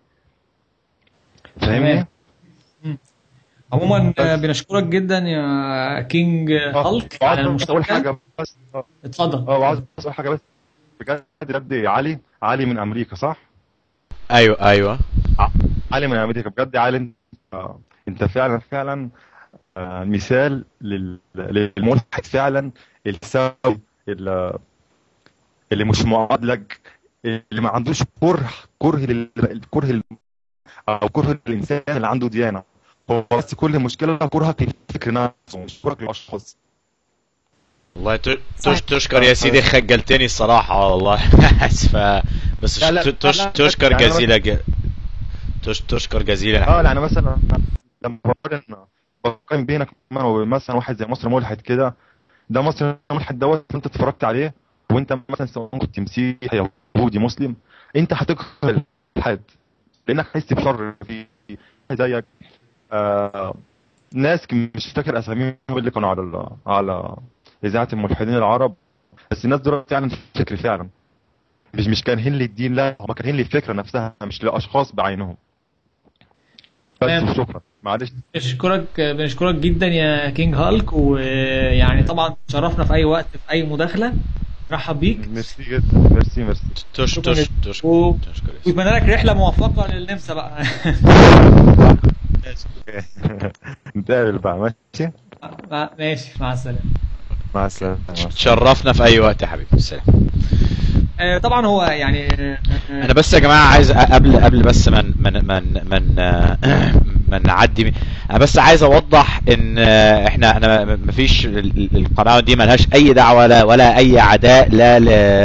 فاهمني؟ مم. عموما آه، بنشكرك جدا يا كينج هالك على وعاوز اقول المشاركة حاجه بس اه اتفضل آه، وعاوز اقول حاجه بس بجد بجد علي علي من امريكا صح؟ ايوه ايوه علي من امريكا بجد يا علي انت آه، انت فعلا فعلا آه، مثال لل- للملحد فعلا السوي اللي اللي مش معادلج اللي ما عندوش كره كره لل- كره لل- او كره للانسان اللي عنده ديانه هو بس كل مشكله كرهك للفكر نفسه مش كرهك للاشخاص والله ت- صحيح. تش تشكر يا سيدي خجلتني الصراحة والله اسف بس لا، لا، ت- تش لا، لا، تشكر يعني أنا جزيلا ج- تش تشكر جزيلا اه يعني مثلا لما بقارن بقارن بينك ومثلا واحد زي مصر ملحد كده ده مصر ملحد دوت انت اتفرجت عليه وانت مثلا سواء كنت مسيحي يهودي مسلم انت هتكره الحد لانك حاسس بشر في زيك آه ناس ك- مش فاكر اساميهم اللي كانوا على ال- على اذاعه الملحدين العرب بس الناس دول فعلا فكر فعلا مش مش كارهين للدين لا هم كارهين للفكره نفسها مش لاشخاص بعينهم تمام. بس شكرا معلش بنشكرك بنشكرك جدا يا كينج هالك ويعني طبعا تشرفنا في اي وقت في اي مداخله رحب بيك ميرسي جدا ميرسي ميرسي تش شكراً تش جداً. تشكر و- تشكر واتمنى لك رحله موفقه للنمسا بقى نتقابل بقى ماشي مع- ماشي مع السلامه مع السلامة مع السلامة. تشرفنا في اي وقت يا حبيبي السلام آه، طبعا هو يعني آه، آه، انا بس يا جماعه عايز أ- قبل قبل بس من من من من من نعدي من- انا بس عايز اوضح ان آه، احنا انا م- مفيش ال- ال- القناه دي ملهاش اي دعوه لا ولا اي عداء لا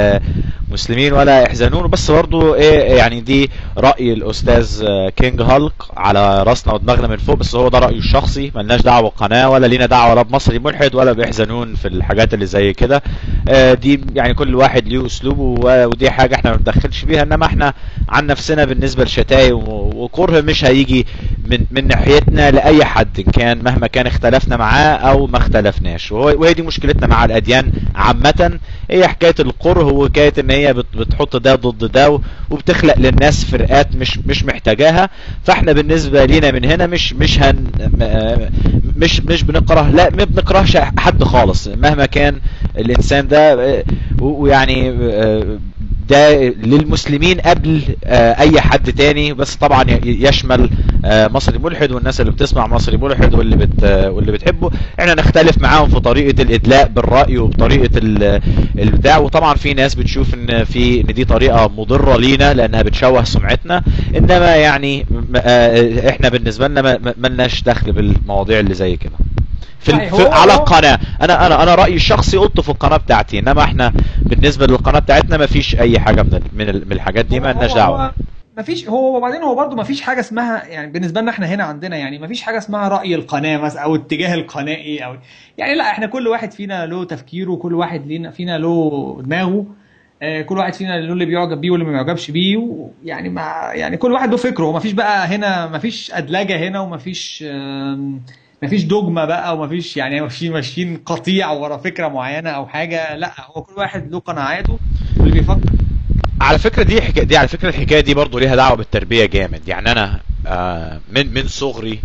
لمسلمين ولا يحزنون بس برضو ايه يعني دي راي الاستاذ آه، كينج هالك على راسنا ودماغنا من فوق بس هو ده رايه الشخصي ملناش دعوه بالقناه ولا لينا دعوه لا بمصري ملحد ولا بيحزنون في الحاجات اللي زي كده آه، دي يعني كل واحد ليه اسلوبه و- ودي حاجه احنا ما بندخلش فيها انما احنا عن نفسنا بالنسبه لشتايم و- وكره مش هيجي من من ناحيتنا لاي حد إن كان مهما كان اختلفنا معاه او ما اختلفناش وهو- وهي دي مشكلتنا مع الاديان عامه هي حكايه الكره وحكايه ان هي بت- بتحط ده ضد ده و- وبتخلق للناس فرقات مش مش محتاجاها فاحنا بالنسبه لينا من هنا مش مش هن م- مش مش بنكره لا ما بنكرهش حد خالص مهما كان الانسان ده آه، و- ويعني آه، ده للمسلمين قبل آه، اي حد تاني بس طبعا ي- يشمل آه، مصري ملحد والناس اللي بتسمع مصري ملحد واللي بت آه، واللي بتحبه احنا نختلف معاهم في طريقه الادلاء بالراي وبطريقه ال- البتاع وطبعا في ناس بتشوف ان في ان دي طريقه مضره لينا لانها بتشوه سمعتنا انما يعني م- آه، احنا بالنسبه لنا ما- ما- ملناش دخل بالمواضيع اللي زي كده في, ال- صحيح، في هو- على هو- القناه انا انا انا رايي الشخصي قلته في القناه بتاعتي انما احنا بالنسبه للقناه بتاعتنا ما فيش اي حاجه من ال- من, ال- من الحاجات دي ما هو- لناش هو- دعوه هو مفيش هو وبعدين هو برضه مفيش حاجه اسمها يعني بالنسبه لنا احنا هنا عندنا يعني مفيش حاجه اسمها راي القناه مثلا او اتجاه القناه ايه او يعني لا احنا كل واحد فينا له تفكيره وكل واحد لينا فينا له دماغه آه، كل واحد فينا له اللي بيعجب بيه واللي ما بيعجبش بيه يعني ما يعني كل واحد له فكره ومفيش بقى هنا مفيش ادلجه هنا ومفيش آم، مفيش دوجما بقى ومفيش يعني ماشيين ماشيين قطيع ورا فكره معينه او حاجه لا هو كل واحد له قناعاته واللي بيفكر على فكره دي حكايه دي على فكره الحكايه دي برضو ليها دعوه بالتربيه جامد يعني انا آه من من صغري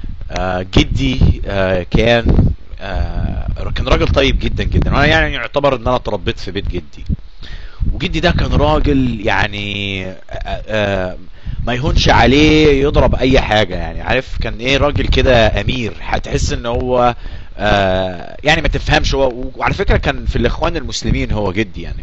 آه جدي آه كان آه كان راجل طيب جدا جدا وانا يعني يعتبر ان انا اتربيت في بيت جدي وجدي ده كان راجل يعني آه آه ما يهونش عليه يضرب اي حاجه يعني عارف كان ايه راجل كده امير هتحس ان هو آه يعني ما تفهمش هو وعلى فكره كان في الاخوان المسلمين هو جدي يعني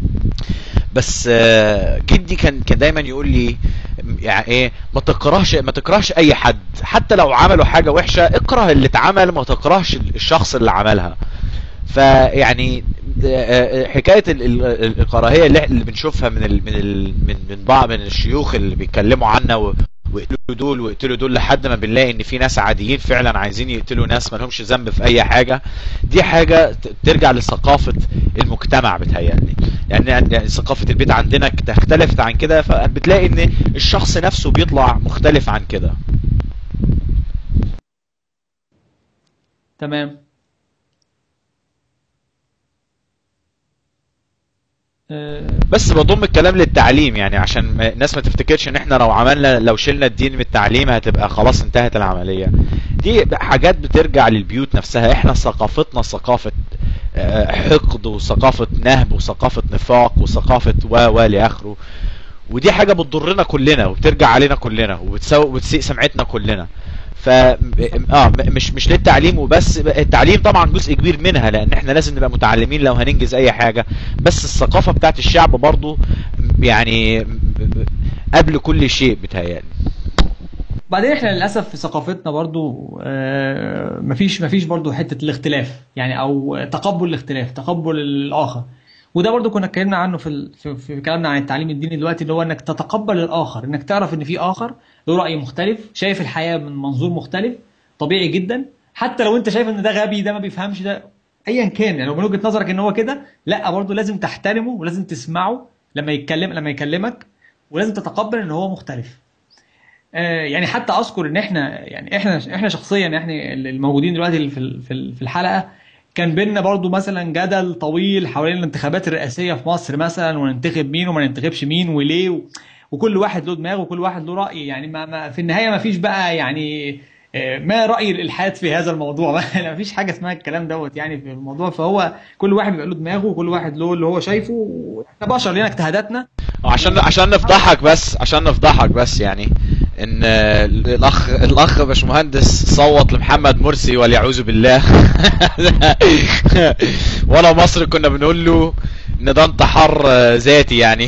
بس آه، جدي كان كان دايما يقول لي يعني ايه ما تكرهش ما تكرهش اي حد حتى لو عملوا حاجه وحشه اكره اللي اتعمل ما تكرهش الشخص اللي عملها فيعني آه، آه، حكايه ال- ال- ال- الكراهيه اللي اللي بنشوفها من ال من ال من من بعض من الشيوخ اللي بيتكلموا عنا و- ويقتلوا دول ويقتلوا دول لحد ما بنلاقي ان في ناس عاديين فعلا عايزين يقتلوا ناس ما لهمش ذنب في اي حاجه دي حاجه ت- ترجع لثقافه المجتمع بتهيألي يعني يعني ثقافه البيت عندنا ك- اختلفت عن كده فبتلاقي ان الشخص نفسه بيطلع مختلف عن كده تمام آه، بس بضم الكلام للتعليم يعني عشان ما- الناس ما تفتكرش ان احنا لو عملنا لو شلنا الدين من التعليم هتبقى خلاص انتهت العملية دي حاجات بترجع للبيوت نفسها احنا ثقافتنا ثقافة آه، حقد وثقافة نهب وثقافة نفاق وثقافة و و لاخره ودي حاجة بتضرنا كلنا وبترجع علينا كلنا وبتسوء وبتسيء سمعتنا كلنا ف اه م- مش مش للتعليم وبس التعليم طبعا جزء كبير منها لان احنا لازم نبقى متعلمين لو هننجز اي حاجه بس الثقافه بتاعت الشعب برضو يعني قبل كل شيء بتهيألي بعدين احنا للاسف في ثقافتنا برضو آه، مفيش مفيش برضو حته الاختلاف يعني او تقبل الاختلاف تقبل الاخر وده برضو كنا اتكلمنا عنه في ال... في, في كلامنا عن التعليم الديني دلوقتي اللي هو انك تتقبل الاخر انك تعرف ان في اخر له راي مختلف شايف الحياه من منظور مختلف طبيعي جدا حتى لو انت شايف ان ده غبي ده ما بيفهمش ده ايا كان يعني لو من وجهه نظرك ان هو كده لا برضو لازم تحترمه ولازم تسمعه لما يتكلم لما يكلمك ولازم تتقبل ان هو مختلف آه، يعني حتى اذكر ان احنا يعني احنا احنا شخصيا احنا الموجودين دلوقتي اللي في ال- في ال- في الحلقه كان بينا برضو مثلا جدل طويل حوالين الانتخابات الرئاسيه في مصر مثلا وننتخب مين وما ننتخبش مين وليه و... وكل واحد له دماغ وكل واحد له راي يعني ما ما في النهايه ما فيش بقى يعني آه، ما راي الالحاد في هذا الموضوع ما فيش حاجه اسمها الكلام دوت يعني في الموضوع فهو كل واحد بيبقى له دماغه وكل واحد له اللي هو شايفه واحنا بشر لنا اجتهاداتنا عشان عشان نفضحك بس عشان نفضحك بس يعني ان آه، الاخ الاخ باشمهندس صوت لمحمد مرسي واليعوذ بالله وانا مصر كنا بنقول له ان ده انتحار آه، ذاتي يعني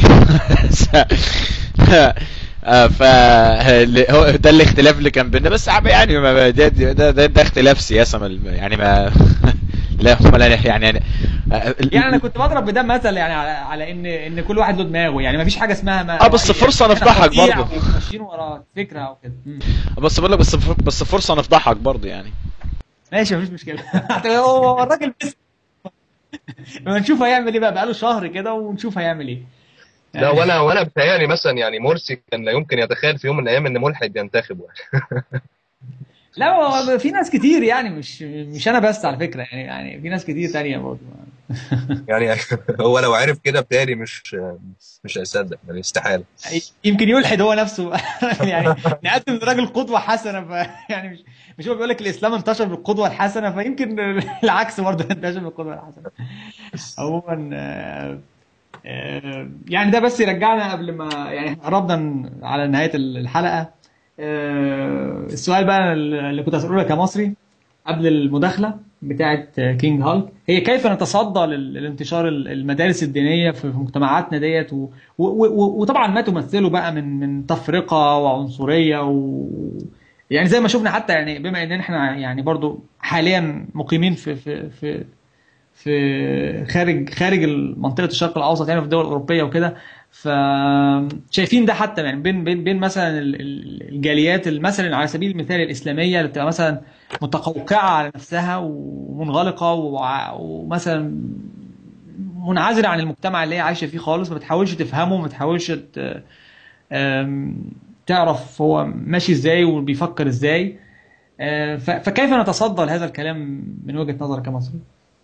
آه، ف هو ده الاختلاف اللي كان بيننا بس عم- يعني ما- ده ده, ده, ده اختلاف سياسه ما- يعني ما لا هم لا يعني يعني يعني انا كنت بضرب بده مثل يعني على, على ان ان كل واحد له دماغه يعني ما فيش حاجه اسمها ما اه بس فرصة نفضحك تضييع برضه. وماشيين ورا فكره او كده مم. بس بقول لك بس بس فرصه نفضحك برضه يعني ماشي مفيش مشكله هو الراجل بس لما نشوف هيعمل ايه بقى بقاله شهر كده ونشوف هيعمل ايه لا وانا وانا بتهيألي مثلا يعني مرسي كان لا يمكن يتخيل في يوم من الايام ان ملحد ينتخبه لا هو في ناس كتير يعني مش مش انا بس على فكره يعني يعني في ناس كتير تانية برضه يعني هو لو عرف كده بتهيألي مش مش هيصدق يعني استحاله يمكن يلحد هو نفسه يعني نقدم لراجل قدوه حسنه ف يعني مش مش هو بيقول لك الاسلام انتشر بالقدوه الحسنه فيمكن العكس برضه ينتشر بالقدوه الحسنه عموما آه، آه، يعني ده بس يرجعنا قبل ما يعني قربنا على نهايه الحلقه آه، السؤال بقى اللي كنت هسأله لك كمصري قبل المداخله بتاعه كينج هالك هي كيف نتصدى لل- لانتشار المدارس الدينيه في في مجتمعاتنا ديت و- و- و- وطبعا ما تمثله بقى من من تفرقه وعنصريه و يعني زي ما شفنا حتى يعني بما ان احنا يعني برضو حاليا مقيمين في في في في خارج خارج منطقه الشرق الاوسط يعني في الدول الاوروبيه وكده فشايفين ده حتى يعني بين بين بين مثلا ال- ال- الجاليات مثلا على سبيل المثال الاسلاميه اللي بتبقى مثلا متقوقعه على نفسها ومنغلقه وع- ومثلا منعزله عن المجتمع اللي هي عايشه فيه خالص ما بتحاولش تفهمه ما بتحاولش ت- آم، تعرف هو ماشي ازاي وبيفكر ازاي آه، ف- فكيف نتصدى لهذا الكلام من وجهة نظرك كمصري؟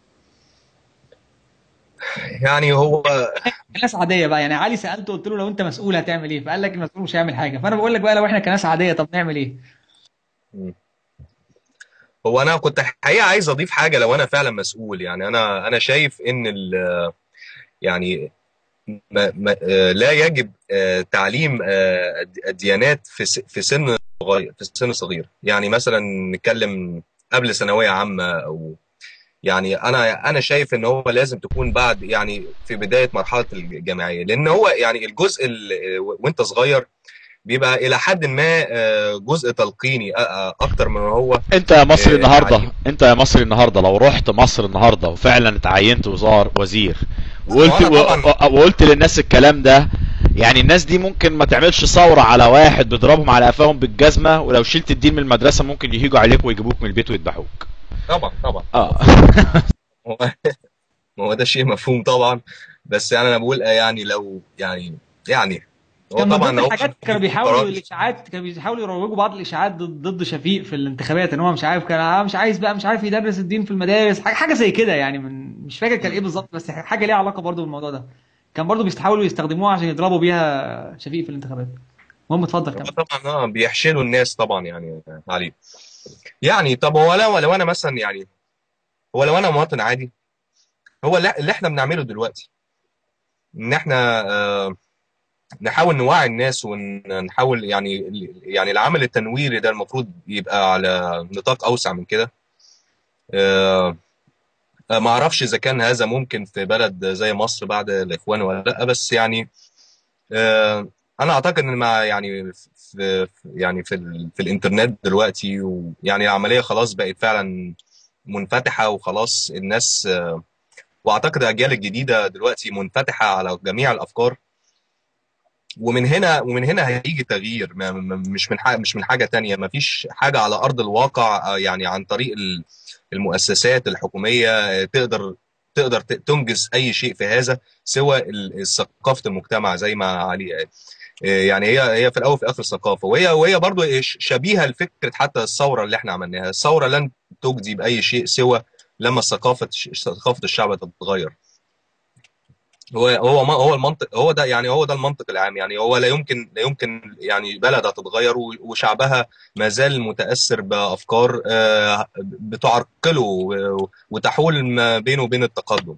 يعني هو كناس عاديه بقى يعني علي سالته قلت له لو انت مسؤول هتعمل ايه؟ فقال لك المسؤول مش هيعمل حاجه فانا بقول لك بقى لو احنا كناس عاديه طب نعمل ايه؟ هو انا كنت الحقيقه عايز اضيف حاجه لو انا فعلا مسؤول يعني انا انا شايف ان ال- يعني ما ما آه، لا يجب آه، تعليم آه، الديانات في س- في سن صغير في سن صغير يعني مثلا نتكلم قبل ثانويه عامه او يعني انا انا شايف ان هو لازم تكون بعد يعني في بدايه مرحله الجامعيه لان هو يعني الجزء ال- وانت صغير بيبقى الى حد ما آه، جزء تلقيني آه، آه، اكتر من هو انت يا مصري آه، النهارده تعليم. انت يا مصري النهارده لو رحت مصر النهارده وفعلا اتعينت وزار وزير وقلت وأنا طبعاً- و- وقلت للناس الكلام ده يعني الناس دي ممكن ما تعملش ثوره على واحد بيضربهم على قفاهم بالجزمه ولو شلت الدين من المدرسه ممكن يهيجوا عليك ويجيبوك من البيت ويذبحوك طبعا طبعا اه هو ما هو ده شيء مفهوم طبعا بس يعني انا بقول آه، يعني لو يعني يعني هو كان من طبعا ضمن هو الحاجات كانوا بيحاولوا قرار- الاشاعات كانوا بيحاولوا يروجوا بعض الاشاعات ضد ضد شفيق في الانتخابات ان هو مش عارف كان آه مش عايز بقى مش عارف يدرس الدين في المدارس حاجه حاجه زي كده يعني من مش فاكر كان ايه بالظبط بس حاجه ليها علاقه برضو بالموضوع ده كان برضو بيحاولوا يستخدموها عشان يضربوا بيها شفيق في الانتخابات المهم اتفضل هو كمل طبعا اه بيحشلوا الناس طبعا يعني عليه يعني طب هو لو لو انا مثلا يعني هو لو انا مواطن عادي هو اللي اللي احنا بنعمله دلوقتي ان احنا آه نحاول نوعي الناس ونحاول يعني يعني العمل التنويري ده المفروض يبقى على نطاق اوسع من كده آه آه، ما اعرفش اذا كان هذا ممكن في بلد زي مصر بعد الاخوان ولا لا بس يعني آه، انا اعتقد ان مع يعني في في- يعني في ال- في الانترنت دلوقتي ويعني العمليه خلاص بقت فعلا منفتحه وخلاص الناس آه، واعتقد الاجيال الجديده دلوقتي منفتحه على جميع الافكار ومن هنا ومن هنا هيجي تغيير ما- ما- مش من حاجه مش من حاجه تانية ما فيش حاجه على ارض الواقع آه، يعني عن طريق ال- المؤسسات الحكوميه آه، تقدر تقدر ت- تنجز اي شيء في هذا سوى ال- ثقافه المجتمع زي ما علي قال آه، يعني هي هي في الاول وفي الاخر ثقافه وهي وهي برضه ش- شبيهه لفكره حتى الثوره اللي احنا عملناها الثوره لن تجدي باي شيء سوى لما ثقافه ثقافه الشعب تتغير هو هو ما- هو المنطق هو ده يعني هو ده المنطق العام يعني هو لا يمكن لا يمكن يعني بلد هتتغير و- وشعبها ما زال متأثر بأفكار آه، بتعرقله و- وتحول ما بينه وبين التقدم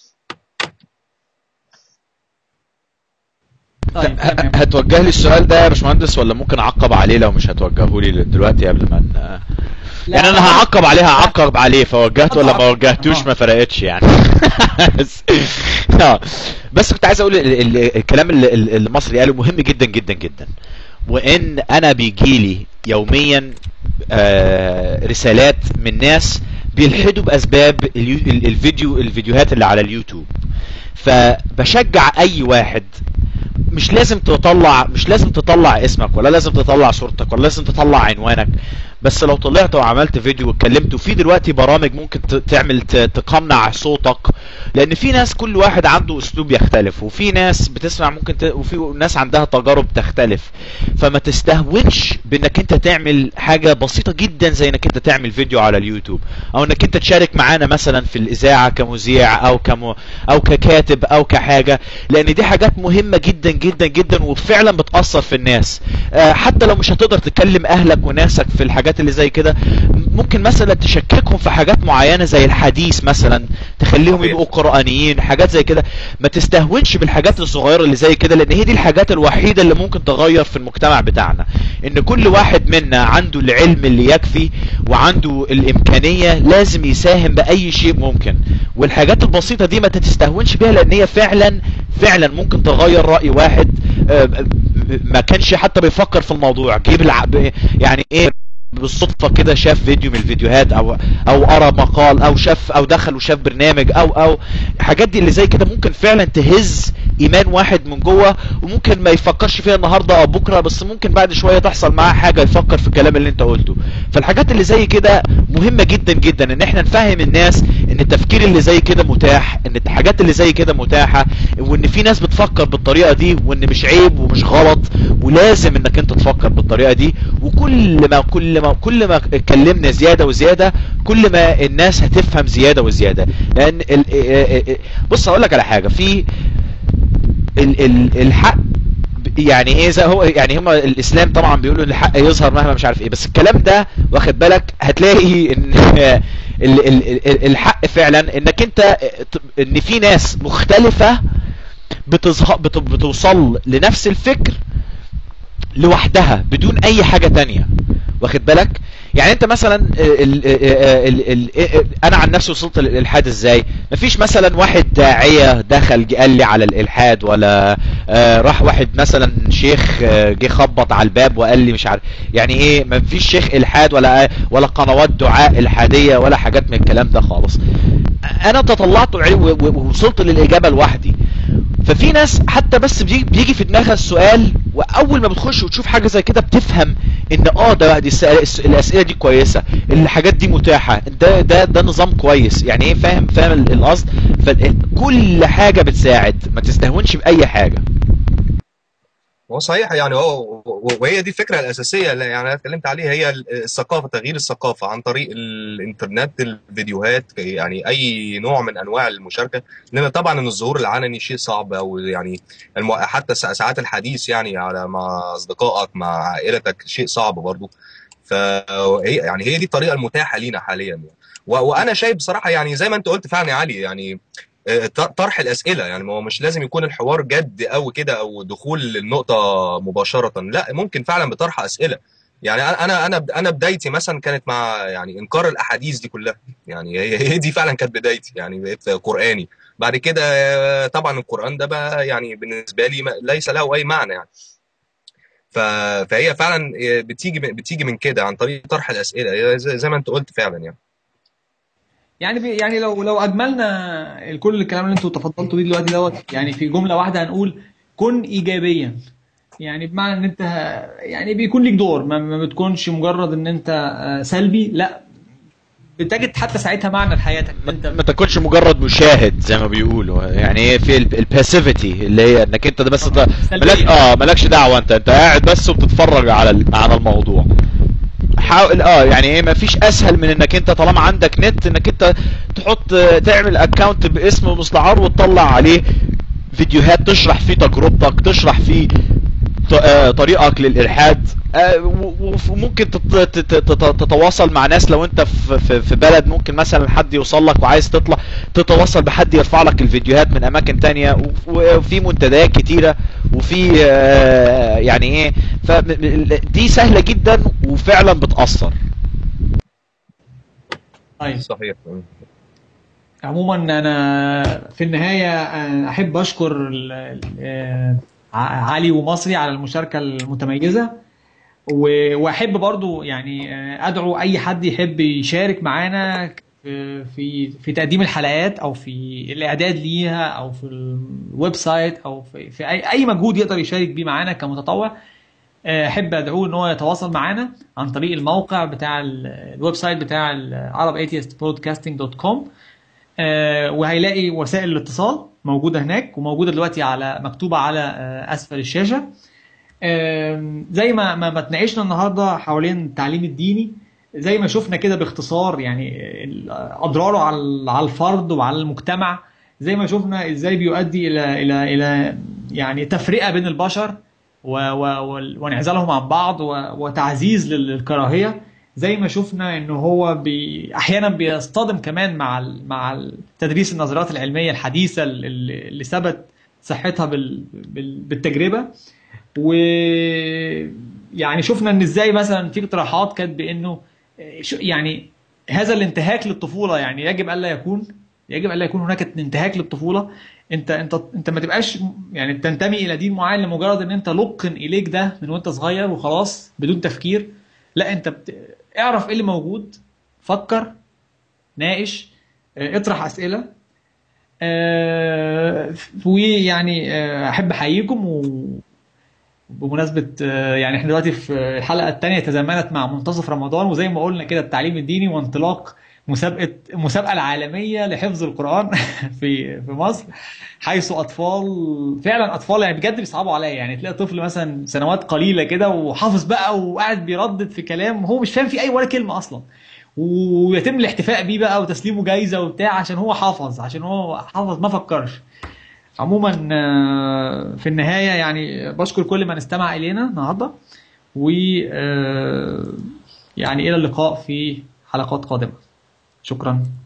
طيب ه- تمام هتوجه لي السؤال ده يا باشمهندس ولا ممكن اعقب عليه لو مش هتوجهه لي دلوقتي قبل ما ن- لا يعني انا هعقب عليه هعقب عليه فوجهته ولا ما وجهتوش اه ما فرقتش يعني بس آه. بس كنت عايز اقول ال- ال- الكلام اللي اللي المصري قاله مهم جدا جدا جدا وان انا بيجيلي يوميا آه، رسالات من ناس بيلحدوا باسباب اليو- ال- الفيديو الفيديوهات اللي على اليوتيوب فبشجع اي واحد مش لازم تطلع مش لازم تطلع اسمك ولا لازم تطلع صورتك ولا لازم تطلع عنوانك بس لو طلعت وعملت فيديو واتكلمت وفي دلوقتي برامج ممكن ت- تعمل ت- تقمنع صوتك لان في ناس كل واحد عنده اسلوب يختلف وفي ناس بتسمع ممكن ت... وفي ناس عندها تجارب تختلف فما تستهونش بانك انت تعمل حاجة بسيطة جدا زي انك انت تعمل فيديو على اليوتيوب او انك انت تشارك معانا مثلا في الاذاعة كمذيع او كم او ككاتب او كحاجة لان دي حاجات مهمة جدا جدا جدا وفعلا بتأثر في الناس آه، حتى لو مش هتقدر تكلم اهلك وناسك في الحاجات اللي زي كده ممكن مثلا تشككهم في حاجات معينة زي الحديث مثلا تخليهم صحيح. يبقوا قرآنيين حاجات زي كده ما تستهونش بالحاجات الصغيرة اللي زي كده لان هي دي الحاجات الوحيدة اللي ممكن تغير في المجتمع بتاعنا ان كل واحد منا عنده العلم اللي يكفي وعنده الامكانية لازم يساهم باي شيء ممكن والحاجات البسيطة دي ما تستهونش بيها لان هي فعلا فعلا ممكن تغير رأي واحد آه، ما كانش حتى بيفكر في الموضوع جيب الع... يعني ايه بالصدفة كده شاف فيديو من الفيديوهات او او قرا مقال او شاف او دخل وشاف برنامج او او حاجات دي اللي زي كده ممكن فعلا تهز ايمان واحد من جوه وممكن ما يفكرش فيها النهارده او بكره بس ممكن بعد شويه تحصل معاه حاجه يفكر في الكلام اللي انت قلته فالحاجات اللي زي كده مهمه جدا جدا ان احنا نفهم الناس ان التفكير اللي زي كده متاح ان الحاجات اللي زي كده متاحه وان في ناس بتفكر بالطريقه دي وان مش عيب ومش غلط ولازم انك انت تفكر بالطريقه دي وكل ما كل ما كل ما اتكلمنا زياده وزياده كل ما الناس هتفهم زياده وزياده لان ال... بص هقول لك على حاجه في ال... ال... الحق يعني ايه زي هو يعني هم الاسلام طبعا بيقولوا ان الحق يظهر مهما مش عارف ايه بس الكلام ده واخد بالك هتلاقي ان ال ال ال الحق فعلا انك انت ان في ناس مختلفة بتظهر بت بتوصل لنفس الفكر لوحدها بدون اي حاجة تانية واخد بالك يعني انت مثلا ال ال ال ال انا عن نفسي وصلت للالحاد ازاي مفيش مثلا واحد داعية دخل قال لي على الالحاد ولا راح واحد مثلا شيخ جه خبط على الباب وقال لي مش عارف يعني ايه مفيش شيخ الحاد ولا ولا قنوات دعاء الحادية ولا حاجات من الكلام ده خالص انا تطلعت ووصلت للاجابة لوحدي ففي ناس حتى بس بيجي, بيجي في دماغها السؤال واول ما بتخش وتشوف حاجه زي كده بتفهم ان اه ده دي الاسئله دي كويسه الحاجات دي متاحه ده ده ده نظام كويس يعني ايه فاهم فاهم القصد فكل حاجه بتساعد ما تستهونش باي حاجه هو صحيح يعني هو وهي دي الفكره الاساسيه اللي يعني انا اتكلمت عليها هي الثقافه تغيير الثقافه عن طريق الانترنت الفيديوهات يعني اي نوع من انواع المشاركه لان طبعا ان الظهور العلني شيء صعب او يعني حتى ساعات الحديث يعني على مع اصدقائك مع عائلتك شيء صعب برضه فهي يعني هي دي الطريقه المتاحه لينا حاليا يعني. وانا شايف بصراحه يعني زي ما انت قلت فعلا يا علي يعني طرح الاسئله يعني ما هو مش لازم يكون الحوار جد قوي كده او دخول للنقطه مباشره لا ممكن فعلا بطرح اسئله يعني انا انا انا بدايتي مثلا كانت مع يعني انكار الاحاديث دي كلها يعني هي دي فعلا كانت بدايتي يعني بقيت قراني بعد كده طبعا القران ده بقى يعني بالنسبه لي ليس له اي معنى يعني فهي فعلا بتيجي بتيجي من كده عن طريق طرح الاسئله زي ما انت قلت فعلا يعني يعني بي يعني لو لو اجملنا كل الكلام اللي انتوا تفضلتوا بيه دلوقتي دوت يعني في جمله واحده هنقول كن ايجابيا يعني بمعنى ان انت يعني بيكون ليك دور ما, ما بتكونش مجرد ان انت سلبي لا بتجد حتى ساعتها معنى لحياتك انت ما تكونش مجرد مشاهد زي ما بيقولوا يعني ايه في الباسيفيتي اللي هي انك انت ده بس انت ملاك اه مالكش دعوه انت انت قاعد بس وبتتفرج على على الموضوع حاول اه يعني ايه مفيش اسهل من انك انت طالما عندك نت انك انت تحط تعمل اكونت باسم مستعار وتطلع عليه فيديوهات تشرح فيه تجربتك تشرح فيه ط- آه، طريقك للإلحاد آه، و- وممكن تت- تت- تت- تتواصل مع ناس لو انت في في- في بلد ممكن مثلا حد يوصل لك وعايز تطلع تتواصل بحد يرفع لك الفيديوهات من اماكن تانية و- وفي منتديات كتيرة وفي آه، يعني ايه فدي سهلة جدا وفعلا بتأثر طيب صحيح عموما انا في النهايه آه، احب اشكر ال- ال- آه، ع- علي ومصري على المشاركه المتميزه و- واحب برضو يعني آه، ادعو اي حد يحب يشارك معانا في في في تقديم الحلقات او في الاعداد ليها او في الويب سايت او في, في اي اي مجهود يقدر يشارك بيه معانا كمتطوع آه، احب ادعوه ان هو يتواصل معانا عن طريق الموقع بتاع ال- الويب سايت بتاع العرب atheist podcasting دوت كوم آه، وهيلاقي وسائل الاتصال موجوده هناك وموجوده دلوقتي على مكتوبه على آه، اسفل الشاشه آم، زي ما ما ما اتناقشنا النهارده حوالين التعليم الديني زي ما شفنا كده باختصار يعني ال- اضراره على ال- على الفرد وعلى المجتمع زي ما شفنا ازاي بيؤدي الى الى الى يعني تفرقه بين البشر و و وال- وانعزالهم عن بعض و- وتعزيز لل- للكراهيه زي ما شفنا ان هو بي احيانا بيصطدم كمان مع ال مع تدريس النظريات العلميه الحديثه اللي, اللي ثبت صحتها بال بال بالتجربه و يعني شفنا ان ازاي مثلا في اقتراحات كانت بانه شو- يعني هذا الانتهاك للطفوله يعني يجب الا يكون يجب الا يكون هناك انتهاك للطفوله انت انت انت ما تبقاش يعني تنتمي الى دين معين لمجرد ان انت لقن اليك ده من وانت صغير وخلاص بدون تفكير لا انت بت... اعرف ايه اللي موجود فكر ناقش اه، اطرح اسئله آه، ويعني آه، احب احييكم و بمناسبة آه، يعني احنا دلوقتي في الحلقة الثانية تزامنت مع منتصف رمضان وزي ما قلنا كده التعليم الديني وانطلاق مسابقة المسابقة العالمية لحفظ القرآن في في مصر حيث أطفال فعلا أطفال يعني بجد بيصعبوا عليا يعني تلاقي طفل مثلا سنوات قليلة كده وحافظ بقى وقاعد بيردد في كلام هو مش فاهم فيه أي ولا كلمة أصلا ويتم الاحتفاء بيه بقى وتسليمه جايزة وبتاع عشان هو حافظ عشان هو حافظ ما فكرش عموما آه، في النهاية يعني بشكر كل من استمع إلينا النهاردة و آه، يعني إلى اللقاء في حلقات قادمة شكرا